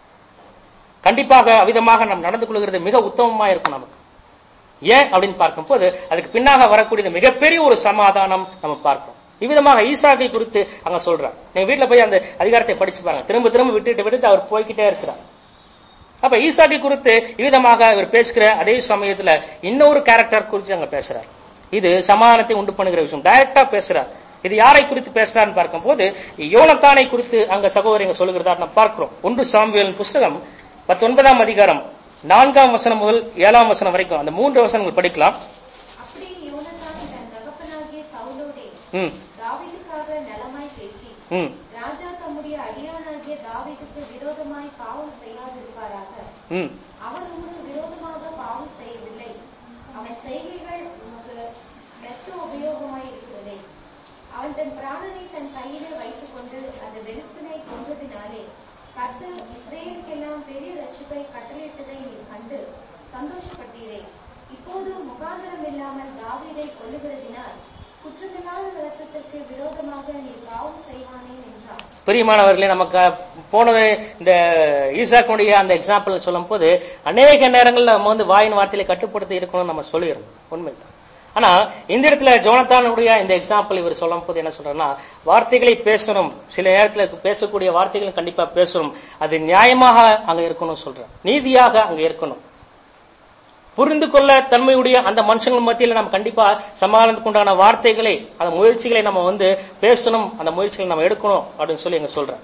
S1: கண்டிப்பாக அவிதமாக நாம் நடந்து கொள்கிறது மிக உத்தமமா இருக்கும் நமக்கு ஏன் அப்படின்னு பார்க்கும்போது அதுக்கு பின்னாக வரக்கூடியது மிகப்பெரிய ஒரு சமாதானம் நம்ம பார்க்கிறோம் இவ்விதமாக ஈசாக்கை குறித்து அங்க சொல்றார் நீங்க வீட்டுல போய் அந்த அதிகாரத்தை படிச்சு பாருங்க திரும்ப திரும்ப விட்டுட்டு விட்டுட்டு அவர் போய்கிட்டே இருக்கிறார் அப்ப ஈசாக்கை குறித்து இவ்விதமாக இவர் பேசுகிற அதே சமயத்துல இன்னொரு கேரக்டர் குறித்து அங்க பேசுறார் இது சமாதானத்தை உண்டு பண்ணுகிற விஷயம் டைரக்டா பேசுறார் இது யாரை குறித்து பேசுறான்னு பார்க்கும்போது யோனத்தானை குறித்து அங்க சகோதரிங்க சொல்லுகிறதா நம்ம பார்க்கிறோம் ஒன்று சாமுவேலின் புஸ்தகம் பத்தொன்பதாம் அதிகாரம் நான்காம் வசனம் முதல் ஏழாம் வசனம் வரைக்கும் அந்த மூன்று வசனங்கள் படிக்கலாம்
S2: அப்படி யோனத்தான் தன் தகப்பனாகிய சவுலோடே
S1: ம்
S2: தாவீதுக்காக நலமாய் பேசி
S1: ம்
S2: ராஜா தம்முடைய அடியானாகிய தாவீதுக்கு விரோதமாய் பாவம் செய்யாதிருப்பாராக
S1: ம்
S2: அவன் உமக்கு விரோதமாக பாவம் செய்யவில்லை அவன் செய்கைகள் உமக்கு மெத்த உபயோகமாய் இருக்கிறதே அவன் தன் பிராணனை தன் கையிலே வைத்துக் கொண்டு அந்த வெளுப்பினை கொன்றதினாலே கர்த்தர் இஸ்ரேலுக்கெல்லாம் பெரிய ரட்சிப்பை கட்டளையிட்டதை நீ கண்டு சந்தோஷப்பட்டீரே இப்போது முகாந்திரம் இல்லாமல் தாவீதை கொல்லுகிறதினால் குற்றமில்லாத விளக்கத்திற்கு விரோதமாக நீ பாவம் செய்வானேன் என்றார்
S1: பிரியமானவர்களே நமக்கு போனது இந்த ஈசாக்குடைய அந்த எக்ஸாம்பிள் சொல்லும் போது அநேக நேரங்கள்ல நம்ம வந்து வாயின் வார்த்தையில கட்டுப்படுத்தி இருக்கணும்னு நம்ம சொல்லிடுறோம் உண்மைதான் ஆனா இந்த இடத்துல ஜோனத்தானுடைய இந்த எக்ஸாம்பிள் இவர் சொல்லும் போது என்ன சொல்றேன்னா வார்த்தைகளை பேசணும் சில நேரத்துல பேசக்கூடிய வார்த்தைகளும் கண்டிப்பா பேசணும் அது நியாயமாக அங்க இருக்கணும் சொல்றேன் நீதியாக அங்க இருக்கணும் புரிந்து கொள்ள தன்மையுடைய அந்த மனுஷங்கள் மத்தியில நம்ம கண்டிப்பா சமாதானத்துக்கு உண்டான வார்த்தைகளை அந்த முயற்சிகளை நம்ம வந்து பேசணும் அந்த முயற்சிகளை நம்ம எடுக்கணும் அப்படின்னு சொல்லி எங்க சொல்றேன்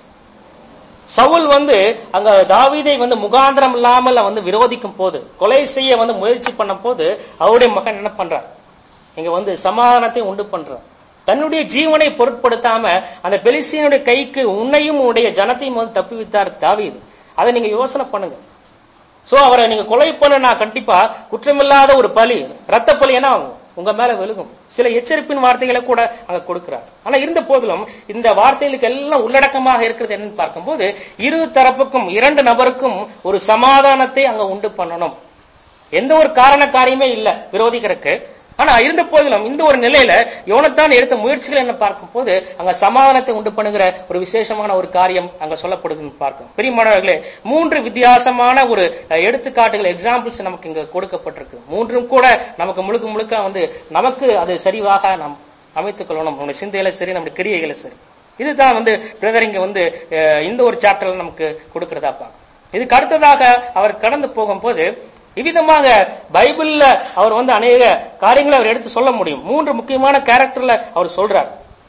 S1: சவுல் வந்து அங்க தாவீதை வந்து முகாந்திரம் இல்லாமல் வந்து விரோதிக்கும் போது கொலை செய்ய வந்து முயற்சி பண்ண போது அவருடைய மகன் என்ன பண்றார் இங்க வந்து சமாதானத்தை உண்டு பண்றார் தன்னுடைய ஜீவனை பொருட்படுத்தாம அந்த பெலிசியனுடைய கைக்கு உன்னையும் உன்னுடைய ஜனத்தையும் வந்து தப்புவித்தார் தாவீது அதை நீங்க யோசனை பண்ணுங்க சோ அவரை நீங்க கொலை பண்ண கண்டிப்பா குற்றமில்லாத ஒரு பலி ரத்த பலி என்ன ஆகும் உங்க மேல விழுகும் சில எச்சரிப்பின் வார்த்தைகளை கூட அங்க கொடுக்கிறார் ஆனா இருந்த போதிலும் இந்த வார்த்தைகளுக்கு எல்லாம் உள்ளடக்கமாக இருக்கிறது என்னன்னு பார்க்கும்போது இரு தரப்புக்கும் இரண்டு நபருக்கும் ஒரு சமாதானத்தை அங்க உண்டு பண்ணணும் எந்த ஒரு காரண காரியமே இல்ல விரோதிக்கிறதுக்கு ஆனா இருந்த போதிலும் இந்த ஒரு நிலையில யோனத்தான் எடுத்த முயற்சிகள் என்ன பார்க்கும் போது அங்க சமாதானத்தை உண்டு பண்ணுகிற ஒரு விசேஷமான ஒரு காரியம் அங்க சொல்லப்படுதுன்னு பார்க்கும் பெரியமானவர்களே மூன்று வித்தியாசமான ஒரு அஹ், எடுத்துக்காட்டுகள் எக்ஸாம்பிள்ஸ் நமக்கு இங்க கொடுக்கப்பட்டிருக்கு மூன்றும் கூட நமக்கு முழுக்க முழுக்க வந்து நமக்கு அது சரிவாக நாம் அமைத்துக் கொள்ளணும் நம்முடைய சிந்தையில சரி நம்முடைய கிரியைகளை சரி இதுதான் வந்து பிரதர் இங்க வந்து அஹ், இந்த ஒரு சாப்டர்ல நமக்கு கொடுக்கிறதா பார்க்கும் இதுக்கு அடுத்ததாக அவர் கடந்து போகும்போது இவ்விதமாக பைபிள்ல அவர் வந்து அநேக காரியங்களை அவர் எடுத்து சொல்ல முடியும் மூன்று முக்கியமான கேரக்டர்ல அவர் சொல்றார்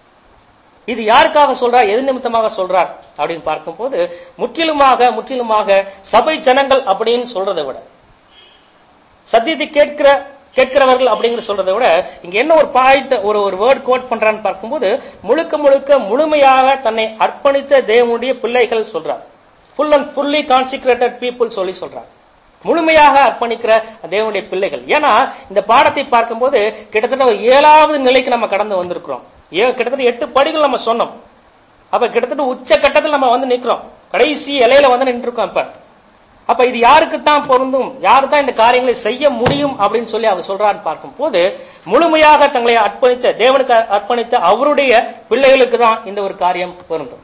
S1: இது யாருக்காக சொல்றார் எது நிமித்தமாக சொல்றார் அப்படின்னு பார்க்கும்போது முற்றிலுமாக முற்றிலுமாக சபை ஜனங்கள் அப்படின்னு சொல்றதை விட சத்தியத்தை கேட்கிற கேட்கிறவர்கள் அப்படிங்கிற சொல்றதை விட இங்க என்ன ஒரு பாயிண்ட் ஒரு ஒரு வேர்ட் கோட் பண்றான்னு பார்க்கும்போது முழுக்க முழுக்க முழுமையாக தன்னை அர்ப்பணித்த தேவனுடைய பிள்ளைகள் சொல்றார் full and fully consecrated people சொல்லி சொல்றார் முழுமையாக அர்ப்பணிக்கிற தேவனுடைய பிள்ளைகள் ஏன்னா இந்த பாடத்தை பார்க்கும்போது கிட்டத்தட்ட ஒரு ஏழாவது நிலைக்கு நம்ம கடந்து வந்திருக்கிறோம் ஏ கிட்டத்தட்ட எட்டு படிகள் நம்ம சொன்னோம் அப்ப கிட்டத்தட்ட உச்ச கட்டத்தில் நம்ம வந்து நிக்கிறோம் கடைசி இலையில வந்து நின்று இருக்கோம் இப்ப அப்ப இது யாருக்கு தான் பொருந்தும் யாரு தான் இந்த காரியங்களை செய்ய முடியும் அப்படின்னு சொல்லி அவர் சொல்றான்னு பார்க்கும் போது முழுமையாக தங்களை அர்ப்பணித்த தேவனுக்கு அர்ப்பணித்த அவருடைய பிள்ளைகளுக்கு தான் இந்த ஒரு காரியம் பொருந்தும்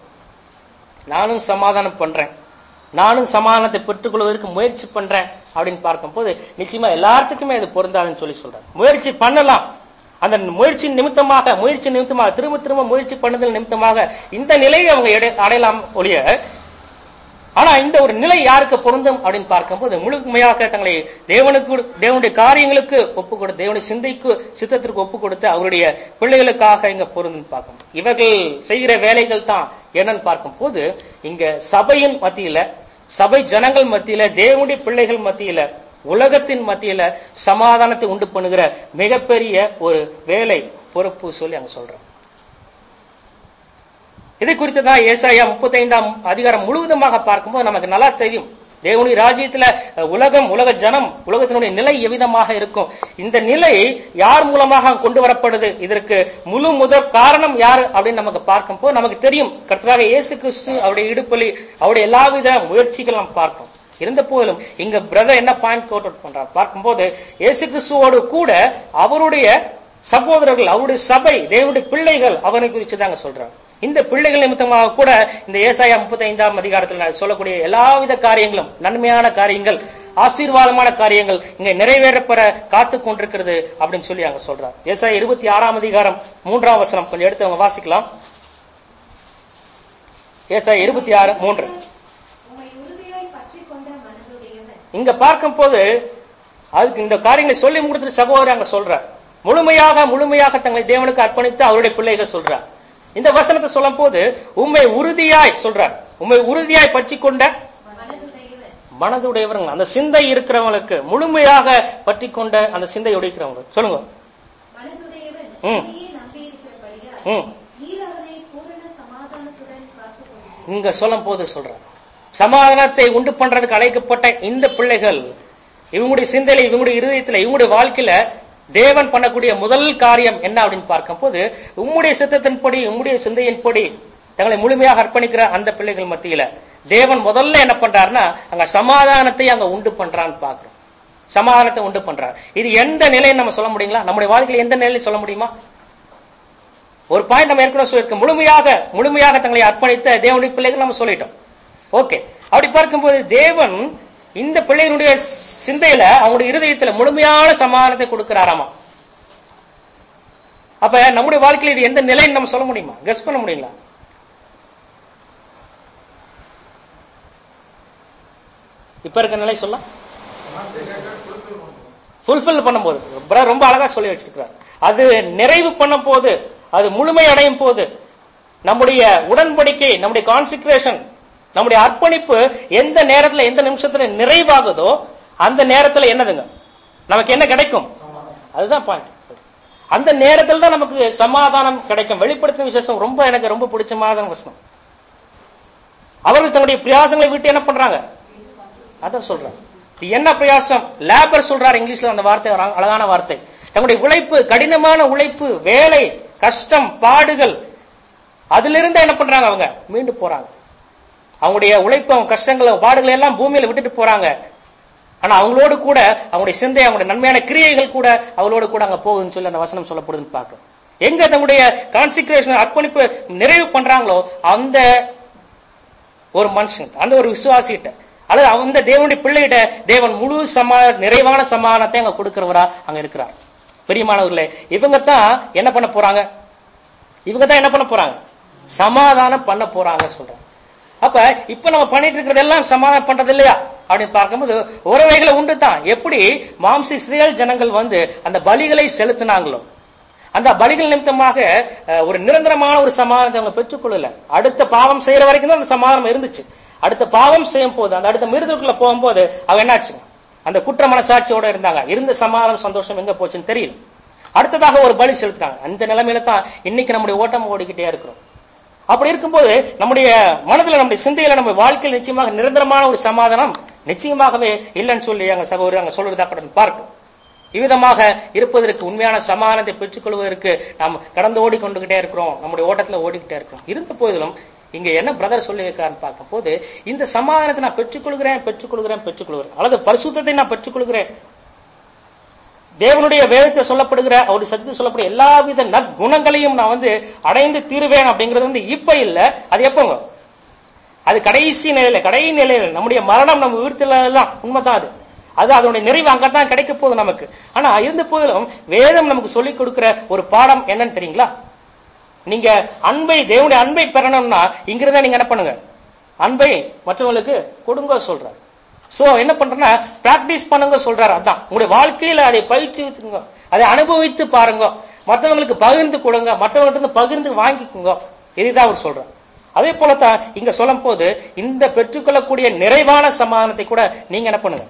S1: நானும் சமாதானம் பண்றேன் நானும் சமாதானத்தை பெற்றுக்கொள்வதற்கு முயற்சி பண்றேன் அப்படின்னு பார்க்கும்போது நிச்சயமா எல்லாத்துக்குமே இது பொருந்தாதுன்னு சொல்லி சொல்றேன் முயற்சி பண்ணலாம் அந்த முயற்சி நிமித்தமாக முயற்சி நிமித்தமாக திரும்ப திரும்ப முயற்சி பண்ணுதல் நிமித்தமாக இந்த நிலையை அவங்க எடை- அடையலாம் ஒழிய ஆனா இந்த ஒரு நிலை யாருக்கு பொருந்தும் அப்படின்னு பார்க்கும்போது முழுமையாக தங்களை தேவனுக்கு தேவனுடைய காரியங்களுக்கு ஒப்பு கொடுத்து தேவனுடைய சிந்தைக்கு சித்தத்திற்கு ஒப்பு கொடுத்து அவருடைய பிள்ளைகளுக்காக இங்க பொருந்தும் பார்க்கணும் இவர்கள் செய்கிற வேலைகள் தான் என்னன்னு பார்க்கும்போது இங்க சபையின் மத்தியில சபை ஜனங்கள் மத்தியில தேவனுடைய பிள்ளைகள் மத்தியில உலகத்தின் மத்தியில சமாதானத்தை உண்டு பண்ணுகிற மிகப்பெரிய ஒரு வேலை பொறுப்பு சொல்லி அங்க சொல்றேன் இதை குறித்து தான் ஏசாயா முப்பத்தைந்தாம் அதிகாரம் முழுவதுமாக பார்க்கும்போது நமக்கு நல்லா தெரியும் தேவனுடைய ராஜ்யத்துல அஹ், உலகம் உலக ஜனம் உலகத்தினுடைய நிலை எவ்விதமாக இருக்கும் இந்த நிலை யார் மூலமாக கொண்டு வரப்படுது இதற்கு முழு முதற் காரணம் யாரு அப்படின்னு நமக்கு பார்க்கும்போது நமக்கு தெரியும் கர்த்தராக இயேசு கிறிஸ்து அவருடைய இடுப்பலி அவருடைய எல்லாவித முயற்சிகள் நாம் பார்ப்போம் இருந்த போதிலும் இங்க பிரதர் என்ன பாயிண்ட் கோட் அவுட் பண்றார் பார்க்கும்போது இயேசு கிறிஸ்துவோடு கூட அவருடைய சகோதரர்கள் அவருடைய சபை தேவனுடைய பிள்ளைகள் அவனை குறித்து தாங்க சொல்றாங்க இந்த பிள்ளைகள் நிமித்தமாக கூட இந்த ஏசாயா முப்பத்தி ஐந்தாம் அதிகாரத்தில் நான் சொல்லக்கூடிய எல்லாவித காரியங்களும் நன்மையான காரியங்கள் ஆசீர்வாதமான காரியங்கள் இங்க நிறைவேறப்பெற காத்து கொண்டிருக்கிறது அப்படின்னு சொல்லி அங்க சொல்றார் ஏசாயா இருபத்தி ஆறாம் அதிகாரம் மூன்றாம் வசனம் கொஞ்சம் எடுத்து அவங்க வாசிக்கலாம் ஏசாயா இருபத்தி ஆறு மூன்று
S2: உம்மை உறுதியாய் பற்றிக் கொண்ட மனதுடையவன்
S1: இங்க பார்க்கும் போது அதுக்கு இந்த காரியங்களை சொல்லி முடித்துட்டு சகோதரர் அங்க சொல்றார் முழுமையாக முழுமையாக தங்களை தேவனுக்கு அர்ப்பணித்து அவருடைய பிள்ளைகள் சொல்றார் இந்த வசனத்தை சொல்லும் போது உண்மை உறுதியாய் சொல்றார் உண்மை உறுதியாய் பற்றி கொண்ட
S2: மனதுடையவன்
S1: மனதுடையவர்கள் அந்த சிந்தை இருக்கிறவங்களுக்கு முழுமையாக பற்றி கொண்ட அந்த சிந்தை உடைக்கிறவங்க சொல்லுங்க
S2: மனதுடையவன்
S1: ம்.
S2: நீயே நம்பியிருக்கிறபடியால்
S1: ம்
S2: நீர் அவனை பூரண சமாதானத்துடன் காத்துக் கொள்ளும்
S1: இங்க சொல்லும் போது சொல்றார் சமாதானத்தை உண்டு பண்றதுக்கு அழைக்கப்பட்ட இந்த பிள்ளைகள் இவங்களுடைய சிந்தையில இவங்களுடைய இருதயத்துல இவங்களுடைய வாழ்க்கையில தேவன் பண்ணக்கூடிய முதல் காரியம் என்ன அப்படின்னு பார்க்கும்போது உம்முடைய சித்தத்தின்படி உம்முடைய சிந்தையின்படி தங்களை முழுமையாக அர்ப்பணிக்கிற அந்த பிள்ளைகள் மத்தியில தேவன் முதல்ல என்ன பண்றாருன்னா அங்க சமாதானத்தை அங்க உண்டு பண்றான்னு பாக்குறோம் சமாதானத்தை உண்டு பண்றார் இது எந்த நிலைன்னு நம்ம சொல்ல முடியுங்களா நம்முடைய வாழ்க்கையில எந்த நிலையில சொல்ல முடியுமா ஒரு பாயிண்ட் நம்ம ஏற்கனவே சொல்லியிருக்கோம் முழுமையாக முழுமையாக தங்களை அர்ப்பணித்த தேவனுடைய பிள்ளைகள் நம்ம சொல்லிட்டோம் ஓகே அப்படி பார்க்கும்போது தேவன் இந்த பிள்ளைகளுடைய சிந்தையில அவங்களுடைய இருதயத்துல முழுமையான சமாதானத்தை கொடுக்கிறாராமா அப்ப நம்முடைய வாழ்க்கையில இது எந்த நிலைன்னு நம்ம சொல்ல முடியுமா கெஸ் பண்ண முடியுங்களா இப்ப இருக்க நிலை சொல்ல ஃபுல்ஃபில் பண்ணும்போது brother ரொம்ப அழகா சொல்லி வச்சிருக்கிறார் அது நிறைவு பண்ணும் போது அது முழுமை அடையும் போது நம்முடைய உடன்படிக்கை நம்முடைய கான்சிக்ரேஷன் நம்முடைய அர்ப்பணிப்பு எந்த நேரத்துல எந்த நிமிஷத்துல நிறைவாகுதோ அந்த நேரத்துல என்னதுங்க நமக்கு என்ன கிடைக்கும் அதுதான் பாயிண்ட் அந்த நேரத்தில் தான் நமக்கு சமாதானம் கிடைக்கும் வெளிப்படுத்தின விசேஷம் ரொம்ப எனக்கு ரொம்ப பிடிச்சமான வசனம் அவர்கள் தன்னுடைய பிரயாசங்களை விட்டு என்ன பண்றாங்க அதான் சொல்றேன் இது என்ன பிரயாசம் லேபர் சொல்றாரு இங்கிலீஷ்ல அந்த வார்த்தை ஒரு அழகான வார்த்தை தங்களுடைய உழைப்பு கடினமான உழைப்பு வேலை கஷ்டம் பாடுகள் அதிலிருந்து என்ன பண்றாங்க அவங்க மீண்டு போறாங்க அவங்களுடைய உழைப்பு அவங்க கஷ்டங்கள் அவங்க பாடுகளை எல்லாம் பூமியில விட்டுட்டு போறாங்க ஆனா அவங்களோடு கூட அவங்களுடைய சிந்தை அவங்களுடைய நன்மையான கிரியைகள் கூட அவங்களோடு கூட அங்க போகுதுன்னு சொல்லி அந்த வசனம் சொல்லப்படுதுன்னு பார்க்கிறோம் எங்க தங்களுடைய கான்சிக்ரேஷன் அர்ப்பணிப்பு நிறைவு பண்றாங்களோ அந்த ஒரு மனுஷன் அந்த ஒரு விசுவாசிகிட்ட அல்லது அந்த தேவனுடைய பிள்ளைகிட்ட தேவன் முழு சமா நிறைவான சமாதானத்தை அங்க கொடுக்கிறவரா அங்க இருக்கிறார் பெரியமானவர்களே இவங்க தான் என்ன பண்ண போறாங்க இவங்க தான் என்ன பண்ண போறாங்க சமாதானம் பண்ண போறாங்க சொல்றாங்க அப்ப இப்ப நம்ம பண்ணிட்டு இருக்கிறது எல்லாம் சமாதானம் பண்றது இல்லையா அப்படின்னு பார்க்கும்போது உறவைகளை உண்டு தான் எப்படி மாம்ச இஸ்ரேல் ஜனங்கள் வந்து அந்த பலிகளை செலுத்தினாங்களோ அந்த பலிகள் நிமித்தமாக அஹ், ஒரு நிரந்தரமான ஒரு சமாதானத்தை அவங்க பெற்றுக்கொள்ளல அடுத்த பாவம் செய்யற வரைக்கும் தான் அந்த சமாதானம் இருந்துச்சு அடுத்த பாவம் செய்யும் போது அந்த அடுத்த மிருதுக்குள்ள போகும்போது அவங்க என்னாச்சுங்க அந்த குற்ற மனசாட்சியோட இருந்தாங்க இருந்த சமாதானம் சந்தோஷம் எங்க போச்சுன்னு தெரியல அடுத்ததாக ஒரு பலி செலுத்துறாங்க அந்த நிலைமையில தான் இன்னைக்கு நம்முடைய ஓட்டம் ஓடிக்கிட்டே இருக்கிறோம் அப்படி இருக்கும்போது நம்முடைய மனதுல நம்முடைய சிந்தையில நம்ம வாழ்க்கையில் நிச்சயமாக நிரந்தரமான ஒரு சமாதானம் நிச்சயமாகவே இல்லைன்னு சொல்லி அங்க சகோதரி அங்க சொல்றதா கூட பார்க்கும் இவ்விதமாக இருப்பதற்கு உண்மையான சமாதானத்தை பெற்றுக்கொள்வதற்கு நாம் கடந்து ஓடிக்கொண்டுகிட்டே இருக்கிறோம் நம்முடைய ஓட்டத்துல ஓடிக்கிட்டே இருக்கிறோம் இருந்த போதிலும் இங்க என்ன பிரதர் சொல்லி வைக்கிறான்னு பார்க்கும் போது இந்த சமாதானத்தை நான் பெற்றுக்கொள்கிறேன் பெற்றுக்கொள்கிறேன் பெற்றுக்கொள்கிறேன் அல்லது பரிசுத்தத்தை நான் பெற்றுக்கொள்கிறேன் தேவனுடைய வேதத்தை சொல்லப்படுகிற அவருடைய சத்தியத்தில் சொல்லப்படுற எல்லாவித நற்குணங்களையும் நான் வந்து அடைந்து தீருவேன் அப்படிங்கிறது வந்து இப்ப இல்ல அது எப்போங்க அது கடைசி நிலையில கடைசி நிலையில நம்முடைய மரணம் நம்ம வீட்டுல எல்லாம் உண்மைதான் அது அது அதனுடைய நிறைவு அங்கதான் கிடைக்க போகுது நமக்கு ஆனா இருந்த போதிலும் வேதம் நமக்கு சொல்லிக் கொடுக்கிற ஒரு பாடம் என்னன்னு தெரியுங்களா நீங்க அன்பை தேவனுடைய அன்பை பெறணும்னா இங்கிருந்தா நீங்க என்ன பண்ணுங்க அன்பை மற்றவங்களுக்கு கொடுங்க சொல்றாரு சோ என்ன பண்றேன்னா பிராக்டிஸ் பண்ணுங்க சொல்றாரு அதான் உங்களுடைய வாழ்க்கையில அதை பயிற்சித்துங்க அதை அனுபவித்து பாருங்க மற்றவங்களுக்கு பகிர்ந்து கொடுங்க மற்றவங்கள்ட்ட இருந்து பகிர்ந்து வாங்கிக்கோங்க இதுதான் அவர் சொல்றார் அதே போலத்தான் இங்க சொல்லும் போது இந்த பெற்றுக்கொள்ளக்கூடிய நிறைவான சமாதானத்தை கூட நீங்க என்ன பண்ணுங்க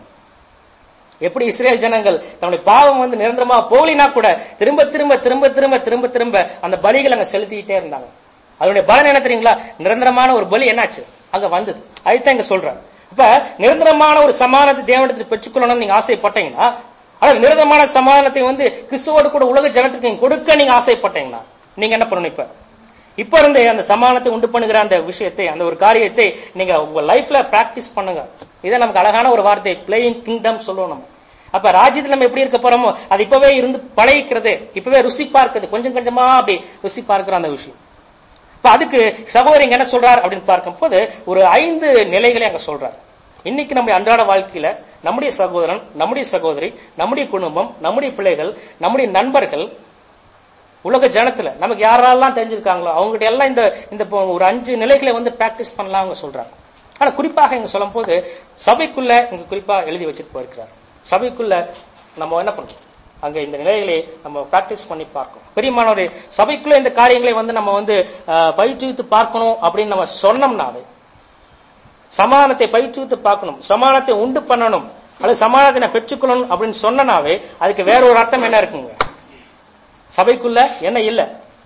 S1: எப்படி இஸ்ரேல் ஜனங்கள் தன்னுடைய பாவம் வந்து நிரந்தரமா போலினா கூட திரும்ப திரும்ப திரும்ப திரும்ப திரும்ப திரும்ப அந்த பலிகள் அங்க செலுத்திக்கிட்டே இருந்தாங்க அதனுடைய பலன் என்ன தெரியுங்களா நிரந்தரமான ஒரு பலி என்னாச்சு அங்க வந்தது அதுதான் இங்க சொல்றாரு இப்ப நிரந்தரமான ஒரு சமாதானத்தை தேவனிடத்தில் பெற்றுக்கொள்ளணும்னு நீங்க ஆசைப்பட்டீங்கன்னா அதாவது நிரந்தரமான சமாதானத்தை வந்து கிறிஸ்துவோடு கூட உலக ஜனத்துக்கு நீங்க கொடுக்க நீங்க ஆசைப்பட்டீங்கன்னா நீங்க என்ன பண்ணணும் இப்ப இப்ப இருந்து அந்த சமாதானத்தை உண்டு பண்ணுகிற அந்த விஷயத்தை அந்த ஒரு காரியத்தை நீங்க உங்க லைஃப்ல பிராக்டிஸ் பண்ணுங்க இதை நமக்கு அழகான ஒரு வார்த்தை பிளேயிங் கிங்டம் சொல்லுவோம் நம்ம அப்ப ராஜ்யத்துல நம்ம எப்படி இருக்க போறோமோ அது இப்பவே இருந்து பழகிக்கிறது இப்பவே ருசி பார்க்கிறது கொஞ்சம் கொஞ்சமா அப்படி ருசி பார்க்கிற அந்த விஷயம் இப்ப அதுக்கு சகோதரி இங்க என்ன சொல்றார் அப்படின்னு பார்க்கும்போது ஒரு ஐந்து நிலைகளை அங்க சொல்றார் இன்னைக்கு நம்முடைய அன்றாட வாழ்க்கையில நம்முடைய சகோதரன் நம்முடைய சகோதரி நம்முடைய குடும்பம் நம்முடைய பிள்ளைகள் நம்முடைய நண்பர்கள் உலக ஜனத்துல நமக்கு யாரெல்லாம் தெரிஞ்சிருக்காங்களோ அவங்ககிட்ட எல்லாம் இந்த இந்த இப்போ ஒரு அஞ்சு நிலைகளை வந்து பிராக்டிஸ் பண்ணலாம் அவங்க சொல்றாங்க ஆனா குறிப்பாக இங்க சொல்லும் போது சபைக்குள்ள இங்க குறிப்பா எழுதி வச்சுட்டு போயிருக்கிறார் சபைக்குள்ள நம்ம என்ன பண்றோம் அங்க இந்த நிலைகளை நம்ம பிராக்டிஸ் பண்ணி பார்க்கணும் பெரியமானவரே சபைக்குள்ள இந்த காரியங்களை வந்து நம்ம வந்து அஹ், பயிற்றுவித்து பார்க்கணும் அப்படின்னு நம்ம சொன்னோம்னாவே சமாதானத்தை பயிற்றுவித்து பார்க்கணும் சமாதானத்தை உண்டு பண்ணணும் அல்லது சமாதானத்தை நான் பெற்றுக்கொள்ளணும் அப்படின்னு சொன்னனாவே அதுக்கு வேற ஒரு அர்த்தம் என்ன இருக்குங்க சபைக்குள்ள என்ன இல்ல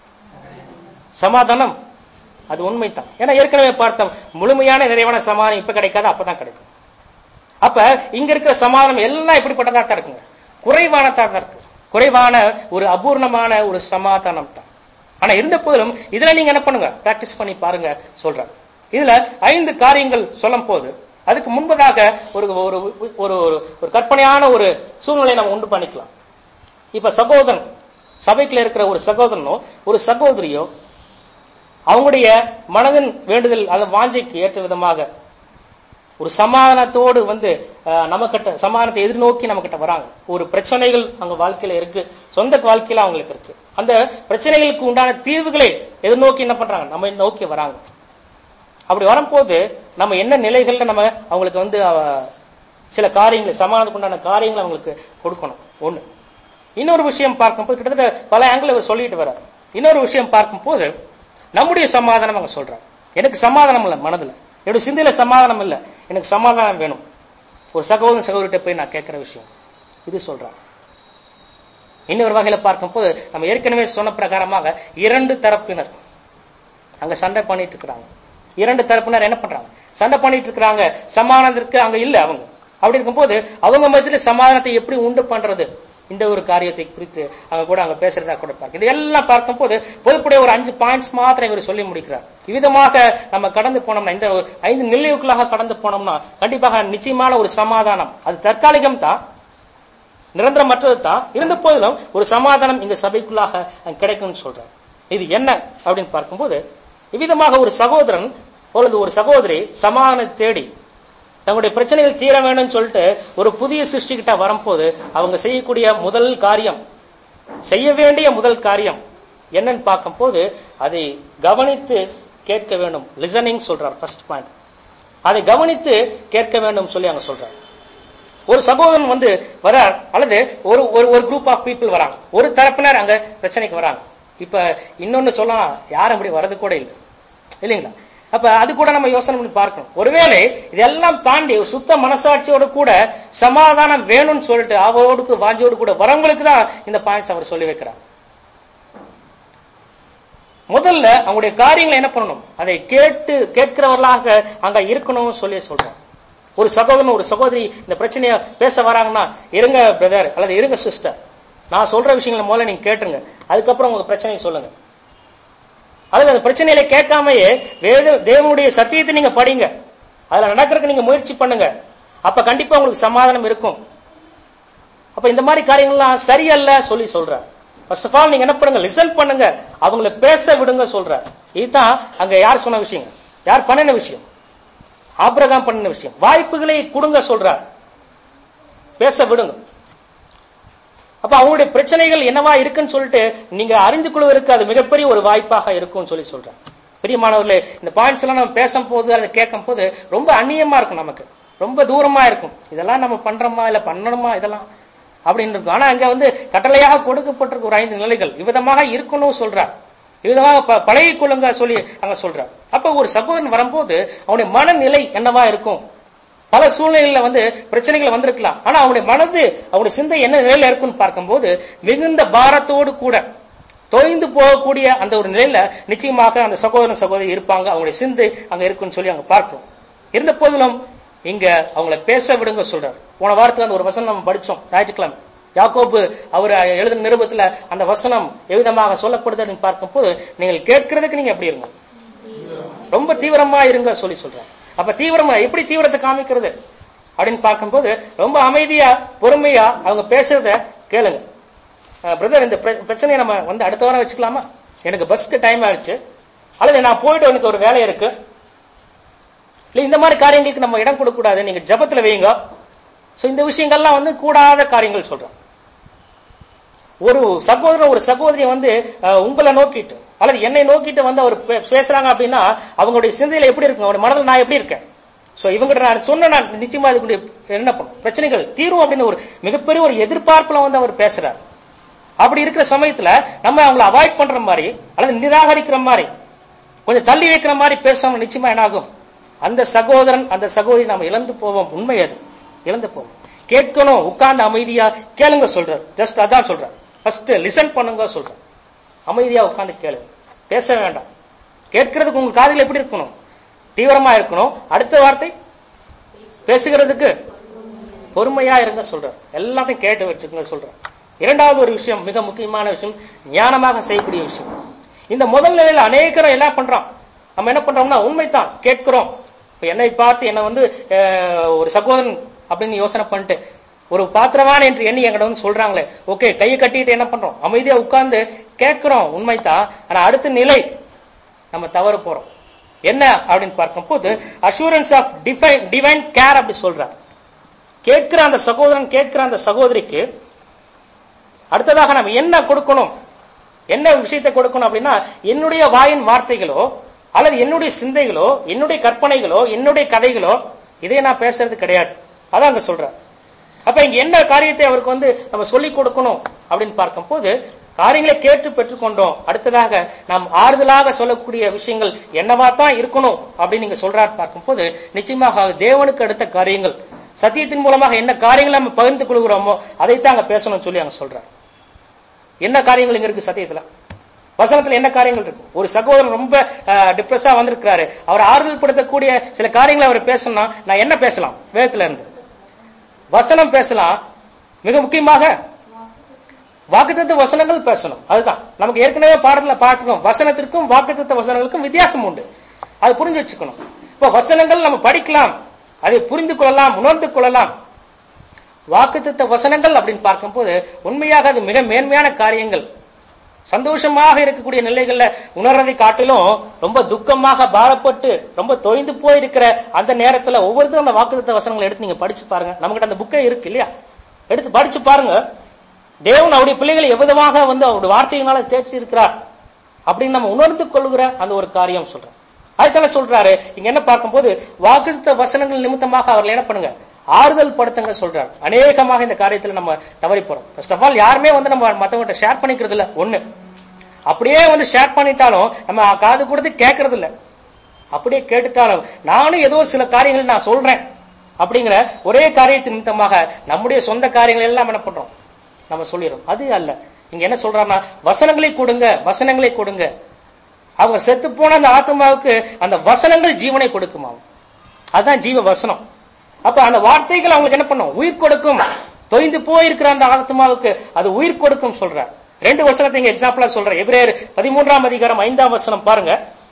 S1: சமாதானம் அது உண்மைதான் ஏன்னா ஏற்கனவே பார்த்தோம் முழுமையான நிறைவான சமாதானம் இப்ப கிடைக்காது அப்பதான் கிடைக்கும் அப்ப இங்க இருக்கிற சமாதானம் எல்லாம் எப்படிப்பட்டதா தான் இருக்குங்க குறைவானதா தான் இருக்கு குறைவான ஒரு அபூர்ணமான ஒரு சமாதானம் தான் ஆனா இருந்த போதிலும் இதுல நீங்க என்ன பண்ணுங்க பிராக்டிஸ் பண்ணி பாருங்க சொல்றேன் இதுல ஐந்து காரியங்கள் சொல்லும் போது அதுக்கு முன்பதாக ஒரு ஒரு ஒரு ஒரு ஒரு கற்பனையான ஒரு சூழ்நிலையை நம்ம உண்டு பண்ணிக்கலாம் இப்ப சகோதரன் சபைக்குள்ள இருக்கிற ஒரு சகோதரனோ ஒரு சகோதரியோ அவங்களுடைய மனதின் வேண்டுதல் அந்த வாஞ்சைக்கு ஏற்ற விதமாக ஒரு சமாதானத்தோடு வந்து அஹ், நம்மகிட்ட சமாதானத்தை எதிர்நோக்கி நம்ம கிட்ட வராங்க ஒரு பிரச்சனைகள் அவங்க வாழ்க்கையில இருக்கு சொந்த வாழ்க்கையில அவங்களுக்கு இருக்கு அந்த பிரச்சனைகளுக்கு உண்டான தீர்வுகளை எதிர்நோக்கி என்ன பண்றாங்க நம்ம நோக்கி வராங்க அப்படி வரும்போது நம்ம என்ன நிலைகள்ல நம்ம அவங்களுக்கு வந்து அஹ், சில காரியங்களை சமாதானத்துக்கு உண்டான காரியங்களை அவங்களுக்கு கொடுக்கணும் ஒண்ணு இன்னொரு விஷயம் பார்க்கும்போது கிட்டத்தட்ட பல ஆங்கிள் அவர் சொல்லிட்டு வர்றார் இன்னொரு விஷயம் பார்க்கும்போது நம்முடைய சமாதானம் அவங்க சொல்றாங்க எனக்கு சமாதானம் இல்லை மனதுல என்னோட சிந்தையில சமாதானம் இல்லை எனக்கு சமாதானம் வேணும் ஒரு சகோதரன் சகோதரிட்ட போய் நான் கேட்கிற விஷயம் இது சொல்றாங்க இன்னொரு வகையில பார்க்கும்போது நம்ம ஏற்கனவே சொன்ன பிரகாரமாக இரண்டு தரப்பினர் அங்க சண்டை பண்ணிட்டு இருக்கிறாங்க இரண்டு தரப்பினர் என்ன பண்றாங்க சண்டை பண்ணிட்டு இருக்கிறாங்க சமாதானத்திற்கு அங்க இல்ல அவங்க அப்படி இருக்கும்போது அவங்க மத்தியில சமாதானத்தை எப்படி உண்டு பண்றது இந்த ஒரு காரியத்தை குறித்து அவங்க கூட அங்க பேசுறதா கூட பார்க்க இது எல்லாம் பார்க்கும்போது பொதுப்படைய ஒரு அஞ்சு பாயிண்ட்ஸ் மாத்திரம் இவர் சொல்லி முடிக்கிறார் இவ்விதமாக நம்ம கடந்து போனோம்னா இந்த ஒரு ஐந்து நிலைவுக்குள்ளாக கடந்து போனோம்னா கண்டிப்பாக நிச்சயமான ஒரு சமாதானம் அது தற்காலிகம் தான் நிரந்தரமற்றது தான் இருந்த போதிலும் ஒரு சமாதானம் இந்த சபைக்குள்ளாக அங்க கிடைக்கும்னு சொல்றார் இது என்ன அப்படின்னு பார்க்கும்போது இவ்விதமாக ஒரு சகோதரன் பொழுது ஒரு சகோதரி சமாதானம் தேடி தங்களுடைய பிரச்சனைகள் தீர வேணும்னு சொல்லிட்டு ஒரு புதிய சிருஷ்டி கிட்ட வரும்போது அவங்க செய்யக்கூடிய முதல் காரியம் செய்ய வேண்டிய முதல் காரியம் என்னன்னு பார்க்கும்போது அதை கவனித்து கேட்க வேண்டும் லிசனிங் சொல்றார் ஃபர்ஸ்ட் பாயிண்ட் அதை கவனித்து கேட்க வேண்டும் சொல்லி அங்க சொல்றார் ஒரு சகோதரன் வந்து வரார் அல்லது ஒரு ஒரு ஒரு குரூப் ஆஃப் பீப்புள் வராங்க ஒரு தரப்பினர் அங்க பிரச்சனைக்கு வராங்க இப்ப இன்னொன்னு சொல்லலாம் யாரும் அப்படி வர்றது கூட இல்லை இல்லைங்களா அப்ப அது கூட நம்ம யோசனை பண்ணி பார்க்கணும் ஒருவேளை இதெல்லாம் தாண்டி ஒரு சுத்த மனசாட்சியோட கூட சமாதானம் வேணும்னு சொல்லிட்டு அவரோடு வாஞ்சோடு கூட வரவங்களுக்கு தான் இந்த பாயிண்ட்ஸ் அவர் சொல்லி வைக்கிறார் முதல்ல அவங்களுடைய காரியங்களை என்ன பண்ணணும் அதை கேட்டு கேட்கிறவர்களாக அங்க இருக்கணும்னு சொல்லி சொல்றோம் ஒரு சகோதரன் ஒரு சகோதரி இந்த பிரச்சனைய பேச வராங்கன்னா இருங்க பிரதர் அல்லது இருங்க சிஸ்டர் நான் சொல்ற விஷயங்களை முதல்ல நீங்க கேட்டுருங்க அதுக்கப்புறம் உங்க பிரச்சனையை சொல்லுங்க அல்லது அந்த பிரச்சனையில கேட்காமயே வேத தேவனுடைய சத்தியத்தை நீங்க படிங்க அதுல நடக்கிறதுக்கு நீங்க முயற்சி பண்ணுங்க அப்ப கண்டிப்பா உங்களுக்கு சமாதானம் இருக்கும் அப்ப இந்த மாதிரி காரியங்கள்லாம் சரியல்ல சொல்லி சொல்ற ஃபர்ஸ்ட் ஆஃப் ஆல் நீங்க என்ன பண்ணுங்க லிசன் பண்ணுங்க அவங்கள பேச விடுங்க சொல்ற இதுதான் அங்க யார் சொன்ன விஷயம் யார் பண்ணின விஷயம் ஆபிரகாம் பண்ணின விஷயம் வாய்ப்புகளை கொடுங்க சொல்றார் பேச விடுங்க அப்ப அவங்களுடைய பிரச்சனைகள் என்னவா இருக்குன்னு சொல்லிட்டு நீங்க அறிந்து கொள்வதற்கு அது மிகப்பெரிய ஒரு வாய்ப்பாக இருக்கும்னு சொல்லி சொல்றேன் பிரியமானவர்களே இந்த பாயிண்ட்ஸ் எல்லாம் நம்ம பேசும் போது அதை கேட்கும் போது ரொம்ப அந்நியமா இருக்கும் நமக்கு ரொம்ப தூரமா இருக்கும் இதெல்லாம் நம்ம பண்றோமா இல்ல பண்ணணுமா இதெல்லாம் அப்படின்னு இருக்கும் ஆனா அங்க வந்து கட்டளையாக கொடுக்கப்பட்டிருக்க ஒரு ஐந்து நிலைகள் இவ்விதமாக இருக்கணும் சொல்றார் இவ்விதமாக ப- பழகிக் கொள்ளுங்க சொல்லி அங்க சொல்றார் அப்ப ஒரு சகோதரன் வரும்போது அவனுடைய மனநிலை என்னவா இருக்கும் பல சூழ்நிலையில வந்து பிரச்சனைகள் வந்திருக்கலாம் ஆனா அவனுடைய மனது அவனுடைய சிந்தை என்ன நிலையில இருக்குன்னு பார்க்கும்போது மிகுந்த பாரத்தோடு கூட தொய்ந்து போகக்கூடிய அந்த ஒரு நிலையில நிச்சயமாக அந்த சகோதரன் சகோதரி இருப்பாங்க அவங்களுடைய சிந்தை அங்க இருக்குன்னு சொல்லி அங்க பார்க்கிறோம் இருந்த போதிலும் இங்க அவங்கள பேச விடுங்க சொல்றார் போன வாரத்துல அந்த ஒரு வசனம் நம்ம படிச்சோம் ஞாயிற்றுக்கிழமை யாக்கோபு அவர் எழுதின நிருபத்துல அந்த வசனம் எவ்விதமாக சொல்லப்படுது அப்படின்னு பார்க்கும்போது நீங்கள் கேட்கறதுக்கு நீங்க எப்படி இருங்க ரொம்ப தீவிரமா இருங்க சொல்லி சொல்றாங்க அப்ப தீவிரமா எப்படி தீவிரத்தை காமிக்கிறது அப்படின்னு பார்க்கும்போது ரொம்ப அமைதியா பொறுமையா அவங்க பேசுறத கேளுங்க பிரதர் இந்த பிர- பிரச்சனையை நம்ம வந்து அடுத்த வாரம் வச்சுக்கலாமா எனக்கு பஸ்க்கு டைம் ஆயிடுச்சு அல்லது நான் போயிட்டு எனக்கு ஒரு வேலை இருக்கு இல்ல இந்த மாதிரி காரியங்களுக்கு நம்ம இடம் கொடுக்க கூடாது நீங்க ஜபத்துல வைங்க சோ இந்த விஷயங்கள்லாம் வந்து கூடாத காரியங்கள் சொல்றோம் ஒரு சகோதரன் ஒரு சகோதரி வந்து அஹ், உங்களை நோக்கிட்டு அல்லது என்னை நோக்கிட்டு வந்து அவர் பே- பேசுறாங்க அப்படின்னா அவங்களுடைய சிந்தையில எப்படி இருக்கும் அவருடைய மனதில் நான் எப்படி இருக்கேன் சோ இவங்க நான் சொன்ன நான் நிச்சயமா இதுக்குடைய என்ன பண்ணும் பிரச்சனைகள் தீரும் அப்படின்னு ஒரு மிகப்பெரிய ஒரு எதிர்பார்ப்புல வந்து அவர் பேசுறார் அப்படி இருக்கிற சமயத்துல நம்ம அவங்களை அவாய்ட் பண்ற மாதிரி அல்லது நிராகரிக்கிற மாதிரி கொஞ்சம் தள்ளி வைக்கிற மாதிரி பேசாம நிச்சயமா என்ன ஆகும் அந்த சகோதரன் அந்த சகோதரி நாம இழந்து போவோம் உண்மை அது இழந்து போவோம் கேட்கணும் உட்கார்ந்து அமைதியா கேளுங்க சொல்றார் ஜஸ்ட் அதான் சொல்றார் ஃபர்ஸ்ட் லிசன் பண்ணுங்க சொல்றார் அமைதியா உட்கார்ந்து கேளுங்க பேச வேண்டாம் கேட்கறதுக்கு உங்க காதுல எப்படி இருக்கணும் தீவிரமா இருக்கணும் அடுத்த வார்த்தை பேசுகிறதுக்கு பொறுமையா இருங்க சொல்றார் எல்லாத்தையும் கேட்டு வச்சுக்கோங்க சொல்றார் இரண்டாவது ஒரு விஷயம் மிக முக்கியமான விஷயம் ஞானமாக செய்யக்கூடிய விஷயம் இந்த முதல் நிலையில அநேகரை என்ன பண்றோம் நம்ம என்ன பண்றோம்னா உண்மைதான் கேட்கிறோம் இப்ப என்னை பார்த்து என்ன வந்து அஹ், ஒரு சகோதரன் அப்படின்னு யோசனை பண்ணிட்டு ஒரு பாத்திரவான் என்று எண்ணி எங்கிட்ட வந்து சொல்றாங்களே ஓகே கையை கட்டிட்டு என்ன பண்றோம் அமைதியா உட்கார்ந்து கேட்கிறோம் உண்மைதான் ஆனா அடுத்த நிலை நம்ம தவறு போறோம் என்ன அப்படின்னு பார்க்கும்போது assurance of define divine care அப்படி சொல்றார் கேட்கிற அந்த சகோதரன் கேட்கிற அந்த சகோதரிக்கு அடுத்ததாக நம்ம என்ன கொடுக்கணும் என்ன விஷயத்தை கொடுக்கணும் அப்படின்னா என்னுடைய வாயின் வார்த்தைகளோ அல்லது என்னுடைய சிந்தைகளோ என்னுடைய கற்பனைகளோ என்னுடைய கதைகளோ இதை நான் பேசுறது கிடையாது அதான் அங்க சொல்றேன் அப்ப இங்க என்ன காரியத்தை அவருக்கு வந்து நம்ம சொல்லிக் கொடுக்கணும் அப்படின்னு பார்க்கும்போது காரியங்களை கேட்டு பெற்றுக்கொண்டோம் அடுத்ததாக நாம் ஆறுதலாக சொல்லக்கூடிய விஷயங்கள் என்னவா தான் இருக்கணும் அப்படின்னு நீங்க சொல்றாரு பார்க்கும்போது நிச்சயமாக தேவனுக்கு அடுத்த காரியங்கள் சத்தியத்தின் மூலமாக என்ன காரியங்களை நம்ம பகிர்ந்து கொள்கிறோமோ அதைத்தான் அங்க பேசணும்னு சொல்லி அங்க சொல்றாரு என்ன காரியங்கள் இங்க இருக்கு சத்தியத்துல வசனத்துல என்ன காரியங்கள் இருக்கு ஒரு சகோதரன் ரொம்ப டிப்ரெஸா வந்திருக்கிறாரு அவர் ஆறுதல் படுத்தக்கூடிய சில காரியங்களை அவர் பேசணும்னா நான் என்ன பேசலாம் வேதத்துல இருந்து வசனம் பேசலாம் மிக முக்கியமாக வாக்குத்தத்த வசனங்கள் பேசணும் அதுதான் நமக்கு ஏற்கனவே பாடத்துல பார்க்கணும் வசனத்திற்கும் வாக்குத்தத்த வசனங்களுக்கும் வித்தியாசம் உண்டு அது புரிஞ்சு வச்சுக்கணும் இப்போ வசனங்கள் நம்ம படிக்கலாம் அதை புரிந்து கொள்ளலாம் உணர்ந்து கொள்ளலாம் வாக்குத்தத்த வசனங்கள் அப்படின்னு பார்க்கும்போது உண்மையாக அது மிக மேன்மையான காரியங்கள் சந்தோஷமாக இருக்கக்கூடிய நிலைகள்ல உணர்றதை காட்டிலும் ரொம்ப துக்கமாக பாரப்பட்டு ரொம்ப தொய்ந்து போயிருக்கிற அந்த நேரத்துல ஒவ்வொருத்தரும் அந்த வாக்குத்தத்த வசனங்களை எடுத்து நீங்க படிச்சு பாருங்க நம்மகிட்ட அந்த புக்கே இருக்கு இல்லையா எடுத்து படிச்சு பாருங்க தேவன் அவருடைய பிள்ளைகளை எவ்விதமாக வந்து அவருடைய வார்த்தையினால தேய்ச்சி இருக்கிறார் அப்படின்னு நம்ம உணர்ந்து கொள்ளுகிற அந்த ஒரு காரியம் சொல்றேன் அதுக்கான சொல்றாரு இங்க என்ன பார்க்கும்போது வாக்குத்த வசனங்கள் நிமித்தமாக அவர்கள் என்ன பண்ணுங்க ஆறுதல் படுத்துங்க சொல்றாரு அநேகமாக இந்த காரியத்துல நம்ம தவறி போறோம் ஃபர்ஸ்ட் ஆஃப் ஆல் யாருமே வந்து நம்ம மத்தவங்கிட்ட ஷேர் பண்ணிக்கிறது இல்ல ஒண்ணு அப்படியே வந்து ஷேர் பண்ணிட்டாலும் நம்ம காது கொடுத்து கேட்கறது இல்ல அப்படியே கேட்டுட்டாலும் நானும் ஏதோ சில காரியங்கள் நான் சொல்றேன் அப்படிங்கிற ஒரே காரியத்தின் நிமித்தமாக நம்முடைய சொந்த காரியங்கள் எல்லாம் என்ன பண்றோம் நம்ம சொல்லிடுறோம் அது அல்ல இங்க என்ன சொல்றாருன்னா வசனங்களை கொடுங்க வசனங்களை கொடுங்க அவங்க செத்து போன அந்த ஆத்மாவுக்கு அந்த வசனங்கள் ஜீவனை கொடுக்குமா அதுதான் ஜீவ வசனம் அப்ப அந்த வார்த்தைகள் அவங்களுக்கு என்ன பண்ணும் உயிர் கொடுக்கும் தொய்ந்து போயிருக்கிற அந்த ஆத்மாவுக்கு அது உயிர் கொடுக்கும் சொல்ற ரெண்டு வசனத்தை இங்க எக்ஸாம்பிளா சொல்றேன் எபிரேயர் பதிமூன்றாம் அதிகாரம் ஐந்தாம் வசனம் பாருங்க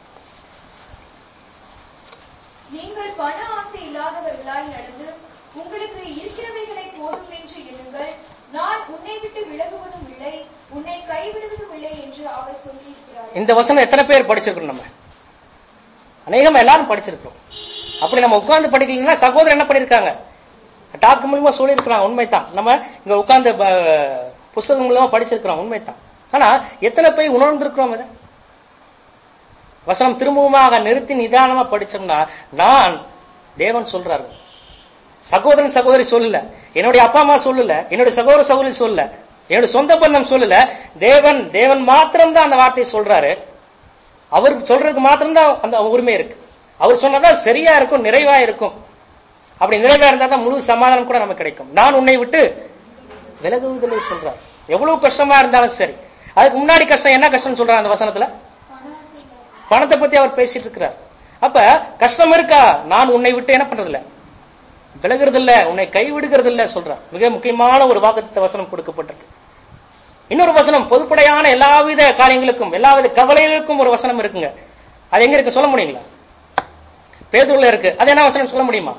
S2: நீங்கள் பண ஆசை இல்லாதவர்களாய் நடந்து உங்களுக்கு இருக்கிறவைகளை போதும் என்று எண்ணுங்கள் நான் உன்னை விட்டு விலகுவதும் இல்லை உன்னை கைவிடுவதும் இல்லை என்று அவர் சொல்லியிருக்கிறார்
S1: இந்த வசனம் எத்தனை பேர் படிச்சிருக்கோம் நம்ம அநேகமா எல்லாரும் படிச்சிருக்கோம் அப்படி நம்ம உட்கார்ந்து படிக்கலன்னா சகோதரர் என்ன பண்ணிருக்காங்க டாக்கு மூலியமா சொல்லியிருக்கிறாங்க உண்மைதான் நம்ம இங்க உட்கார்ந்து ப- புஸ்தகம் மூலமா படிச்சிருக்கிறோம் உண்மைதான் ஆனா எத்தனை பேர் உணர்ந்திருக்கிறோம் இதை வசனம் திரும்பவுமாக நிறுத்தி நிதானமா படிச்சோம்னா நான் தேவன் சொல்றாரு சகோதரன் சகோதரி சொல்லல என்னுடைய அப்பா அம்மா சொல்லல என்னுடைய சகோதர சகோதரி சொல்லல என்னுடைய சொந்த பந்தம் சொல்லல தேவன் தேவன் மாத்திரம் தான் அந்த வார்த்தையை சொல்றாரு அவர் சொல்றதுக்கு மாத்திரம்தான் அந்த உரிமை இருக்கு அவர் சொன்னதான் சரியா இருக்கும் நிறைவா இருக்கும் அப்படி நிறைவா இருந்தா தான் முழு சமாதானம் கூட நமக்கு கிடைக்கும் நான் உன்னை விட்டு விலகுவதில்லை சொல்றார் எவ்வளவு கஷ்டமா இருந்தாலும் சரி அதுக்கு முன்னாடி கஷ்டம் என்ன கஷ்டம் சொல்றாரு அந்த வசனத்துல
S2: பண ஆசை இல்லாத-
S1: பணத்தை பத்தி அவர் பேசிட்டு இருக்கிறார் அப்ப கஷ்டம் இருக்கா நான் உன்னை விட்டு என்ன பண்றது இல்ல விலகிறது இல்ல உன்னை கைவிடுகிறது இல்ல சொல்றார் மிக முக்கியமான ஒரு வாக்குத்த வசனம் கொடுக்கப்பட்டிருக்கு இன்னொரு வசனம் பொதுப்படையான எல்லாவித காரியங்களுக்கும் எல்லாவித கவலைகளுக்கும் ஒரு வசனம் இருக்குங்க அது எங்க இருக்கு சொல்ல முடியுங்களா பேதுருல இருக்கு அது என்ன வசனம் சொல்ல முடியுமா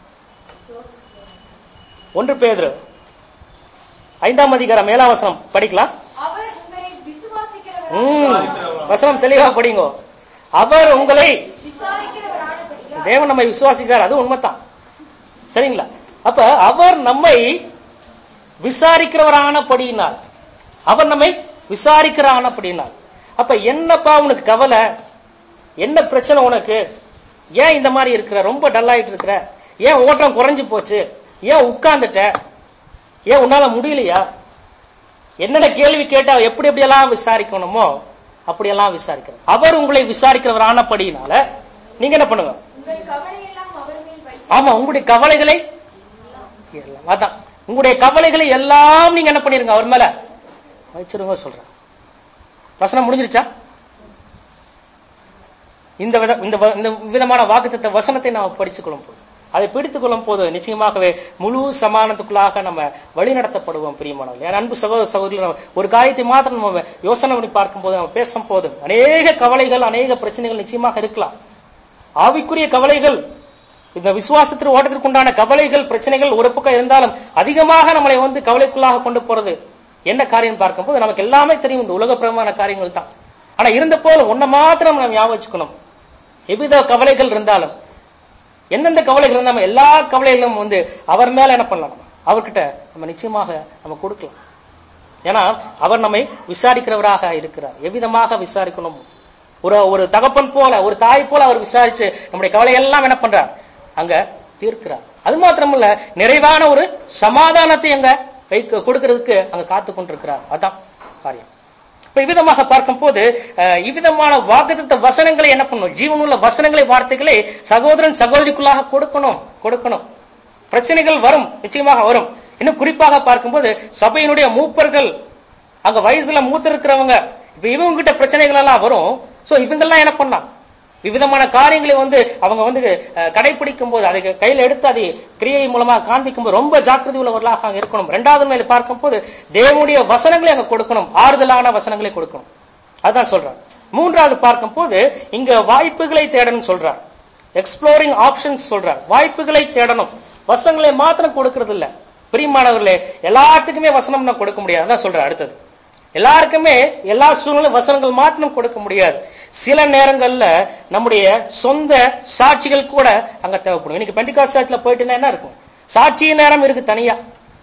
S1: ஒன்று பேதுரு ஐந்தாம் அதிகாரம் ஏழாம் வசனம் படிக்கலாம்
S2: அவர் உங்களை விசுவாசிக்கிறவராய்
S1: ம், வசனம் தெளிவா படிங்கோ அவர் உங்களை
S2: விசாரிக்கிறவரானபடியால்
S1: தேவன் நம்மை விசுவாசிக்கிறார் அது உண்மைதான் சரிங்களா அப்ப அவர் நம்மை விசாரிக்கிறவரானபடியினால் அவர் நம்மை விசாரிக்கிறானபடியினால் அப்ப என்னப்பா உனக்கு கவலை என்ன பிரச்சனை உனக்கு ஏன் இந்த மாதிரி இருக்கிற ரொம்ப டல்லாயிட்டு இருக்கிற ஏன் ஓட்டம் குறைஞ்சு போச்சு ஏன் உட்கார்ந்துட்ட ஏன் உன்னால முடியலையா என்னென்ன கேள்வி கேட்டா எப்படி எப்படியெல்லாம் விசாரிக்கணுமோ அப்படியெல்லாம் விசாரிக்கிறார் அவர் உங்களை விசாரிக்கிறவரானபடியினால நீங்க என்ன பண்ணுங்க
S2: உங்கள் கவலையெல்லாம் அவர் மேல் வைத்து
S1: ஆமா உங்களுடைய கவலைகளை எல்லாம் அதான் உங்களுடைய கவலைகளை எல்லாம் நீங்க என்ன பண்ணிருங்க அவர் மேல வச்சிருங்க சொல்றேன் வசனம் முடிஞ்சிருச்சா இந்த வித இந்த வ- இந்த விதமான வாக்குத்தத்த வசனத்தை நாம் படித்துக் கொள்ளும் போது அதை பிடித்துக் கொள்ளும் போது நிச்சயமாகவே முழு சமானத்துக்குள்ளாக நம்ம வழி நடத்தப்படுவோம் பிரியமானவர்கள் என் அன்பு சகோதர சகோதரிகள் ஒரு காரியத்தை மாத்திரம் நம்ம யோசனை பண்ணி பார்க்கும்போது நம்ம பேசும் போது அநேக கவலைகள் அநேக பிரச்சனைகள் நிச்சயமாக இருக்கலாம் ஆவிக்குரிய கவலைகள் இந்த விசுவாசத்திற்கு ஓட்டத்திற்கு உண்டான கவலைகள் பிரச்சனைகள் ஒரு பக்கம் இருந்தாலும் அதிகமாக நம்மளை வந்து கவலைக்குள்ளாக கொண்டு போறது என்ன காரியம் பார்க்கும்போது நமக்கு எல்லாமே தெரியும் இந்த உலகப்பிரமான காரியங்கள் தான் ஆனா இருந்த போல ஒன்ன மாத்திரம் நம்ம ஞாபகம் வச்சுக்கணும் எவ்வித கவலைகள் இருந்தாலும் எந்தெந்த கவலைகள் இருந்தாலும் எல்லா கவலைகளும் வந்து அவர் மேல என்ன பண்ணலாம் நம்ம? அவர்கிட்ட நம்ம நிச்சயமாக நம்ம கொடுக்கலாம் ஏன்னா அவர் நம்மை விசாரிக்கிறவராக இருக்கிறார் எவ்விதமாக விசாரிக்கணும் ஒரு ஒரு தகப்பன் போல ஒரு தாய் போல அவர் விசாரிச்சு நம்முடைய கவலை எல்லாம் என்ன பண்றார் அங்க தீர்க்கிறார் அது மாத்திரமல்ல நிறைவான ஒரு சமாதானத்தை அங்க வைக்க கொடுக்கிறதுக்கு அங்க காத்து கொண்டிருக்கிறார் அதான் காரியம் இப்ப இவ்விதமாக பார்க்கும் போது அஹ், இவ்விதமான வாக்குத்த வசனங்களை என்ன பண்ணணும் ஜீவனுள்ள வசனங்களை வார்த்தைகளை சகோதரன் சகோதரிக்குள்ளாக கொடுக்கணும் கொடுக்கணும் பிரச்சனைகள் வரும் நிச்சயமாக வரும் இன்னும் குறிப்பாக பார்க்கும்போது சபையினுடைய மூப்பர்கள் அங்க வயசுல மூத்த இருக்கிறவங்க இப்ப இவங்க கிட்ட பிரச்சனைகள் எல்லாம் வரும் சோ இவங்கெல்லாம் என்ன பண்ணலாம் விவிதமான காரியங்களை வந்து அவங்க வந்து அஹ், கடைபிடிக்கும் போது அதை கையில எடுத்து அதை கிரியை மூலமா காண்பிக்கும் போது ரொம்ப ஜாக்கிரதை உள்ளவர்களாக அங்க இருக்கணும் இரண்டாவது மேல பார்க்கும்போது தேவனுடைய வசனங்களை அங்க கொடுக்கணும் ஆறுதலான வசனங்களை கொடுக்கணும் அதான் சொல்றார் மூன்றாவது பார்க்கும்போது இங்க வாய்ப்புகளை தேடணும் சொல்றார் எக்ஸ்ப்ளோரிங் ஆப்ஷன்ஸ் சொல்றார் வாய்ப்புகளை தேடணும் வசனங்களை மாத்திரம் கொடுக்கறது இல்ல பிரியமானவர்களே எல்லாத்துக்குமே வசனம் நான் கொடுக்க முடியாது அதான் சொல்றேன் அடுத்தது எல்லாருக்குமே எல்லா சூழ்நிலை வசனங்கள் மாத்திரம் கொடுக்க முடியாது சில நேரங்கள்ல நம்முடைய சொந்த சாட்சிகள் கூட அங்க தேவைப்படும் இன்னைக்கு பெண்டிகாஸ்ட் சாட்சியில போயிட்டுன்னா என்ன இருக்கும் சாட்சியின் நேரம் இருக்கு தனியா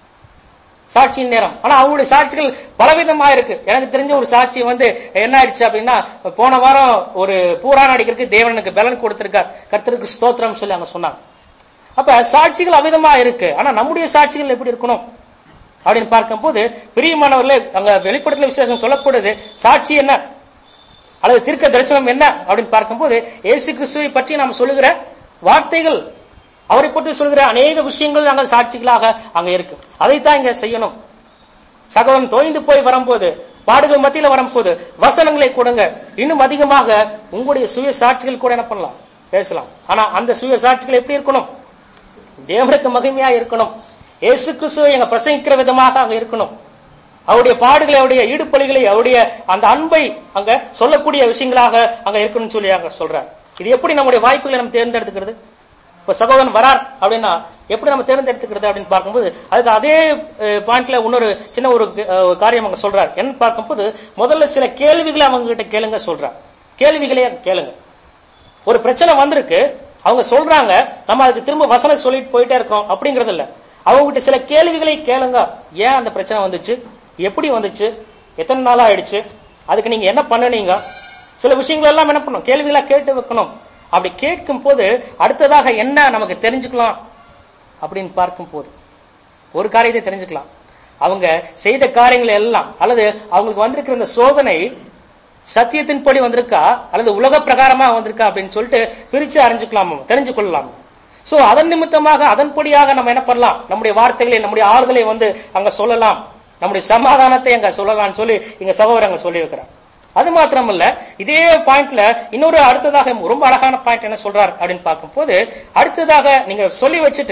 S1: சாட்சியின் நேரம் ஆனா அவங்களுடைய சாட்சிகள் பலவிதமா இருக்கு எனக்கு தெரிஞ்ச ஒரு சாட்சி வந்து என்ன ஆயிடுச்சு அப்படின்னா போன வாரம் ஒரு பூரான் அடிக்கிறதுக்கு தேவனுக்கு பலன் கொடுத்திருக்கார் கர்த்தருக்கு ஸ்தோத்திரம் சொல்லி அங்க சொன்னாங்க அப்ப சாட்சிகள் அவிதமா இருக்கு ஆனா நம்முடைய சாட்சிகள் எப்படி இருக்கணும் அப்படின்னு பார்க்கும்போது பிரியமானவர்களே அங்க வெளிப்படத்துல விசேஷம் சொல்லப்படுது சாட்சி என்ன அல்லது தீர்க்க தரிசனம் என்ன அப்படின்னு பார்க்கும்போது இயேசு கிறிஸ்துவை பற்றி நாம் சொல்லுகிற வார்த்தைகள் அவரை பற்றி சொல்கிற அநேக விஷயங்கள் நாங்கள் சாட்சிகளாக அங்க இருக்கு அதைத்தான் இங்க செய்யணும் சகோதரன் தோய்ந்து போய் வரும்போது பாடுகள் மத்தியில வரும்போது வசனங்களை கொடுங்க இன்னும் அதிகமாக உங்களுடைய சுய சாட்சிகள் கூட என்ன பண்ணலாம் பேசலாம் ஆனா அந்த சுய சாட்சிகள் எப்படி இருக்கணும் தேவனுக்கு மகிமையா இருக்கணும் இயேசு கிறிஸ்துவை எங்க பிரசங்கிக்கிற விதமாக அங்க இருக்கணும் அவருடைய பாடுகளை அவருடைய ஈடுபலிகளை அவருடைய அந்த அன்பை அங்க சொல்லக்கூடிய விஷயங்களாக அங்க இருக்கணும்னு சொல்லி அங்க சொல்றார் இது எப்படி நம்முடைய வாய்ப்புகளை நம்ம தேர்ந்தெடுத்துக்கிறது இப்ப சகோதரன் வரார் அப்படின்னா எப்படி நம்ம தேர்ந்தெடுத்துக்கிறது அப்படின்னு பார்க்கும்போது அதுக்கு அதே பாயிண்ட்ல இன்னொரு சின்ன ஒரு அஹ், காரியம் அங்க சொல்றார் என்ன பார்க்கும்போது முதல்ல சில கேள்விகளை அவங்க கிட்ட கேளுங்க சொல்றார் கேள்விகளே கேளுங்க ஒரு பிரச்சனை வந்திருக்கு அவங்க சொல்றாங்க நம்ம அதுக்கு திரும்ப வசனம் சொல்லிட்டு போயிட்டே இருக்கோம் அப்படிங்கறது இல்ல அவங்க கிட்ட சில கேள்விகளை கேளுங்க ஏன் அந்த பிரச்சனை வந்துச்சு எப்படி வந்துச்சு எத்தனை நாளா ஆயிடுச்சு அதுக்கு நீங்க என்ன பண்ணுனீங்க சில விஷயங்கள் எல்லாம் என்ன பண்ணணும் கேள்விகளா கேட்டு வைக்கணும் அப்படி கேட்கும் போது அடுத்ததாக என்ன நமக்கு தெரிஞ்சுக்கலாம் அப்படின்னு பார்க்கும் போது ஒரு காரியத்தை தெரிஞ்சுக்கலாம் அவங்க செய்த காரியங்கள் எல்லாம் அல்லது அவங்களுக்கு வந்திருக்கிற இந்த சோதனை சத்தியத்தின்படி வந்திருக்கா அல்லது உலக பிரகாரமா வந்திருக்கா அப்படின்னு சொல்லிட்டு பிரிச்சு அறிஞ்சுக்கலாம் தெரிஞ்சு கொள்ளலாம் சோ அதன் நிமித்தமாக அதன்படியாக நம்ம என்ன பண்ணலாம் நம்முடைய வார்த்தைகளை நம்முடைய ஆறுதலை வந்து அங்க சொல்லலாம் நம்முடைய சமாதானத்தை அங்க சொல்லலாம்னு சொல்லி இங்க சகோதரர் அங்க சொல்லி வைக்கிறார் அது மாத்திரமல்ல இதே பாயிண்ட்ல இன்னொரு அடுத்ததாக ரொம்ப அழகான பாயிண்ட் என்ன சொல்றார் அப்படின்னு பார்க்கும்போது அடுத்ததாக நீங்க சொல்லி வச்சுட்டு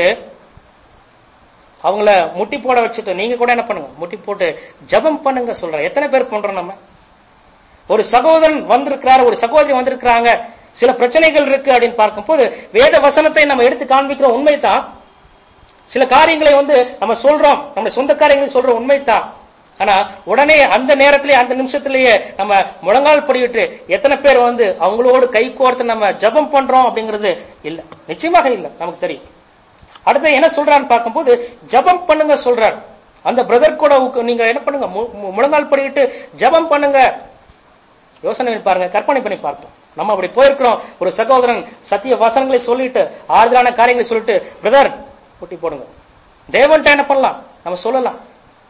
S1: அவங்கள முட்டி போட வச்சுட்டு நீங்க கூட என்ன பண்ணுங்க முட்டி போட்டு ஜெபம் பண்ணுங்க சொல்ற எத்தனை பேர் பண்றோம் நம்ம ஒரு சகோதரன் வந்திருக்கிறார் ஒரு சகோதரி வந்திருக்கிறாங்க சில பிரச்சனைகள் இருக்கு அப்படின்னு பார்க்கும்போது வேத வசனத்தை நம்ம எடுத்து காண்பிக்கிற உண்மைதான் சில காரியங்களை வந்து நம்ம சொல்றோம் நம்ம சொந்த காரியங்களை சொல்ற உண்மைதான் ஆனா உடனே அந்த நேரத்திலேயே அந்த நிமிஷத்திலேயே நம்ம முழங்கால் படிவிட்டு எத்தனை பேர் வந்து அவங்களோடு கை கோர்த்து நம்ம ஜெபம் பண்றோம் அப்படிங்கிறது இல்ல நிச்சயமாக இல்ல நமக்கு தெரியும் அடுத்து என்ன சொல்றான்னு பார்க்கும்போது ஜெபம் பண்ணுங்க சொல்றார் அந்த பிரதர் கூட உக்கு- நீங்க என்ன பண்ணுங்க மு- மு- முழங்கால் படிவிட்டு ஜெபம் பண்ணுங்க யோசனை பண்ணி பாருங்க கற்பனை பண்ணி பார்ப்போம் நம்ம அப்படி போயிருக்கிறோம் ஒரு சகோதரன் சத்திய வசனங்களை சொல்லிட்டு ஆறுதலான காரியங்களை சொல்லிட்டு பிரதர் குட்டி போடுங்க தேவன்ட்ட என்ன பண்ணலாம் நம்ம சொல்லலாம்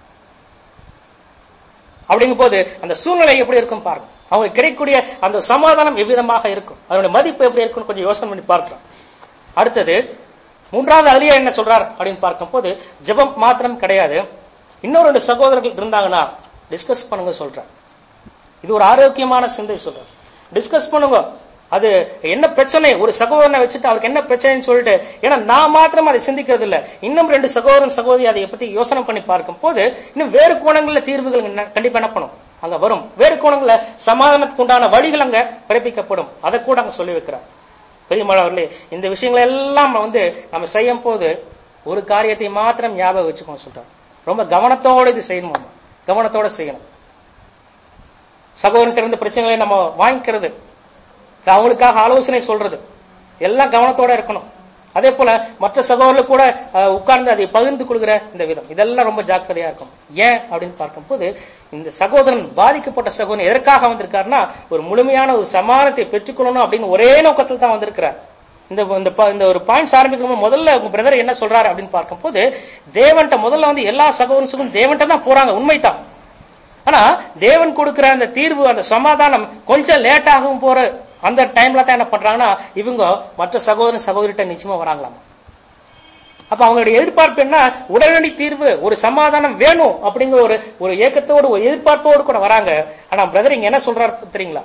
S1: அப்படிங்கும் போது அந்த சூழ்நிலை எப்படி இருக்கும் பாருங்க அவங்க கிடைக்கக்கூடிய அந்த சமாதானம் எவ்விதமாக இருக்கும் அதனுடைய மதிப்பு எப்படி இருக்கும்னு கொஞ்சம் யோசனை பண்ணி பார்க்கலாம் அடுத்தது மூன்றாவது அதிலேயே என்ன சொல்றார் அப்படின்னு பார்க்கும்போது ஜெபம் மாத்திரம் கிடையாது இன்னொரு ரெண்டு சகோதரர்கள் இருந்தாங்கன்னா டிஸ்கஸ் பண்ணுங்க சொல்றார் இது ஒரு ஆரோக்கியமான சிந்தை சொல்றார் டிஸ்கஸ் பண்ணுங்க அது என்ன பிரச்சனை ஒரு சகோதரனை வச்சுட்டு அவருக்கு என்ன பிரச்சனைன்னு சொல்லிட்டு ஏன்னா நான் மாத்திரம் அதை சிந்திக்கிறது இல்ல இன்னும் ரெண்டு சகோதரன் சகோதரி அதை பத்தி யோசனை பண்ணி பார்க்கும் போது இன்னும் வேறு கோணங்கள்ல தீர்வுகள் என்ன- கண்டிப்பா என்ன பண்ணும் அங்க வரும் வேறு கோணங்கள்ல சமாதானத்துக்கு உண்டான வழிகள் அங்க பிறப்பிக்கப்படும் அதை கூட அங்க சொல்லி வைக்கிறார் பெரியமானவர்களே இந்த விஷயங்கள் எல்லாம் வந்து நம்ம செய்யும் போது ஒரு காரியத்தை மாத்திரம் ஞாபகம் வச்சுக்கணும் சொல்றாங்க ரொம்ப கவனத்தோட இது செய்யணும் நம்ம. கவனத்தோட செய்யணும் சகோதரன்கிட்ட இருந்து பிரச்சனைகளை நம்ம வாங்கிக்கிறது அவங்களுக்காக ஆலோசனை சொல்றது எல்லாம் கவனத்தோட இருக்கணும் அதே போல மற்ற சகோதரர்கள் கூட அஹ், உட்கார்ந்து அதை பகிர்ந்து கொள்கிற இந்த விதம் இதெல்லாம் ரொம்ப ஜாக்கிரதையா இருக்கும் ஏன் அப்படின்னு பார்க்கும்போது இந்த சகோதரன் பாதிக்கப்பட்ட சகோதரன் எதற்காக வந்திருக்காருன்னா ஒரு முழுமையான ஒரு சமானத்தை பெற்றுக்கொள்ளணும் அப்படின்னு ஒரே நோக்கத்தில் தான் வந்திருக்கிறார் இந்த இந்த ப- இந்த ஒரு பாயிண்ட்ஸ் ஆரம்பிக்கும் முதல்ல உங்க பிரதர் என்ன சொல்றாரு அப்படின்னு பார்க்கும்போது தேவன்ட்ட முதல்ல வந்து எல்லா சகோதரனுக்கும் தேவன்ட்ட தான் போறாங்க உண்மைதான் ஆனா தேவன் கொடுக்கிற அந்த தீர்வு அந்த சமாதானம் கொஞ்சம் லேட் ஆகும் போற அந்த டைம்ல தான் என்ன பண்றாங்கன்னா இவங்க மற்ற சகோதரன் சகோதரிட்ட நிச்சயமா வராங்களாமா அப்ப அவங்களுடைய எதிர்பார்ப்பு என்ன உடனடி தீர்வு ஒரு சமாதானம் வேணும் அப்படிங்கிற ஒரு ஒரு ஏக்கத்தோடு ஒரு எதிர்பார்ப்போடு கூட வராங்க ஆனா பிரதர் இங்க என்ன சொல்றாரு தெரியுங்களா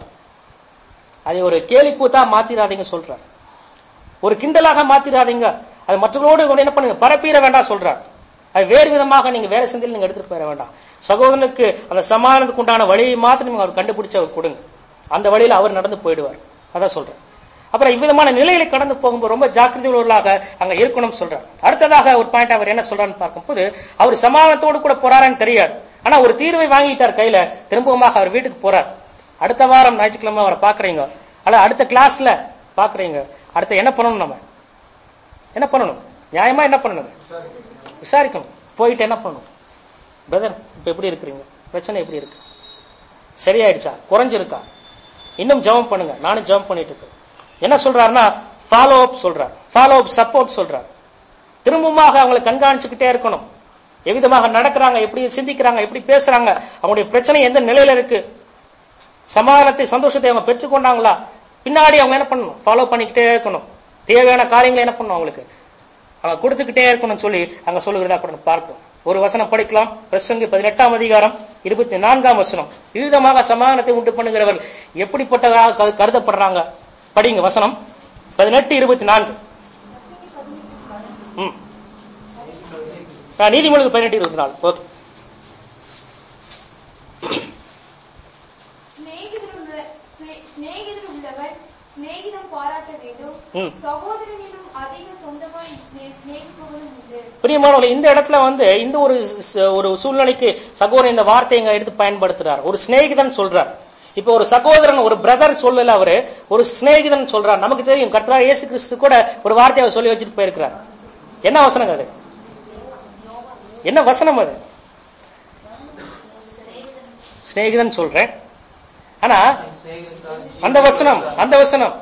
S1: அதை ஒரு கேலி கூத்தா மாத்திராதீங்க சொல்றாரு ஒரு கிண்டலாக மாத்திராதீங்க அது மற்றவர்களோடு கூட என்ன பண்ணுங்க பரப்பீர வேண்டாம் சொல்றார் அது வேறு விதமாக நீங்க வேற சிந்தையில் நீங்க எடுத்துட்டு போயிட வேண்டாம் சகோதரனுக்கு அந்த சமாதானத்துக்கு உண்டான வழியை மாத்திரம் நீங்க அவர் கண்டுபிடிச்சு அவர் கொடுங்க அந்த வழியில அவர் நடந்து போயிடுவார் அதான் சொல்றேன் அப்புறம் இவ்விதமான நிலையில கடந்து போகும்போது ரொம்ப ஜாக்கிரதை உள்ளவர்களாக அங்க இருக்கணும்னு சொல்றார் அடுத்ததாக ஒரு பாயிண்ட் அவர் என்ன சொல்றாருன்னு பார்க்கும்போது அவர் சமாதானத்தோடு கூட போறாரான்னு தெரியாது ஆனா ஒரு தீர்வை வாங்கிட்டார் கையில திரும்பவுமாக அவர் வீட்டுக்கு போறார் அடுத்த வாரம் ஞாயிற்றுக்கிழமை அவரை பாக்குறீங்க அல்ல அடுத்த கிளாஸ்ல பாக்குறீங்க அடுத்து என்ன பண்ணணும் நம்ம என்ன பண்ணணும் நியாயமா என்ன பண்ணணும் விசாரிக்கணும் போயிட்டு என்ன பண்ணணும் பிரதர் இப்ப எப்படி இருக்கிறீங்க பிரச்சனை எப்படி இருக்கு சரியாயிடுச்சா குறைஞ்சிருக்கா இன்னும் ஜெபம் பண்ணுங்க நானும் ஜெபம் பண்ணிட்டு இருக்கேன் என்ன சொல்றாருன்னா ஃபாலோ அப் சொல்றார் ஃபாலோ அப் சப்போர்ட் சொல்றார் திரும்பமாக அவங்களை கண்காணிச்சுக்கிட்டே இருக்கணும் எவ்விதமாக நடக்கிறாங்க எப்படி சிந்திக்கிறாங்க எப்படி பேசுறாங்க அவங்களுடைய பிரச்சனை எந்த நிலையில இருக்கு சமாதானத்தை சந்தோஷத்தை அவங்க பெற்றுக்கொண்டாங்களா பின்னாடி அவங்க என்ன பண்ணணும் ஃபாலோ பண்ணிக்கிட்டே இருக்கணும் தேவையான காரியங்களை என்ன பண்ணணும் அவங்களுக்கு அவங்க கொடுத்துக்கிட்டே இருக்கணும்னு சொல்லி அங்க சொல்லுகிறதா கூட நம்ம பார்ப்போம் ஒரு வசனம் படிக்கலாம் பிரசங்கு பதினெட்டாம் அதிகாரம் இருபத்தி நான்காம் வசனம் விவிதமாக சமாதானத்தை உண்டு பண்ணுகிறவர் எப்படிப்பட்டவராக கரு- கருதப்படுறாங்க படிங்க வசனம் பதினெட்டு இருபத்தி நான்கு ம் ஆ, நீதிமொழிகள் பதினெட்டு இருபத்தி நாலு ஓகே
S2: சிநேகிதர் உள்ள- சிநே- சிநேகிதர் உள்ளவன் சிநேகிதம் பாராட்ட வேண்டும்
S1: ம்.
S2: சகோதரனிலும் அதிக சொந்தமாய் சிநே- சிநேகிப்பவனும் உண்டு
S1: பிரியமானவர்களே இந்த இடத்துல வந்து இந்த ஒரு ச- ஒரு சூழ்நிலைக்கு சகோதரன் இந்த வார்த்தையை இங்க எடுத்து பயன்படுத்துறார் ஒரு சிநேகிதன் சொல்றார் இப்ப ஒரு சகோதரன் ஒரு பிரதர் சொல்லல அவரு ஒரு சிநேகிதன் சொல்றார் நமக்கு தெரியும் கர்த்தரா இயேசு கிறிஸ்து கூட ஒரு வார்த்தையை அவர் சொல்லி வச்சுட்டு போயிருக்கிறார் என்ன வசனம் அது என்ன வசனம் அது சிநேகிதன் சொல்றேன் ஆனா அந்த வசனம் அந்த வசனம்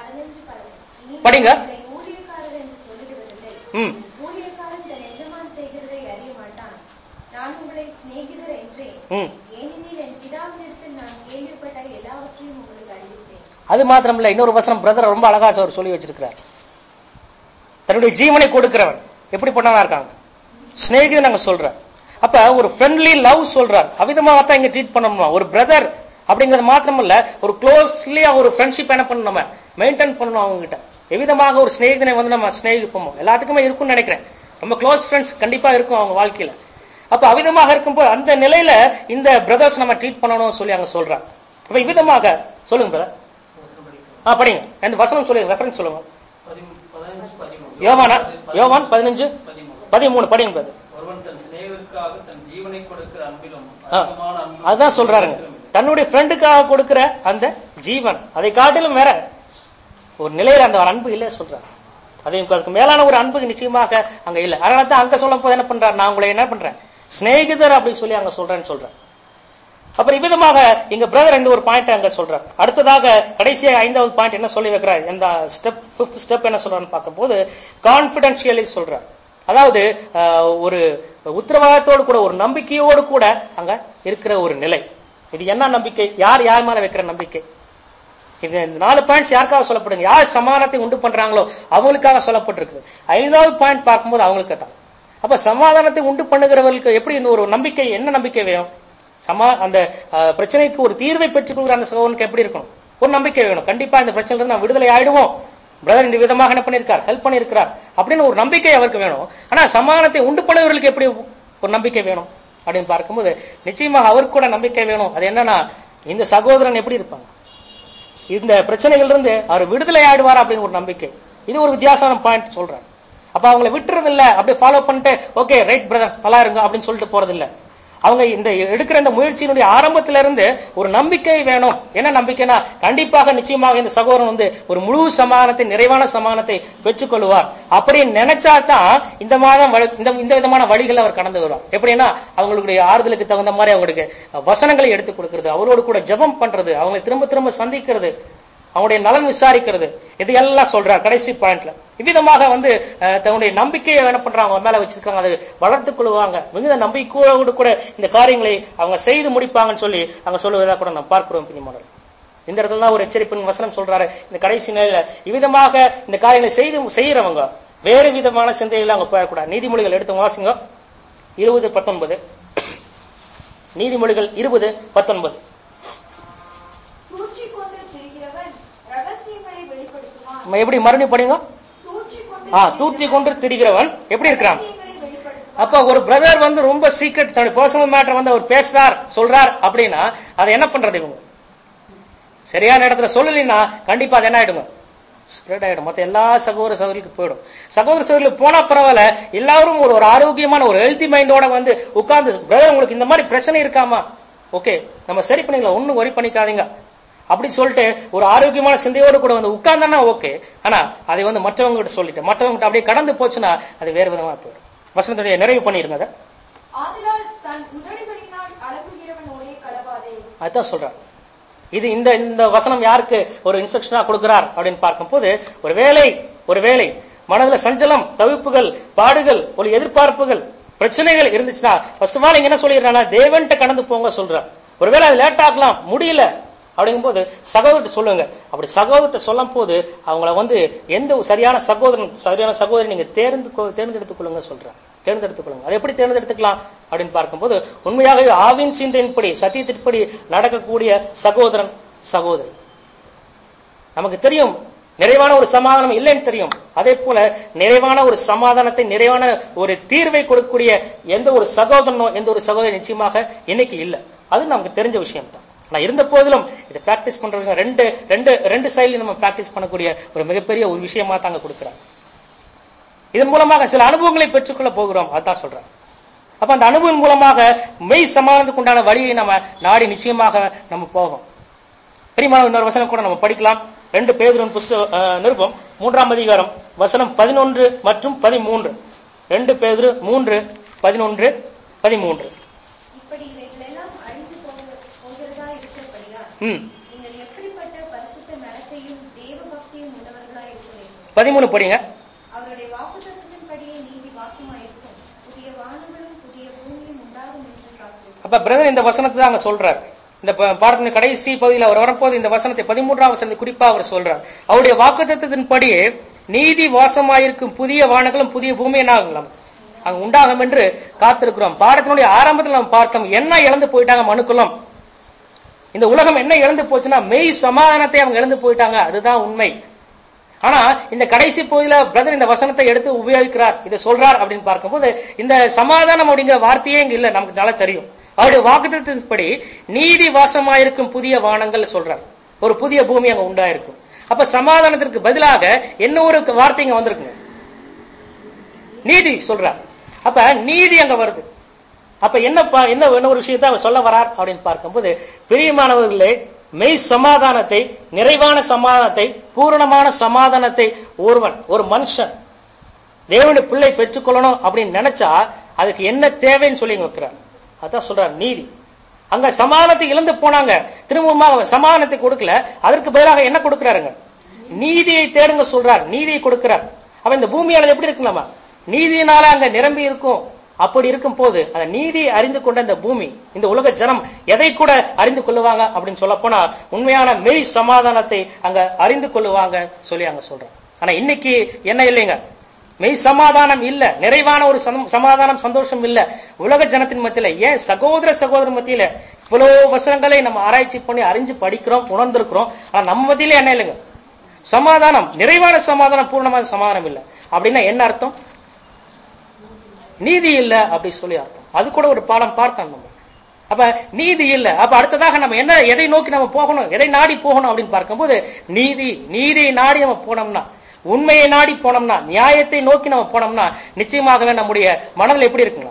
S1: படிங்க
S4: உங்களை ஊழியக்காரர் என்று சொல்லுகிறதில்லை
S1: ம்
S4: ஊழியக்காரன் தன் எஜமான் செய்கிறதை அறிய மாட்டான் நான் உங்களை சிநேகிதர் என்றேன்
S1: ம்
S4: ஏனெனில் என் பிதாவினிடத்தில் நான் கேள்விப்பட்ட எல்லாவற்றையும் உங்களுக்கு அறிவித்தேன்
S1: அது மாத்திரம் இல்ல இன்னொரு வசனம் பிரதர் ரொம்ப அழகா அவர் சொல்லி வச்சிருக்கிறார் தன்னுடைய ஜீவனை கொடுக்கிறவன் எப்படி பண்ணவனா இருக்காங்க சிநேகிதன் நாங்க சொல்றார் அப்ப ஒரு ஃப்ரெண்ட்லி லவ் சொல்றார் அவிதமாக தான் இங்க ட்ரீட் பண்ணணுமா ஒரு பிரதர் அப்படிங்கிறது மாத்திரம் இல்ல ஒரு க்ளோஸ்லியா ஒரு ஃப்ரெண்ட்ஷிப் என்ன பண்ணணும் நம்ம மெயின்டைன் பண்ணணும் அவங்க கிட்ட எவ்விதமாக ஒரு சிநேகிதனை வந்து நம்ம சிநேகிப்போமோ எல்லாத்துக்குமே இருக்கும்னு நினைக்கிறேன் ரொம்ப க்ளோஸ் ஃப்ரெண்ட்ஸ் கண்டிப்பா இருக்கும் அவங்க வாழ்க்கையில அப்ப அவிதமாக இருக்கும்போது அந்த நிலையில இந்த பிரதர்ஸ் நம்ம ட்ரீட் பண்ணணும்னு சொல்லி அங்க சொல்றாங்க அப்ப இவ்விதமாக சொல்லுங்க பிரதர் ஆ படிங்க அந்த வசனம் சொல்லுங்க ரெஃபரன்ஸ் சொல்லுங்க யோவானா யோவான் பதினஞ்சு பதிமூணு படிங்க பிரதர்
S5: ஒருவன் தன் சிநேகருக்காக தன் ஜீவனை கொடுக்கிற அன்பிலும்
S1: ஆ,
S5: அதிகமான அன்பு
S1: அதுதான் சொல்றாருங்க தன்னுடைய ஃப்ரெண்டுக்காக கொடுக்கிற அந்த ஜீவன் அதை காட்டிலும் வேற ஒரு நிலையில அந்த ஒரு அன்பு இல்ல சொல்றாரு அதே அதுக்கு மேலான ஒரு அன்பு நிச்சயமாக அங்க இல்ல அதனால தான் அங்க சொல்லும் போது என்ன பண்றாரு நான் உங்களை என்ன பண்றேன் சிநேகிதர் அப்படின்னு சொல்லி அங்க சொல்றேன்னு சொல்றேன் அப்புறம் இவ்விதமாக எங்க பிரதர் ரெண்டு ஒரு பாயிண்ட் அங்க சொல்றாரு அடுத்ததாக கடைசியா ஐந்தாவது பாயிண்ட் என்ன சொல்லி வைக்கிறார் இந்த ஸ்டெப் பிப்த் ஸ்டெப் என்ன சொல்றான்னு பார்க்கும்போது கான்பிடென்ஷியலி சொல்றார் அதாவது ஆஹ், ஒரு உத்தரவாதத்தோடு கூட ஒரு நம்பிக்கையோடு கூட அங்க இருக்கிற ஒரு நிலை இது என்ன நம்பிக்கை யார் யார் மேல வைக்கிற நம்பிக்கை இது இந்த நாலு பாயிண்ட்ஸ் யாருக்காக சொல்லப்படுங்க யார் சமாதானத்தை உண்டு பண்றாங்களோ அவங்களுக்காக சொல்லப்பட்டிருக்கு ஐந்தாவது பாயிண்ட் பார்க்கும்போது அவங்களுக்கு தான் அப்ப சமாதானத்தை உண்டு பண்ணுகிறவர்களுக்கு எப்படி இந்த ஒரு நம்பிக்கை என்ன நம்பிக்கை வேணும் சமா அந்த அஹ், பிரச்சனைக்கு ஒரு தீர்வை பெற்றுக் கொள்கிற அந்த சகோதரனுக்கு எப்படி இருக்கணும் ஒரு நம்பிக்கை வேணும் கண்டிப்பா இந்த பிரச்சனையில இருந்து நான் விடுதலை ஆயிடுவோம் பிரதர் இந்த விதமாக என்ன பண்ணிருக்கார் ஹெல்ப் பண்ணிருக்கிறார் அப்படின்னு ஒரு நம்பிக்கை அவருக்கு வேணும் ஆனா சமாதானத்தை உண்டு பண்ணுவர்களுக்கு எப்படி ஒரு நம்பிக்கை வேணும் அப்படின்னு பார்க்கும்போது நிச்சயமாக அவருக்கு கூட நம்பிக்கை வேணும் அது என்னன்னா இந்த சகோதரன் எப்படி இருப்பாங்க இந்த பிரச்சனைகள் இருந்து அவர் விடுதலை ஆயிடுவார் அப்படின்னு ஒரு நம்பிக்கை இது ஒரு வித்தியாசமான பாயிண்ட் சொல்றேன் அப்ப அவங்களை விட்டுறது இல்ல அப்படியே ஃபாலோ பண்ணிட்டு ஓகே ரைட் பிரதர் நல்லா இருங்க அப்படின்னு சொல்லிட்டு போறது இல்ல அவங்க இந்த எடுக்கிற இந்த முயற்சியினுடைய ஆரம்பத்தில இருந்து ஒரு நம்பிக்கை வேணும் என்ன நம்பிக்கைனா கண்டிப்பாக நிச்சயமாக இந்த சகோதரன் வந்து ஒரு முழு சமாதானத்தை நிறைவான சமாதானத்தை பெற்றுக்கொள்வார் அப்படி நினைச்சா தான் இந்த மாதம் வழி- இந்த இந்த விதமான வழிகளை அவர் கடந்து வருவார் எப்படின்னா அவங்களுடைய ஆறுதலுக்கு தகுந்த மாதிரி அவங்களுக்கு வசனங்களை எடுத்து கொடுக்கிறது அவரோடு கூட ஜெபம் பண்றது அவங்களை திரும்ப திரும்ப சந்திக்கிறது அவங்களுடைய நலன் விசாரிக்கிறது இது எல்லாம் சொல்றார் கடைசி பாயிண்ட்ல இவ்விதமாக வந்து அஹ், தன்னுடைய நம்பிக்கையை என்ன பண்றாங்க அவங்க மேல வச்சிருக்காங்க அதை வளர்த்துக் கொள்வாங்க மிகுந்த நம்பிக்கையோடு கூட இந்த காரியங்களை அவங்க செய்து முடிப்பாங்கன்னு சொல்லி அங்க சொல்லுவதா கூட நம்ம பார்க்கிறோம் பிரியமானவர்களே. இந்த இடத்துல தான் ஒரு எச்சரிப்பின் வசனம் சொல்றாரு இந்த கடைசி நிலையில இவ்விதமாக இந்த காரியங்களை செய்து செய்யறவங்க வேறு விதமான சிந்தைகள் அவங்க போயக்கூடாது நீதிமொழிகள் எடுத்து வாசிங்க இருபது பத்தொன்பது நீதிமொழிகள் இருபது பத்தொன்பது
S2: தூற்றிக் கொண்டு திரிகிறவன் ரகசியங்களை வெளிப்படுத்துவான்
S1: நம்ம எப்படி மறுபடியும் படிங்க
S2: தூற்றிக் கொண்டு
S1: ஆ தூற்றி கொண்டு திரிகிறவன் எப்படி இருக்கிறான்
S2: ரகசியங்களை வெளிப்படுத்துவான்
S1: அப்ப ஒரு பிரதர் வந்து ரொம்ப சீக்கிரட் தன்னுடைய பர்சனல் மேட்டர் வந்து அவர் பேசுறார் சொல்றார் அப்படின்னா அதை என்ன பண்றது இவங்க சரியான இடத்துல சொல்லலைன்னா கண்டிப்பா அது என்ன ஆயிடுங்க ஸ்ப்ரெட் ஆயிடும் மத்த எல்லா சகோதர சகோதரிக்கு போயிடும் சகோதர சகோதரிக்கு போனா பரவாயில்ல எல்லாரும் ஒரு ஒரு ஆரோக்கியமான ஒரு ஹெல்த்தி மைண்டோட வந்து உட்கார்ந்து பிரதர் உங்களுக்கு இந்த மாதிரி பிரச்சனை இருக்காமா ஓகே நம்ம சரி பண்ணிக்கலாம் ஒண்ணும் ஒரி பண்ணிக்காதீங்க அப்படி சொல்லிட்டு ஒரு ஆரோக்கியமான சிந்தையோடு கூட வந்து உட்கார்ந்தானா ஓகே ஆனா அதை வந்து மற்றவங்க கிட்ட சொல்லிட்டு மற்றவங்க கிட்ட அப்படியே கடந்து போச்சுன்னா அது வேற விதமா போயிடும் வசனத்துடைய நிறைவு பண்ணிருங்க அதை
S2: ஆதலால் தன் உதடுகளினால் அழகுகிறவனோடே கலவாதே
S1: அதுதான் சொல்றார் இது இந்த இந்த வசனம் யாருக்கு ஒரு இன்ஸ்ட்ரக்ஷனா கொடுக்கிறார் அப்படின்னு பார்க்கும்போது ஒரு வேலை ஒரு வேலை மனதுல சஞ்சலம் தவிப்புகள் பாடுகள் ஒரு எதிர்பார்ப்புகள் பிரச்சனைகள் இருந்துச்சுன்னா ஃபர்ஸ்ட் ஆஃப் ஆல் இங்க என்ன சொல்லிடுறாங்கன்னா தேவன்ட்ட கடந்து போங்க சொல்றார் ஒருவேளை அது லேட் ஆகலாம் முடியல அப்படிங்கும்போது சகோதரத்தை சொல்லுங்க அப்படி சகோதரத்தை சொல்லும் போது அவங்கள வந்து எந்த ஒரு சரியான சகோதரன் சரியான சகோதரி நீங்க தேர்ந்து கொ- தேர்ந்தெடுத்துக் கொள்ளுங்க சொல்றேன் தேர்ந்தெடுத்துக் கொள்ளுங்க அதை எப்படி தேர்ந்தெடுத்துக்கலாம் அப்படின்னு பார்க்கும்போது உண்மையாகவே ஆவின் சிந்தையின்படி சத்தியத்தின்படி நடக்கக்கூடிய சகோதரன் சகோதரி நமக்கு தெரியும் நிறைவான ஒரு சமாதானம் இல்லைன்னு தெரியும் அதே போல நிறைவான ஒரு சமாதானத்தை நிறைவான ஒரு தீர்வை கொடுக்கக்கூடிய எந்த ஒரு சகோதரனோ எந்த ஒரு சகோதரி நிச்சயமாக இன்னைக்கு இல்ல அது நமக்கு தெரிஞ்ச விஷயம் தான் ஆனா இருந்த போதிலும் இதை பிராக்டிஸ் பண்ற விஷயம் ரெண்டு ரெண்டு ரெண்டு சைட்லயும் நம்ம பிராக்டிஸ் பண்ணக்கூடிய ஒரு மிகப்பெரிய ஒரு விஷயமா தாங்க கொடுக்குறாங்க இதன் மூலமாக சில அனுபவங்களை பெற்றுக்கொள்ள போகிறோம் அதான் சொல்றேன் அப்ப அந்த அனுபவம் மூலமாக மெய் சமாதானத்துக்கு உண்டான வழியை நம்ம நாடி நிச்சயமாக நம்ம போவோம் பிரியமான இன்னொரு வசனம் கூட நம்ம படிக்கலாம் ரெண்டு பேதுருவின் புஸ்தக அஹ், நிருபம் மூன்றாம் அதிகாரம் வசனம் பதினொன்று மற்றும் பதிமூன்று ரெண்டு பேதுரு மூன்று பதினொன்று பதிமூன்று
S4: இப்படி இவைகளெல்லாம் அழிந்து போக- போகிறதா இருக்கிறபடியால்
S1: ம்
S4: நீங்கள் எப்படிப்பட்ட பரிசுத்த நடத்தையும் தேவ பக்தியும் உள்ளவர்களாய் இருக்க வேண்டும்
S1: பதிமூணு படிங்க
S4: அவருடைய வாக்குத்தத்தத்தின்படியே நீதி வாக்குமாயிருக்கும் புதிய வானங்களும் புதிய பூமியும் உண்டாகும் என்று காத்து
S1: அப்ப பிரதர் இந்த வசனத்தை தான் அங்க சொல்றார் இந்த ப- பாடத்தின் கடைசி பகுதியில் அவர் வரப்போது இந்த வசனத்தை பதிமூன்றாம் வசனத்தை குறிப்பா அவர் சொல்றார் அவருடைய வாக்குத்தத்தின்படி நீதி வாசமாயிருக்கும் புதிய வானங்களும் புதிய பூமி என்ன ஆகலாம் அங்க உண்டாகும் என்று காத்திருக்கிறோம் பாடத்தினுடைய ஆரம்பத்தில் நம்ம பார்த்தோம் என்ன இழந்து போயிட்டாங்க மனுக்குலம் இந்த உலகம் என்ன இழந்து போச்சுன்னா மெய் சமாதானத்தை அவங்க இழந்து போயிட்டாங்க அதுதான் உண்மை ஆனா இந்த கடைசி பகுதியில பிரதர் இந்த வசனத்தை எடுத்து உபயோகிக்கிறார் இதை சொல்றார் அப்படின்னு பார்க்கும்போது இந்த சமாதானம் அப்படிங்கிற வார்த்தையே இங்க இல்ல நமக்கு நல்லா தெரியும் அவருடைய வாக்குத்தத்தின்படி நீதி வாசமாயிருக்கும் புதிய வானங்கள் சொல்றார் ஒரு புதிய பூமி அங்க உண்டாயிருக்கும் அப்ப சமாதானத்திற்கு பதிலாக என்ன ஒரு வார்த்தை இங்க வந்திருக்குங்க நீதி சொல்றார் அப்ப நீதி அங்க வருது அப்ப என்ன பா- என்ன என்ன ஒரு விஷயத்தை அவர் சொல்ல வரார் அப்படின்னு பார்க்கும்போது பிரியமானவர்களே மெய் சமாதானத்தை நிறைவான சமாதானத்தை பூரணமான சமாதானத்தை ஒருவன் ஒரு மனுஷன் தேவனுடைய பிள்ளை பெற்றுக்கொள்ளணும் அப்படின்னு நினைச்சா அதுக்கு என்ன தேவைன்னு சொல்லி இங்க வைக்கிறார் அதான் சொல்றார் நீதி அங்க சமாதானத்தை இழந்து போனாங்க திரும்பவும் அவர் சமாதானத்தை கொடுக்கல அதற்கு பதிலாக என்ன கொடுக்கிறாருங்க நீதியை தேடுங்க சொல்றார் நீதியை கொடுக்கிறார் அப்ப இந்த பூமியானது எப்படி இருக்குலாமா நீதியினால அங்க நிரம்பி இருக்கும் அப்படி இருக்கும் போது அந்த நீதியை அறிந்து கொண்ட இந்த பூமி இந்த உலக ஜனம் எதை கூட அறிந்து கொள்ளுவாங்க அப்படின்னு சொல்ல போனா உண்மையான மெய் சமாதானத்தை அங்க அறிந்து கொள்ளுவாங்க சொல்லி அங்க சொல்றோம் ஆனா இன்னைக்கு என்ன இல்லைங்க மெய் சமாதானம் இல்ல நிறைவான ஒரு சம- சமாதானம் சந்தோஷம் இல்ல உலக ஜனத்தின் மத்தியில ஏன் சகோதர சகோதர மத்தியில இவ்வளவு வசனங்களை நம்ம ஆராய்ச்சி பண்ணி அறிஞ்சு படிக்கிறோம் உணர்ந்திருக்கிறோம் ஆனா நம்ம மத்தியில என்ன இல்லைங்க சமாதானம் நிறைவான சமாதானம் பூர்ணமான சமாதானம் இல்ல அப்படின்னா என்ன அர்த்தம் நீதி இல்ல அப்படி சொல்லி அர்த்தம் அது கூட ஒரு பாடம் பார்க்கணும் நம்ம அப்ப நீதி இல்ல அப்ப அடுத்ததாக நம்ம என்ன எதை நோக்கி நம்ம போகணும் எதை நாடி போகணும் அப்படின்னு பார்க்கும்போது நீதி நீதியை நாடி நம்ம போனோம்னா உண்மையை நாடி போனோம்னா நியாயத்தை நோக்கி நம்ம போனோம்னா நிச்சயமாகவே நம்முடைய மனதில் எப்படி இருக்குங்க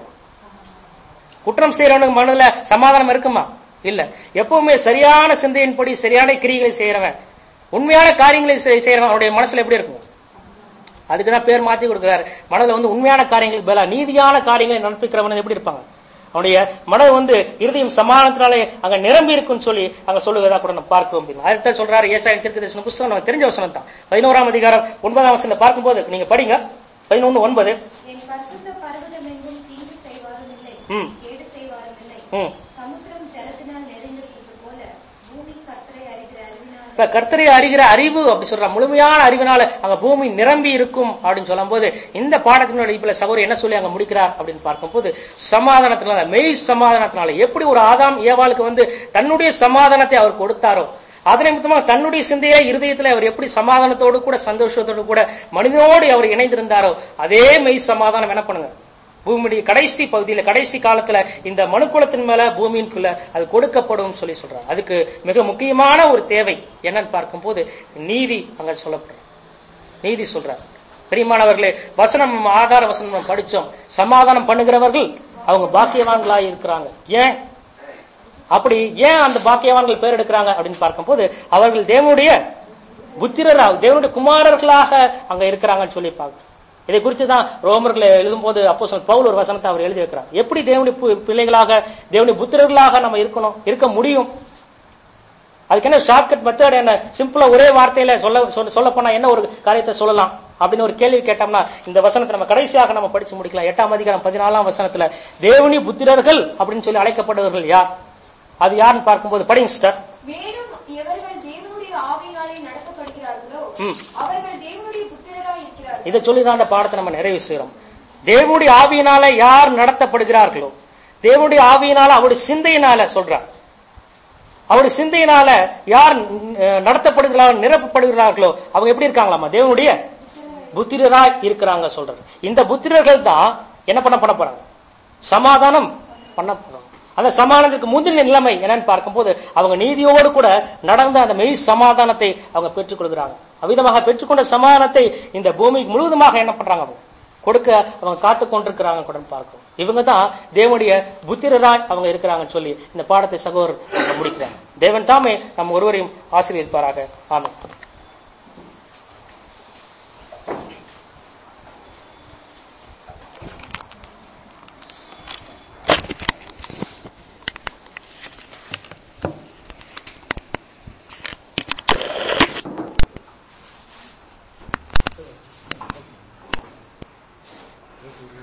S1: குற்றம் செய்யறவனுக்கு மனதுல சமாதானம் இருக்குமா இல்ல எப்பவுமே சரியான சிந்தையின்படி சரியான கிரிகளை செய்யறவன் உண்மையான காரியங்களை செய்- செய்யறவன் அவனுடைய மனசுல எப்படி இருக்கும் அதுக்குதான் பேர் மாத்தி கொடுக்கிறாரு மனதுல வந்து உண்மையான காரியங்களுக்கு பதிலா நீதியான காரியங்களை நடப்பிக்கிறவன் எப்படி இருப்பாங்க அவனுடைய மனது வந்து இருதயம் சமாதானத்தினாலே அங்க நிரம்பி இருக்குன்னு சொல்லி அங்க சொல்லுவதா கூட நம்ம பார்க்கிறோம் அப்படின்னு அதுதான் சொல்றாரு ஏசாயம் திருக்கு தரிசன புஸ்தகம் நமக்கு தெரிஞ்ச வசனம் தான் பதினோராம் அதிகாரம் ஒன்பதாம் வசனம் பார்க்கும்போது நீங்க படிங்க பதினொன்னு ஒன்பது
S4: என் பரிசுத்த பர்வதமெங்கும் தீங்கு செய்வாரும் இல்லை
S1: ம்.
S4: கேடு செய்வாரும் இல்லை
S1: ம்
S4: சமுத்திரம் ஜலத்தினால் நிறைந்திருக்கிறது போல பூமி கர்த்தரை அறிகிற அறிவினால்
S1: இப்ப கர்த்தரை அறிகிற அறிவு அப்படி சொல்ற முழுமையான அறிவினால அங்க பூமி நிரம்பி இருக்கும் அப்படின்னு சொல்லும்போது இந்த பாடத்தினுடைய இப்ப சகோதரர் என்ன சொல்லி அங்க முடிக்கிறார் அப்படின்னு பார்க்கும்போது சமாதானத்தினால மெய் சமாதானத்தினால எப்படி ஒரு ஆதாம் ஏவாளுக்கு வந்து தன்னுடைய சமாதானத்தை அவர் கொடுத்தாரோ அதனை நிமித்தமாக தன்னுடைய சிந்தையே இருதயத்துல அவர் எப்படி சமாதானத்தோடு கூட சந்தோஷத்தோடு கூட மனிதனோடு அவர் இணைந்திருந்தாரோ அதே மெய் சமாதானம் என்ன பண்ணுங்க பூமியுடைய கடைசி பகுதியில கடைசி காலத்துல இந்த மனுக்குலத்தின் மேல பூமியின்குள்ள அது கொடுக்கப்படும் சொல்லி சொல்றாங்க அதுக்கு மிக முக்கியமான ஒரு தேவை என்னன்னு பார்க்கும்போது நீதி அங்க சொல்லப்படுற நீதி சொல்றார் பிரியமானவர்களே வசனம் நம்ம ஆதார வசனம் நம்ம படிச்சோம் சமாதானம் பண்ணுகிறவர்கள் அவங்க பாக்கியவான்களா இருக்கிறாங்க ஏன் அப்படி ஏன் அந்த பாக்கியவான்கள் பேர் எடுக்கிறாங்க அப்படின்னு பார்க்கும்போது அவர்கள் தேவனுடைய புத்திரரா தேவனுடைய குமாரர்களாக அங்க இருக்கிறாங்கன்னு சொல்லி பார்க்கிறோம் இதை குறித்து தான் ரோமர்களை எழுதும்போது அப்போ பவுல் ஒரு வசனத்தை அவர் எழுதி வைக்கிறார் எப்படி தேவனுடைய பு- பிள்ளைகளாக தேவனுடைய புத்திரர்களாக நம்ம இருக்கணும் இருக்க முடியும் அதுக்கு என்ன ஷார்ட்கட் மெத்தட் என்ன சிம்பிளா ஒரே வார்த்தையில சொல்ல சொல்ல சொல்ல போனா என்ன ஒரு காரியத்தை சொல்லலாம் அப்படின்னு ஒரு கேள்வி கேட்டோம்னா இந்த வசனத்தை நம்ம கடைசியாக நம்ம படிச்சு முடிக்கலாம் எட்டாம் அதிகாரம் பதினாலாம் வசனத்துல தேவனி புத்திரர்கள் அப்படின்னு சொல்லி அழைக்கப்படுவர்கள் யார் அது யாருன்னு பார்க்கும்போது படிங்க சிஸ்டர்
S2: மேலும் எவர்கள் தேவனுடைய ஆவியினாலே நடத்தப்படுகிறார்களோ
S1: ம்.
S2: அவர்கள் தேவனுடைய புத்திரராய் இருக்கிறார்கள்
S1: இதை சொல்லிதான் அந்த பாடத்தை நம்ம நிறைவு செய்யறோம் தேவனுடைய ஆவியினால யார் நடத்தப்படுகிறார்களோ தேவனுடைய ஆவியினால அவருடைய சிந்தையினால சொல்றார் அவருடைய சிந்தையினால யார் அஹ், நடத்தப்படுகிறார்கள் நிரப்பப்படுகிறார்களோ அவங்க எப்படி இருக்காங்களாமா தேவனுடைய புத்திரராய் இருக்கிறாங்க சொல்றாரு இந்த புத்திரர்கள் தான் என்ன பண்ண பண்ண போறாங்க சமாதானம் பண்ண போறாங்க அந்த சமாதானத்துக்கு முந்தின நிலைமை என்னன்னு பார்க்கும்போது அவங்க நீதியோடு கூட நடந்த அந்த மெய் சமாதானத்தை அவங்க பெற்றுக் கொடுக்குறாங்க அவ்விதமாக பெற்றுக்கொண்ட சமாதானத்தை இந்த பூமிக்கு முழுவதுமாக என்ன பண்றாங்க அவங்க கொடுக்க அவங்க காத்து கொண்டிருக்கிறாங்க கூட பார்க்கிறோம் இவங்க தான் தேவனுடைய புத்திரராய் அவங்க இருக்கிறாங்கன்னு சொல்லி இந்த பாடத்தை சகோதரர் முடிக்கிறாங்க தேவன் தாமே நம் ஒருவரையும் ஆசீர்வதிப்பாராக ஆமென்